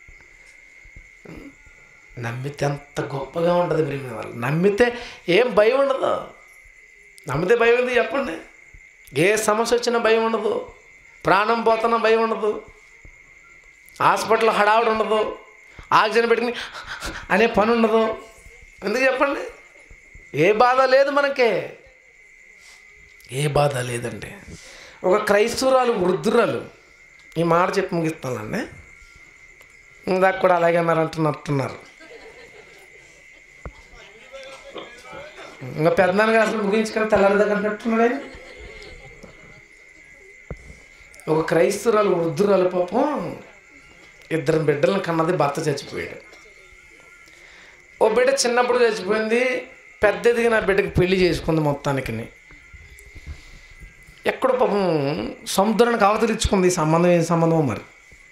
నమ్మితే ఎంత గొప్పగా ఉంటుంది ప్రేమ వాళ్ళు నమ్మితే ఏం భయం ఉండదు నమ్మితే భయం ఉంది చెప్పండి ఏ సమస్య వచ్చినా భయం ఉండదు ప్రాణం పోతున్నా భయం ఉండదు హాస్పిటల్ హడావుడి ఉండదు ఆక్సిజన్ పెట్టుకుని అనే పని ఉండదు ఎందుకు చెప్పండి ఏ బాధ లేదు మనకే ఏ బాధ లేదండి ఒక క్రైస్తవురాలు వృద్ధురాలు ఈ మాట చెప్పి ముగిస్తానండి ఇందాక కూడా అలాగే అన్నారు అంటున్నట్టున్నారు ఇంకా పెద్దనాన్నగారు అసలు ముగించుకొని తెల్లారిదాకంటున్నాడు ఆయన ఒక క్రైస్తవురాలు వృద్ధురాలు పాపం ఇద్దరు బిడ్డలను కన్నది భర్త చచ్చిపోయాడు ఓ బిడ్డ చిన్నప్పుడు చచ్చిపోయింది పెద్ద ఎదిగిన ఆ బిడ్డకి పెళ్లి చేసుకుంది మొత్తానికి ఎక్కడ పాపం సముద్రానికి అవతరించుకుంది ఈ సంబంధం ఏం సంబంధమో మరి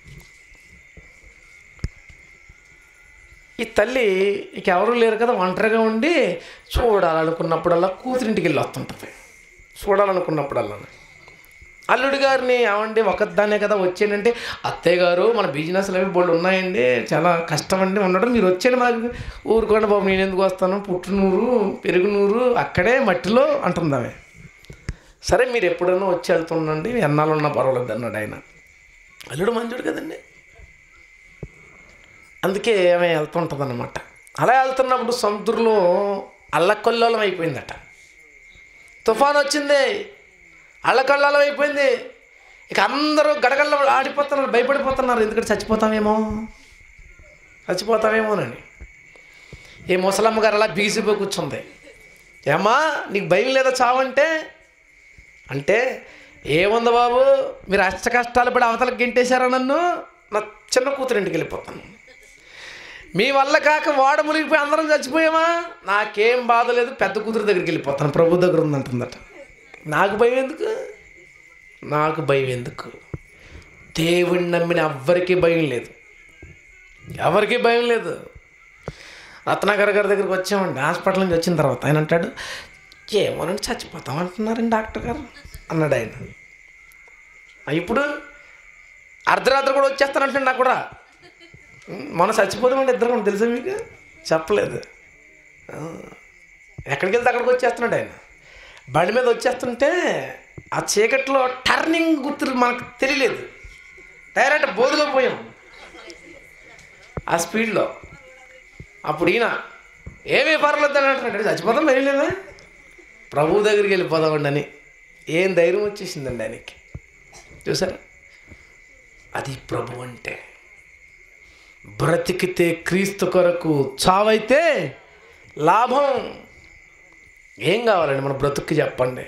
ఈ తల్లి ఇక ఎవరు లేరు కదా ఒంటరిగా ఉండి చూడాలనుకున్నప్పుడల్లా కూతురింటికి వెళ్ళి వస్తుంటుంది చూడాలనుకున్నప్పుడల్లా అల్లుడి గారిని ఏమండి ఒకదాన్నే కదా వచ్చేయండి అత్తయ్య గారు మన బిజినెస్లు అవి బోళ్ళు ఉన్నాయండి చాలా కష్టం అండి ఉండడం మీరు వచ్చేయండి మాకు ఊరుకోండి బాబు నేను ఎందుకు వస్తాను పుట్టునూరు పెరుగునూరు అక్కడే మట్టిలో అంటుంది ఆమె సరే మీరు ఎప్పుడైనా వచ్చి వెళ్తుండండి ఎన్నాళ్ళు ఉన్నా పర్వాలేదు అన్నాడు ఆయన అల్లుడు మంచోడు కదండి అందుకే ఆమె వెళ్తుంటుంది అనమాట అలా వెళ్తున్నప్పుడు సముద్రంలో అల్లకొల్లోలం అయిపోయిందట తుఫాన్ వచ్చింది అల్లకల్లోలం అయిపోయింది ఇక అందరూ గడగల్లో ఆడిపోతున్నారు భయపడిపోతున్నారు ఎందుకంటే చచ్చిపోతామేమో చచ్చిపోతామేమోనని ఏ ముసలమ్మ గారు అలా బిగిసిపోయి కూర్చుంది ఏమ్మా నీకు భయం లేదా చావంటే అంటే ఏముంది బాబు మీరు అష్ట కష్టాలు పడి అవతలకు గెంటేశారా నన్ను నా చిన్న కూతురు ఇంటికి వెళ్ళిపోతాను మీ వల్ల కాక వాడ మునిగిపోయి అందరం చచ్చిపోయామా నాకేం బాధ లేదు పెద్ద కూతురు దగ్గరికి వెళ్ళిపోతాను ప్రభు దగ్గర ఉందంటుందట నాకు భయం ఎందుకు నాకు భయం ఎందుకు దేవుణ్ణి నమ్మిన ఎవ్వరికీ భయం లేదు ఎవరికీ భయం లేదు రత్నాకర్ గారి దగ్గరికి వచ్చామండి హాస్పిటల్ నుంచి వచ్చిన తర్వాత ఆయన అంటాడు ఏమోనండి చచ్చిపోతాం అంటున్నారండి డాక్టర్ గారు అన్నాడు ఆయన "ఆ, ఇప్పుడు అర్ధరాత్రి కూడా వచ్చేస్తానంటే నాకు కూడా మనం చచ్చిపోతామండి ఇద్దరు కూడా తెలుసా మీకు చెప్పలేదు ఆ, ఎక్కడికి వెళ్తే అక్కడికి వచ్చేస్తున్నాడు ఆయన బండి మీద వచ్చేస్తుంటే ఆ చీకట్లో టర్నింగ్ గుర్తులు మనకు తెలియలేదు డైరెక్ట్ బోధలో పోయాం ఆ స్పీడ్లో అప్పుడు ఈయన ఏమీ పర్లేదు అని అంటున్నాడు చచ్చిపోతాం వెళ్ళలేదా ప్రభు దగ్గరికి వెళ్ళిపోదామండి అని ఏం ధైర్యం వచ్చేసిందండి ఆయనకి చూసారా అది ప్రభు అంటే బ్రతికితే క్రీస్తు కొరకు చావైతే లాభం ఏం కావాలండి మన బ్రతుక్కి చెప్పండి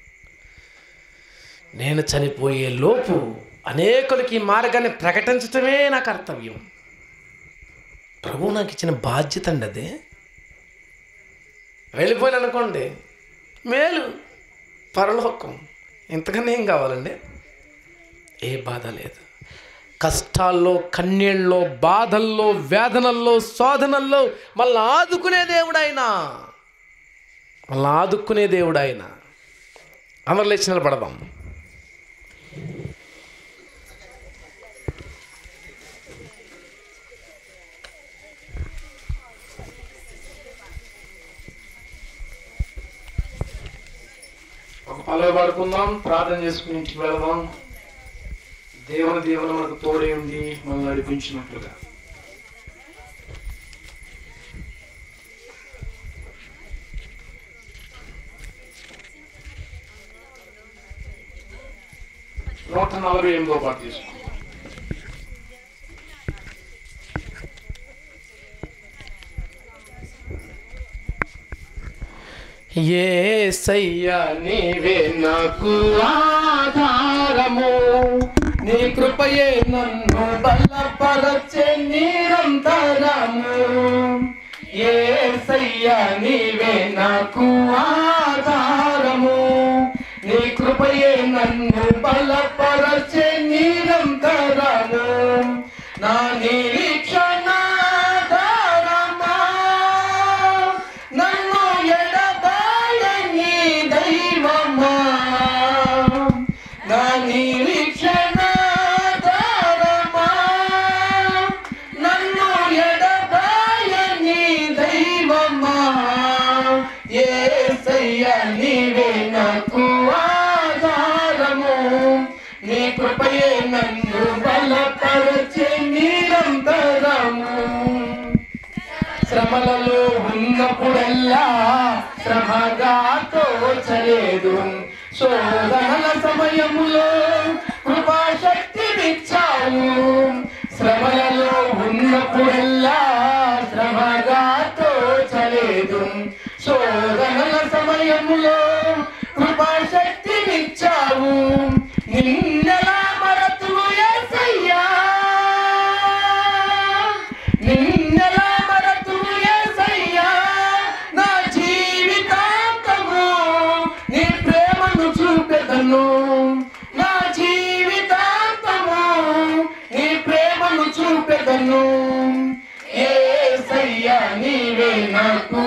నేను చనిపోయే లోపు అనేకులకి ఈ మార్గాన్ని ప్రకటించటమే నా కర్తవ్యం ప్రభు నాకు ఇచ్చిన బాధ్యత అండి అదే వెళ్ళిపోయిన అనుకోండి మేలు పరలోకం ఇంతకన్నా ఏం కావాలండి ఏ బాధ లేదు కష్టాల్లో కన్నీళ్ళలో బాధల్లో వేదనల్లో శోధనల్లో మళ్ళీ ఆదుకునే దేవుడు ఆయన మళ్ళీ ఆదుకునే దేవుడు ఆయన అందరు లేచి నిలబడదాం ఒక పల్లవి పడుకుందాం ప్రార్థన చేసుకుని ఇంటికి వెళదాం దేవుని దేవుని మనకు తోడే ఉంది మనల్ని నడిపించినట్లుగా నూట నలభై ఎనిమిదో పాట తీసుకుందాం ఏ సయ్యా నీవే నాకు ఆధారము నీ కృపయే నన్ను బలపరచే నిరంతరము ఏ సయ్యా నీవే నాకు ఆధారము నీ కృపయే నన్ను బలపరచే నిరంతరము నా నిరీక్షణ ఆధారమా నన్ను ఎడబాయని దైవమా నా నిరీక్షణ ఆధారమా నన్ను ఎడబాయని దైవమా యేసయ్య నీవే నాకు ఆధారము శ్రమలలో ఉన్నప్పుడల్లా శ్రమగా తోచలేదు శోధనల సమయములో కృపాశక్తినిచ్చావు శ్రమలలో ఉన్నప్పుడల్లా శ్రమగా తోచలేదు శోధనల సమయములో కృపాశక్తినిచ్చావు నిన్నెలా మరతువు యేసయ్యా నిన్నెలా మరతువు యేసయ్యా నా జీవితాంతము నీ ప్రేమను చూపెదను నా జీవితాంతము నీ ప్రేమను చూపెదను యేసయ్యా నీవే నాకు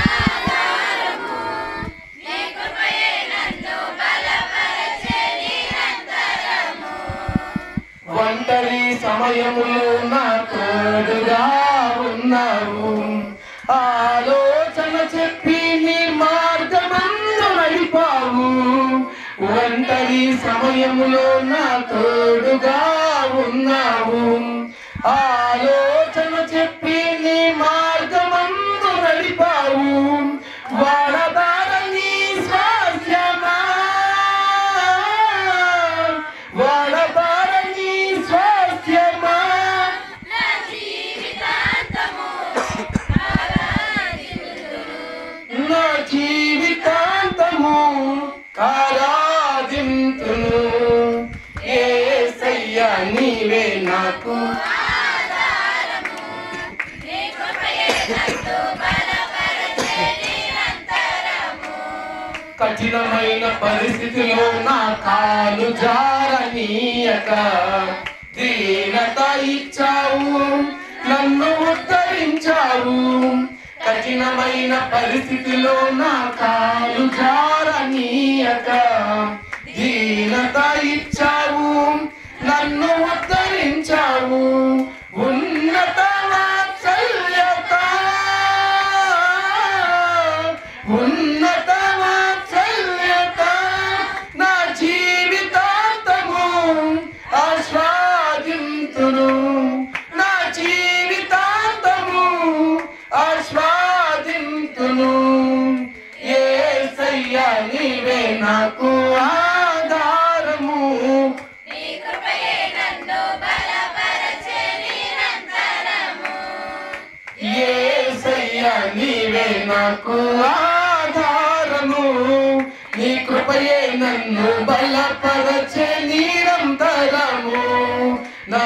ఒంటరి సమయములో నా తోడుగా ఉన్నావు ఆలోచన చెప్పి నీ మార్గమందు నడిపావు ఒంటరి సమయములో నా తోడుగా ఉన్నావు ఆలోచన చెప్పి నీ మార్గమందు నడిపావు వాడబారని స్వాస్థ్యమా వాడబారని స్వాస్థ్యమా నా జీవితాంతము ఆరాధింతును యేసయ్యా నీవే నాకు కఠినమైన పరిస్థితిలో నా కాలు జారనీయక దీనత ఇచ్చావు నన్ను ఉద్ధరించావు కఠినమైన పరిస్థితిలో నా కాలు జారనీయక దీనత ఇచ్చావు నన్ను ఉద్ధరించావు ఉన్నత వాత్సల్యత ఉన్నత వాత్సల్యత నా జీవితాంతము ఆస్వాదింతును నా జీవితాంతము ఆస్వాదింతును యేసయ్యా నీవే నాకు ఆధారము యేసయ్యా నీవే నాకు ఆధారము నీ కృపయే నన్ను బలపరచే నిరంతరము నా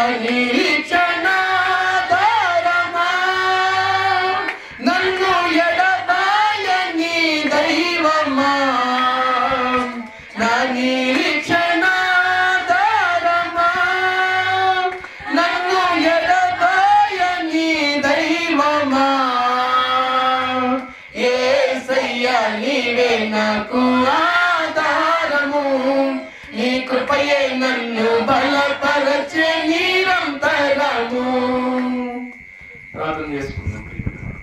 నిరీక్షణాధారమా నన్ను ఎడబాయని దైవమా నా నిరీక్షణాధారమా నన్ను ఎడబాయని దైవమా యేసయ్యా నీవే నాకు ఆధారము నీ కృపయే నన్ను బలపరచే నిరంతరము ప్రార్థన చేసుకుందాం ప్రియమైన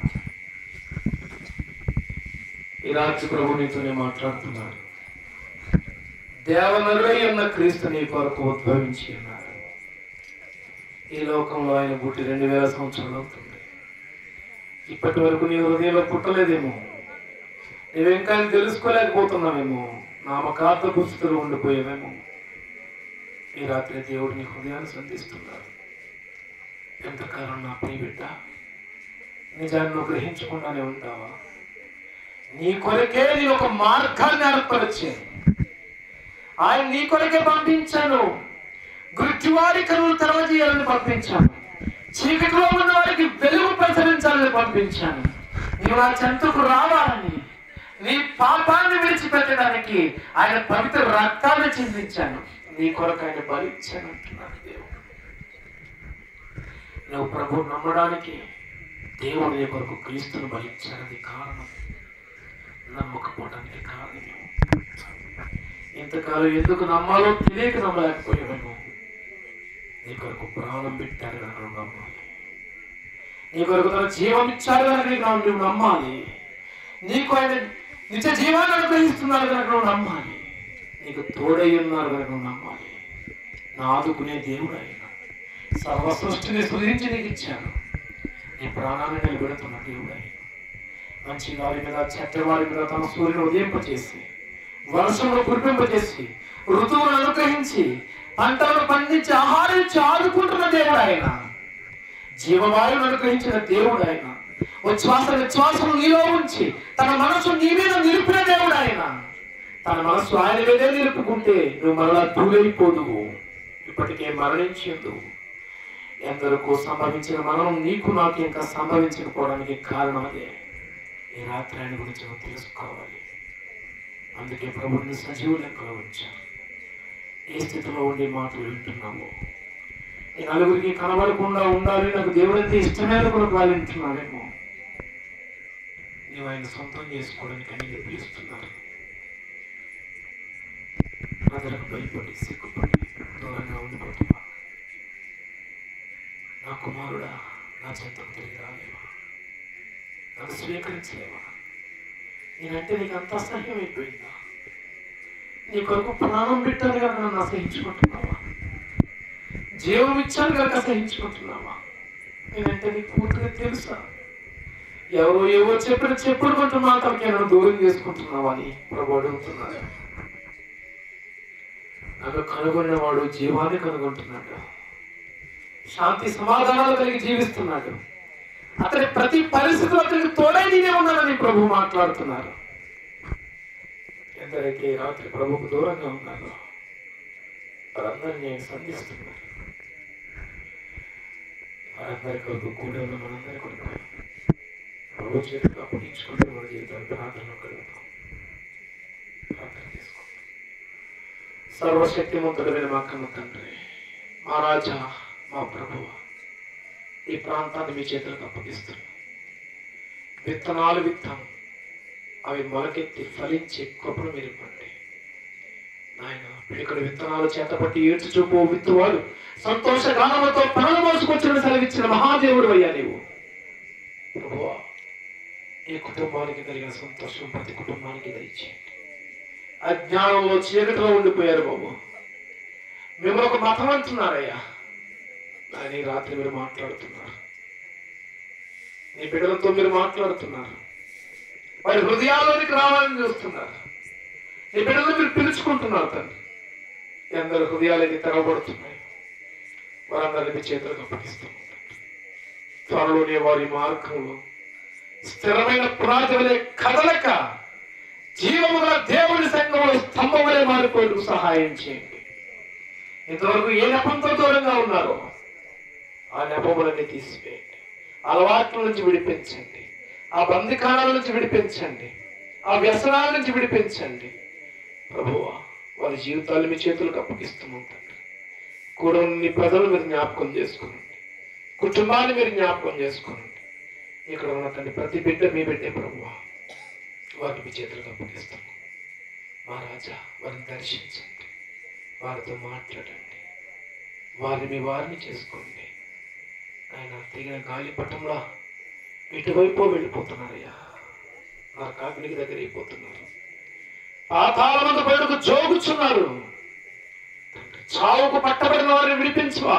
ఈ రాత్రి ప్రభు నీతోనే మాట్లాడుతున్నాడు దేవనరుడై ఉన్న క్రీస్తు నీ కొరకు ఉద్భవించి ఉన్నారు ఈ లోకంలో ఆయన పుట్టి రెండు వేల సంవత్సరాలు అవుతుంది ఇప్పటి వరకు నీ హృదయంలో పుట్టలేదేమో నీవింకా తెలుసుకోలేకపోతున్నావేమో నామకార్థ పుస్తలు ఉండిపోయేవేమో ఈ రాత్రి దేవుడు నీ హృదయాన్ని సంధిస్తున్నాడు ఎంతకాలం నా ప్రియ బిడ్డ నిజాన్ని నువ్వు గ్రహించకుండానే ఉంటావా నీ కొరకే నేను ఒక మార్గాన్ని ఏర్పరిచాను ఆయన నీ కొరకే పంపించాను గుర్తివారి కనులు తెరవజేయాలని పంపించాను చీకటిలో ఉన్న వారికి వెలుగు ప్రసరించాలని పంపించాను నీవు నా చెంతకు రావాలని నీ పాపాన్ని విడిచిపెట్టడానికి ఆయన పవిత్ర రక్తాన్ని చిందించాను నీ కొరకు ఆయన బలిచ్చాను అంటున్నాడు దేవుడు నువ్వు ప్రభు నమ్మడానికి దేవుడు నీ కొరకు క్రీస్తును బలిచ్చాడని కారణం నమ్మకపోవడానికి కారణం ఇంతకాలం ఎందుకు నమ్మాలో తెలియక నమ్మలేకపోయావేమో నీ కొరకు ప్రాణం పెట్టారు కనుక నువ్వు నమ్మాలి నీ కొరకు తన జీవం ఇచ్చారు కనుక నీకు నమ్మ- నువ్వు నమ్మాలి నీకు ఆయన నిత్య జీవాన్ని అనుగ్రహిస్తున్నారు కనుక నువ్వు నమ్మాలి నీకు తోడై ఉన్నారు కనుక నువ్వు నమ్మాలి నా ఆదుకునే దేవుడు ఆయన సర్వ సృష్టిని సృజించి నీకు ఇచ్చాడు నీ ప్రాణాన్ని నిలబెడుతున్న దేవుడు ఆయన మంచి గాలి మీద చెడ్డవారి మీద తన సూర్యుని ఉదయింపచేసి వర్షమును కురిపింపచేసి ఋతువును అనుగ్రహించి పంటలను పండించి ఆహారం ఇచ్చి ఆదుకుంటున్న దేవుడు ఆయన జీవవాయువును అనుగ్రహించిన దేవుడు ఆయన ఉచ్ఛ్వాస విశ్వాసం నీలో ఉంచి తన మనసు నీ మీద నిలిపిన దేవుడు ఆయన తన మనసు ఆయన మీదే నిలుపుకుంటే నువ్వు మరలా దూరైపోదువు ఇప్పటికే మరణించేందు ఎందరికో సంభవించిన మరణం నీకు నాకు ఇంకా సంభవించకపోవడానికి కారణం అదే ఈ రాత్రి ఆయన గురించి నువ్వు తెలుసుకోవాలి అందుకే ప్రభుని సజీవ లెక్కలో ఉంచారు ఏ స్థితిలో ఉండే మాటలు వింటున్నాము ఈ నలుగురికి కనబడకుండా ఉండాలి నాకు దేవుడంటే ఇష్టమైన కొరకు వాళ్ళు వింటున్నాడేమో నీవు ఆయన సొంతం చేసుకోవడానికి ఆయన పిలుస్తున్నారు ప్రజలకు భయపడి సిగ్గుపడి దూరంగా ఉండిపోతున్నా నా కుమారుడా నా చెంతకు తిరిగి రాలేవా నన్ను స్వీకరించలేవా నేనంటే నీకు అంత అసహ్యం అయిపోయిందా నీ కొరకు ప్రాణం పెట్టాను కనుక నన్ను అసహించుకుంటున్నావా జీవం ఇచ్చాను కనుక అసహించుకుంటున్నావా నేనంటే నీకు పూర్తిగా తెలుసా ఎవరో ఏవో చెప్పిన చెప్పుడు కొంత మాటలకి నన్ను దూరం చేసుకుంటున్నావా అని ప్రభు అడుగుతున్నాడు నన్ను కనుగొన్నవాడు జీవాన్ని కనుగొంటున్నాడు శాంతి సమాధానాలు కలిగి జీవిస్తున్నాడు అతని ప్రతి పరిస్థితిలో అతనికి తోడై నేనే ఉన్నానని ప్రభు మాట్లాడుతున్నారు ఎందరైతే ఈ రాత్రి ప్రభుకు దూరంగా ఉన్నారో వారందరినీ నేను సంధిస్తున్నారు వారందరి కొరకు కూడా ఉన్న మనందరి కొరకు ప్రభు చేతికి అప్పగించుకుంటూ మన జీవితాన్ని ప్రార్థనలో కలుగుతాం ప్రార్థన చేసుకుంటాం సర్వశక్తిమంతుడమైన మా కన్న తండ్రి మా రాజా మా ప్రభువ ఈ ప్రాంతాన్ని మీ చేతులకు అప్పగిస్తున్నాం విత్తనాలు విత్తాం అవి మొలకెత్తి ఫలించి కృపను మీరు ఇవ్వండి నాయన పిడికడు విత్తనాలు చేతపట్టి ఏడ్చు చూపు విత్తువాడు సంతోష గానములతో పనులు మోసుకొచ్చిన సెలవిచ్చిన మహాదేవుడు అయ్యా నీవు ప్రభువా ఈ కుటుంబానికి కలిగిన సంతోషం ప్రతి కుటుంబానికి దయచేయండి అజ్ఞానంలో చీకటిలో ఉండిపోయారు బాబు మిమ్మల్ని ఒక మతం అంటున్నారయ్యా కానీ ఈ రాత్రి మీరు మాట్లాడుతున్నారు నీ బిడ్డలతో మీరు మాట్లాడుతున్నారు వారి హృదయాల్లోనికి రావాలని చూస్తున్నారు నీ బిడ్డలు మీరు పిలుచుకుంటున్నారు తండ్రి ఎందరి హృదయాలకి తెరవబడుతున్నాయి వారందరినీ మీ చేతులకు అప్పగిస్తున్నాం త్వరలోనే వారి మార్గంలో స్థిరమైన పునాది వలె కదలక జీవము గల దేవుని సంఘంలో స్తంభం వలె మారిపోయేందుకు సహాయం చేయండి ఇంతవరకు ఏ నెపంతో దూరంగా ఉన్నారో ఆ నెపములన్నీ తీసివేయండి అలవాట్ల నుంచి విడిపించండి ఆ బందికాణాల నుంచి విడిపించండి ఆ వ్యసనాల నుంచి విడిపించండి ప్రభువా వారి జీవితాలు మీ చేతులకు అప్పగిస్తున్నాం తండ్రి కూడా ఉన్న నీ ప్రజలు మీరు జ్ఞాపకం చేసుకోనండి కుటుంబాన్ని మీరు జ్ఞాపకం చేసుకోనండి ఇక్కడ ఉన్న తండ్రి ప్రతి బిడ్డ మీ బిడ్డే ప్రభువా వారిని మీ చేతులకు అప్పగిస్తున్నాం మా రాజా వారిని దర్శించండి వారితో మాట్లాడండి వారిని మీ వారిని చేసుకోండి ఆయన తెగిన గాలిపటంలో ఇటువైపు వెళ్ళిపోతున్నారయ్యా నా కాకునికి దగ్గర అయిపోతున్నారు పాతాళమందు బయటకు జోగుచున్నారు చావుకు పట్టబడిన వారిని విడిపించవా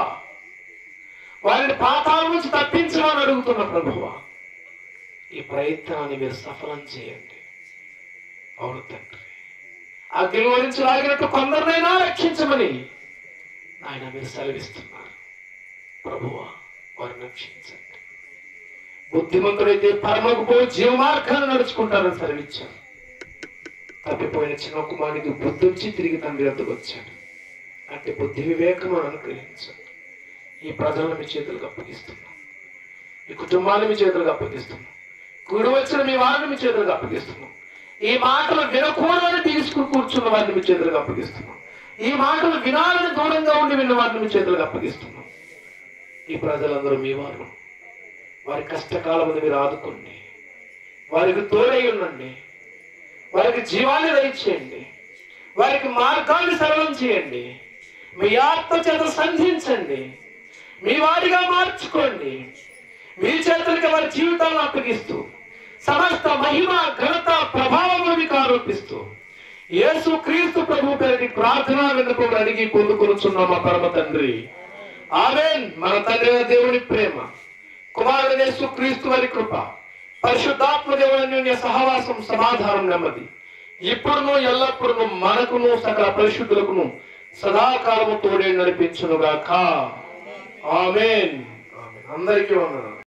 వారిని పాతాల నుంచి తప్పించవా అని అడుగుతున్న ప్రభువా ఈ ప్రయత్నాన్ని మీరు సఫలం చేయండి అవును తండ్రి అగ్నిలో నుంచి లాగినట్టు కొందరినైనా రక్షించమని ఆయన మీరు సెలవిస్తున్నారు ప్రభువా వారిని రక్షించండి బుద్ధిమంతుడైతే పరమకు పోయి జీవమార్గాన్ని నడుచుకుంటారని సెలవిచ్చారు తప్పిపోయిన చిన్న కుమారునికి బుద్ధి వచ్చి తిరిగి తండ్రి వద్దకు వచ్చాడు అంటే బుద్ధి వివేకం అని అనుగ్రహించండి ఈ ప్రజలను మీ చేతులకు అప్పగిస్తున్నాం ఈ కుటుంబాన్ని మీ చేతులకు అప్పగిస్తున్నాం కూడి వచ్చిన మీ వారిని మీ చేతులకు అప్పగిస్తున్నాం ఈ మాటలు వినకూడదని తీసుకుని కూర్చున్న వారిని మీ చేతులకు అప్పగిస్తున్నాం ఈ మాటలు వినాలని దూరంగా ఉండి విన్న వారిని మీ చేతులకు అప్పగిస్తున్నాం ఈ ప్రజలందరూ మీ వారు వారి కష్టకాలమును మీరు ఆదుకోండి వారికి తోడై ఉండండి వారికి జీవాన్ని దయచేయండి వారికి మార్గాన్ని సరళం చేయండి మీ ఆత్మ చేత సంధించండి మీ వారిగా మార్చుకోండి మీ చేతులకి వారి జీవితాలను అప్పగిస్తూ సమస్త మహిమ ఘనత ప్రభావము మీకు ఆరోపిస్తూ యేసు క్రీస్తు ప్రభు పేరుని ప్రార్థన విన్నపములు అడిగి పొందుకొనుచున్నాం మా పరమ తండ్రి ఆమెన్ మన తండ్రి అయిన దేవుని ప్రేమ కుమారుడనే క్రీస్తు వారి కృప పరిశుద్ధాత్మ దేవుని సహవాసం సమాధానం నెమ్మది ఇప్పుడును ఎల్లప్పుడును మనకును సకల పరిశుద్ధులకును సదాకాలము తోడే నడిపించునుగాక ఆమేన్ అందరికీ వందనాలు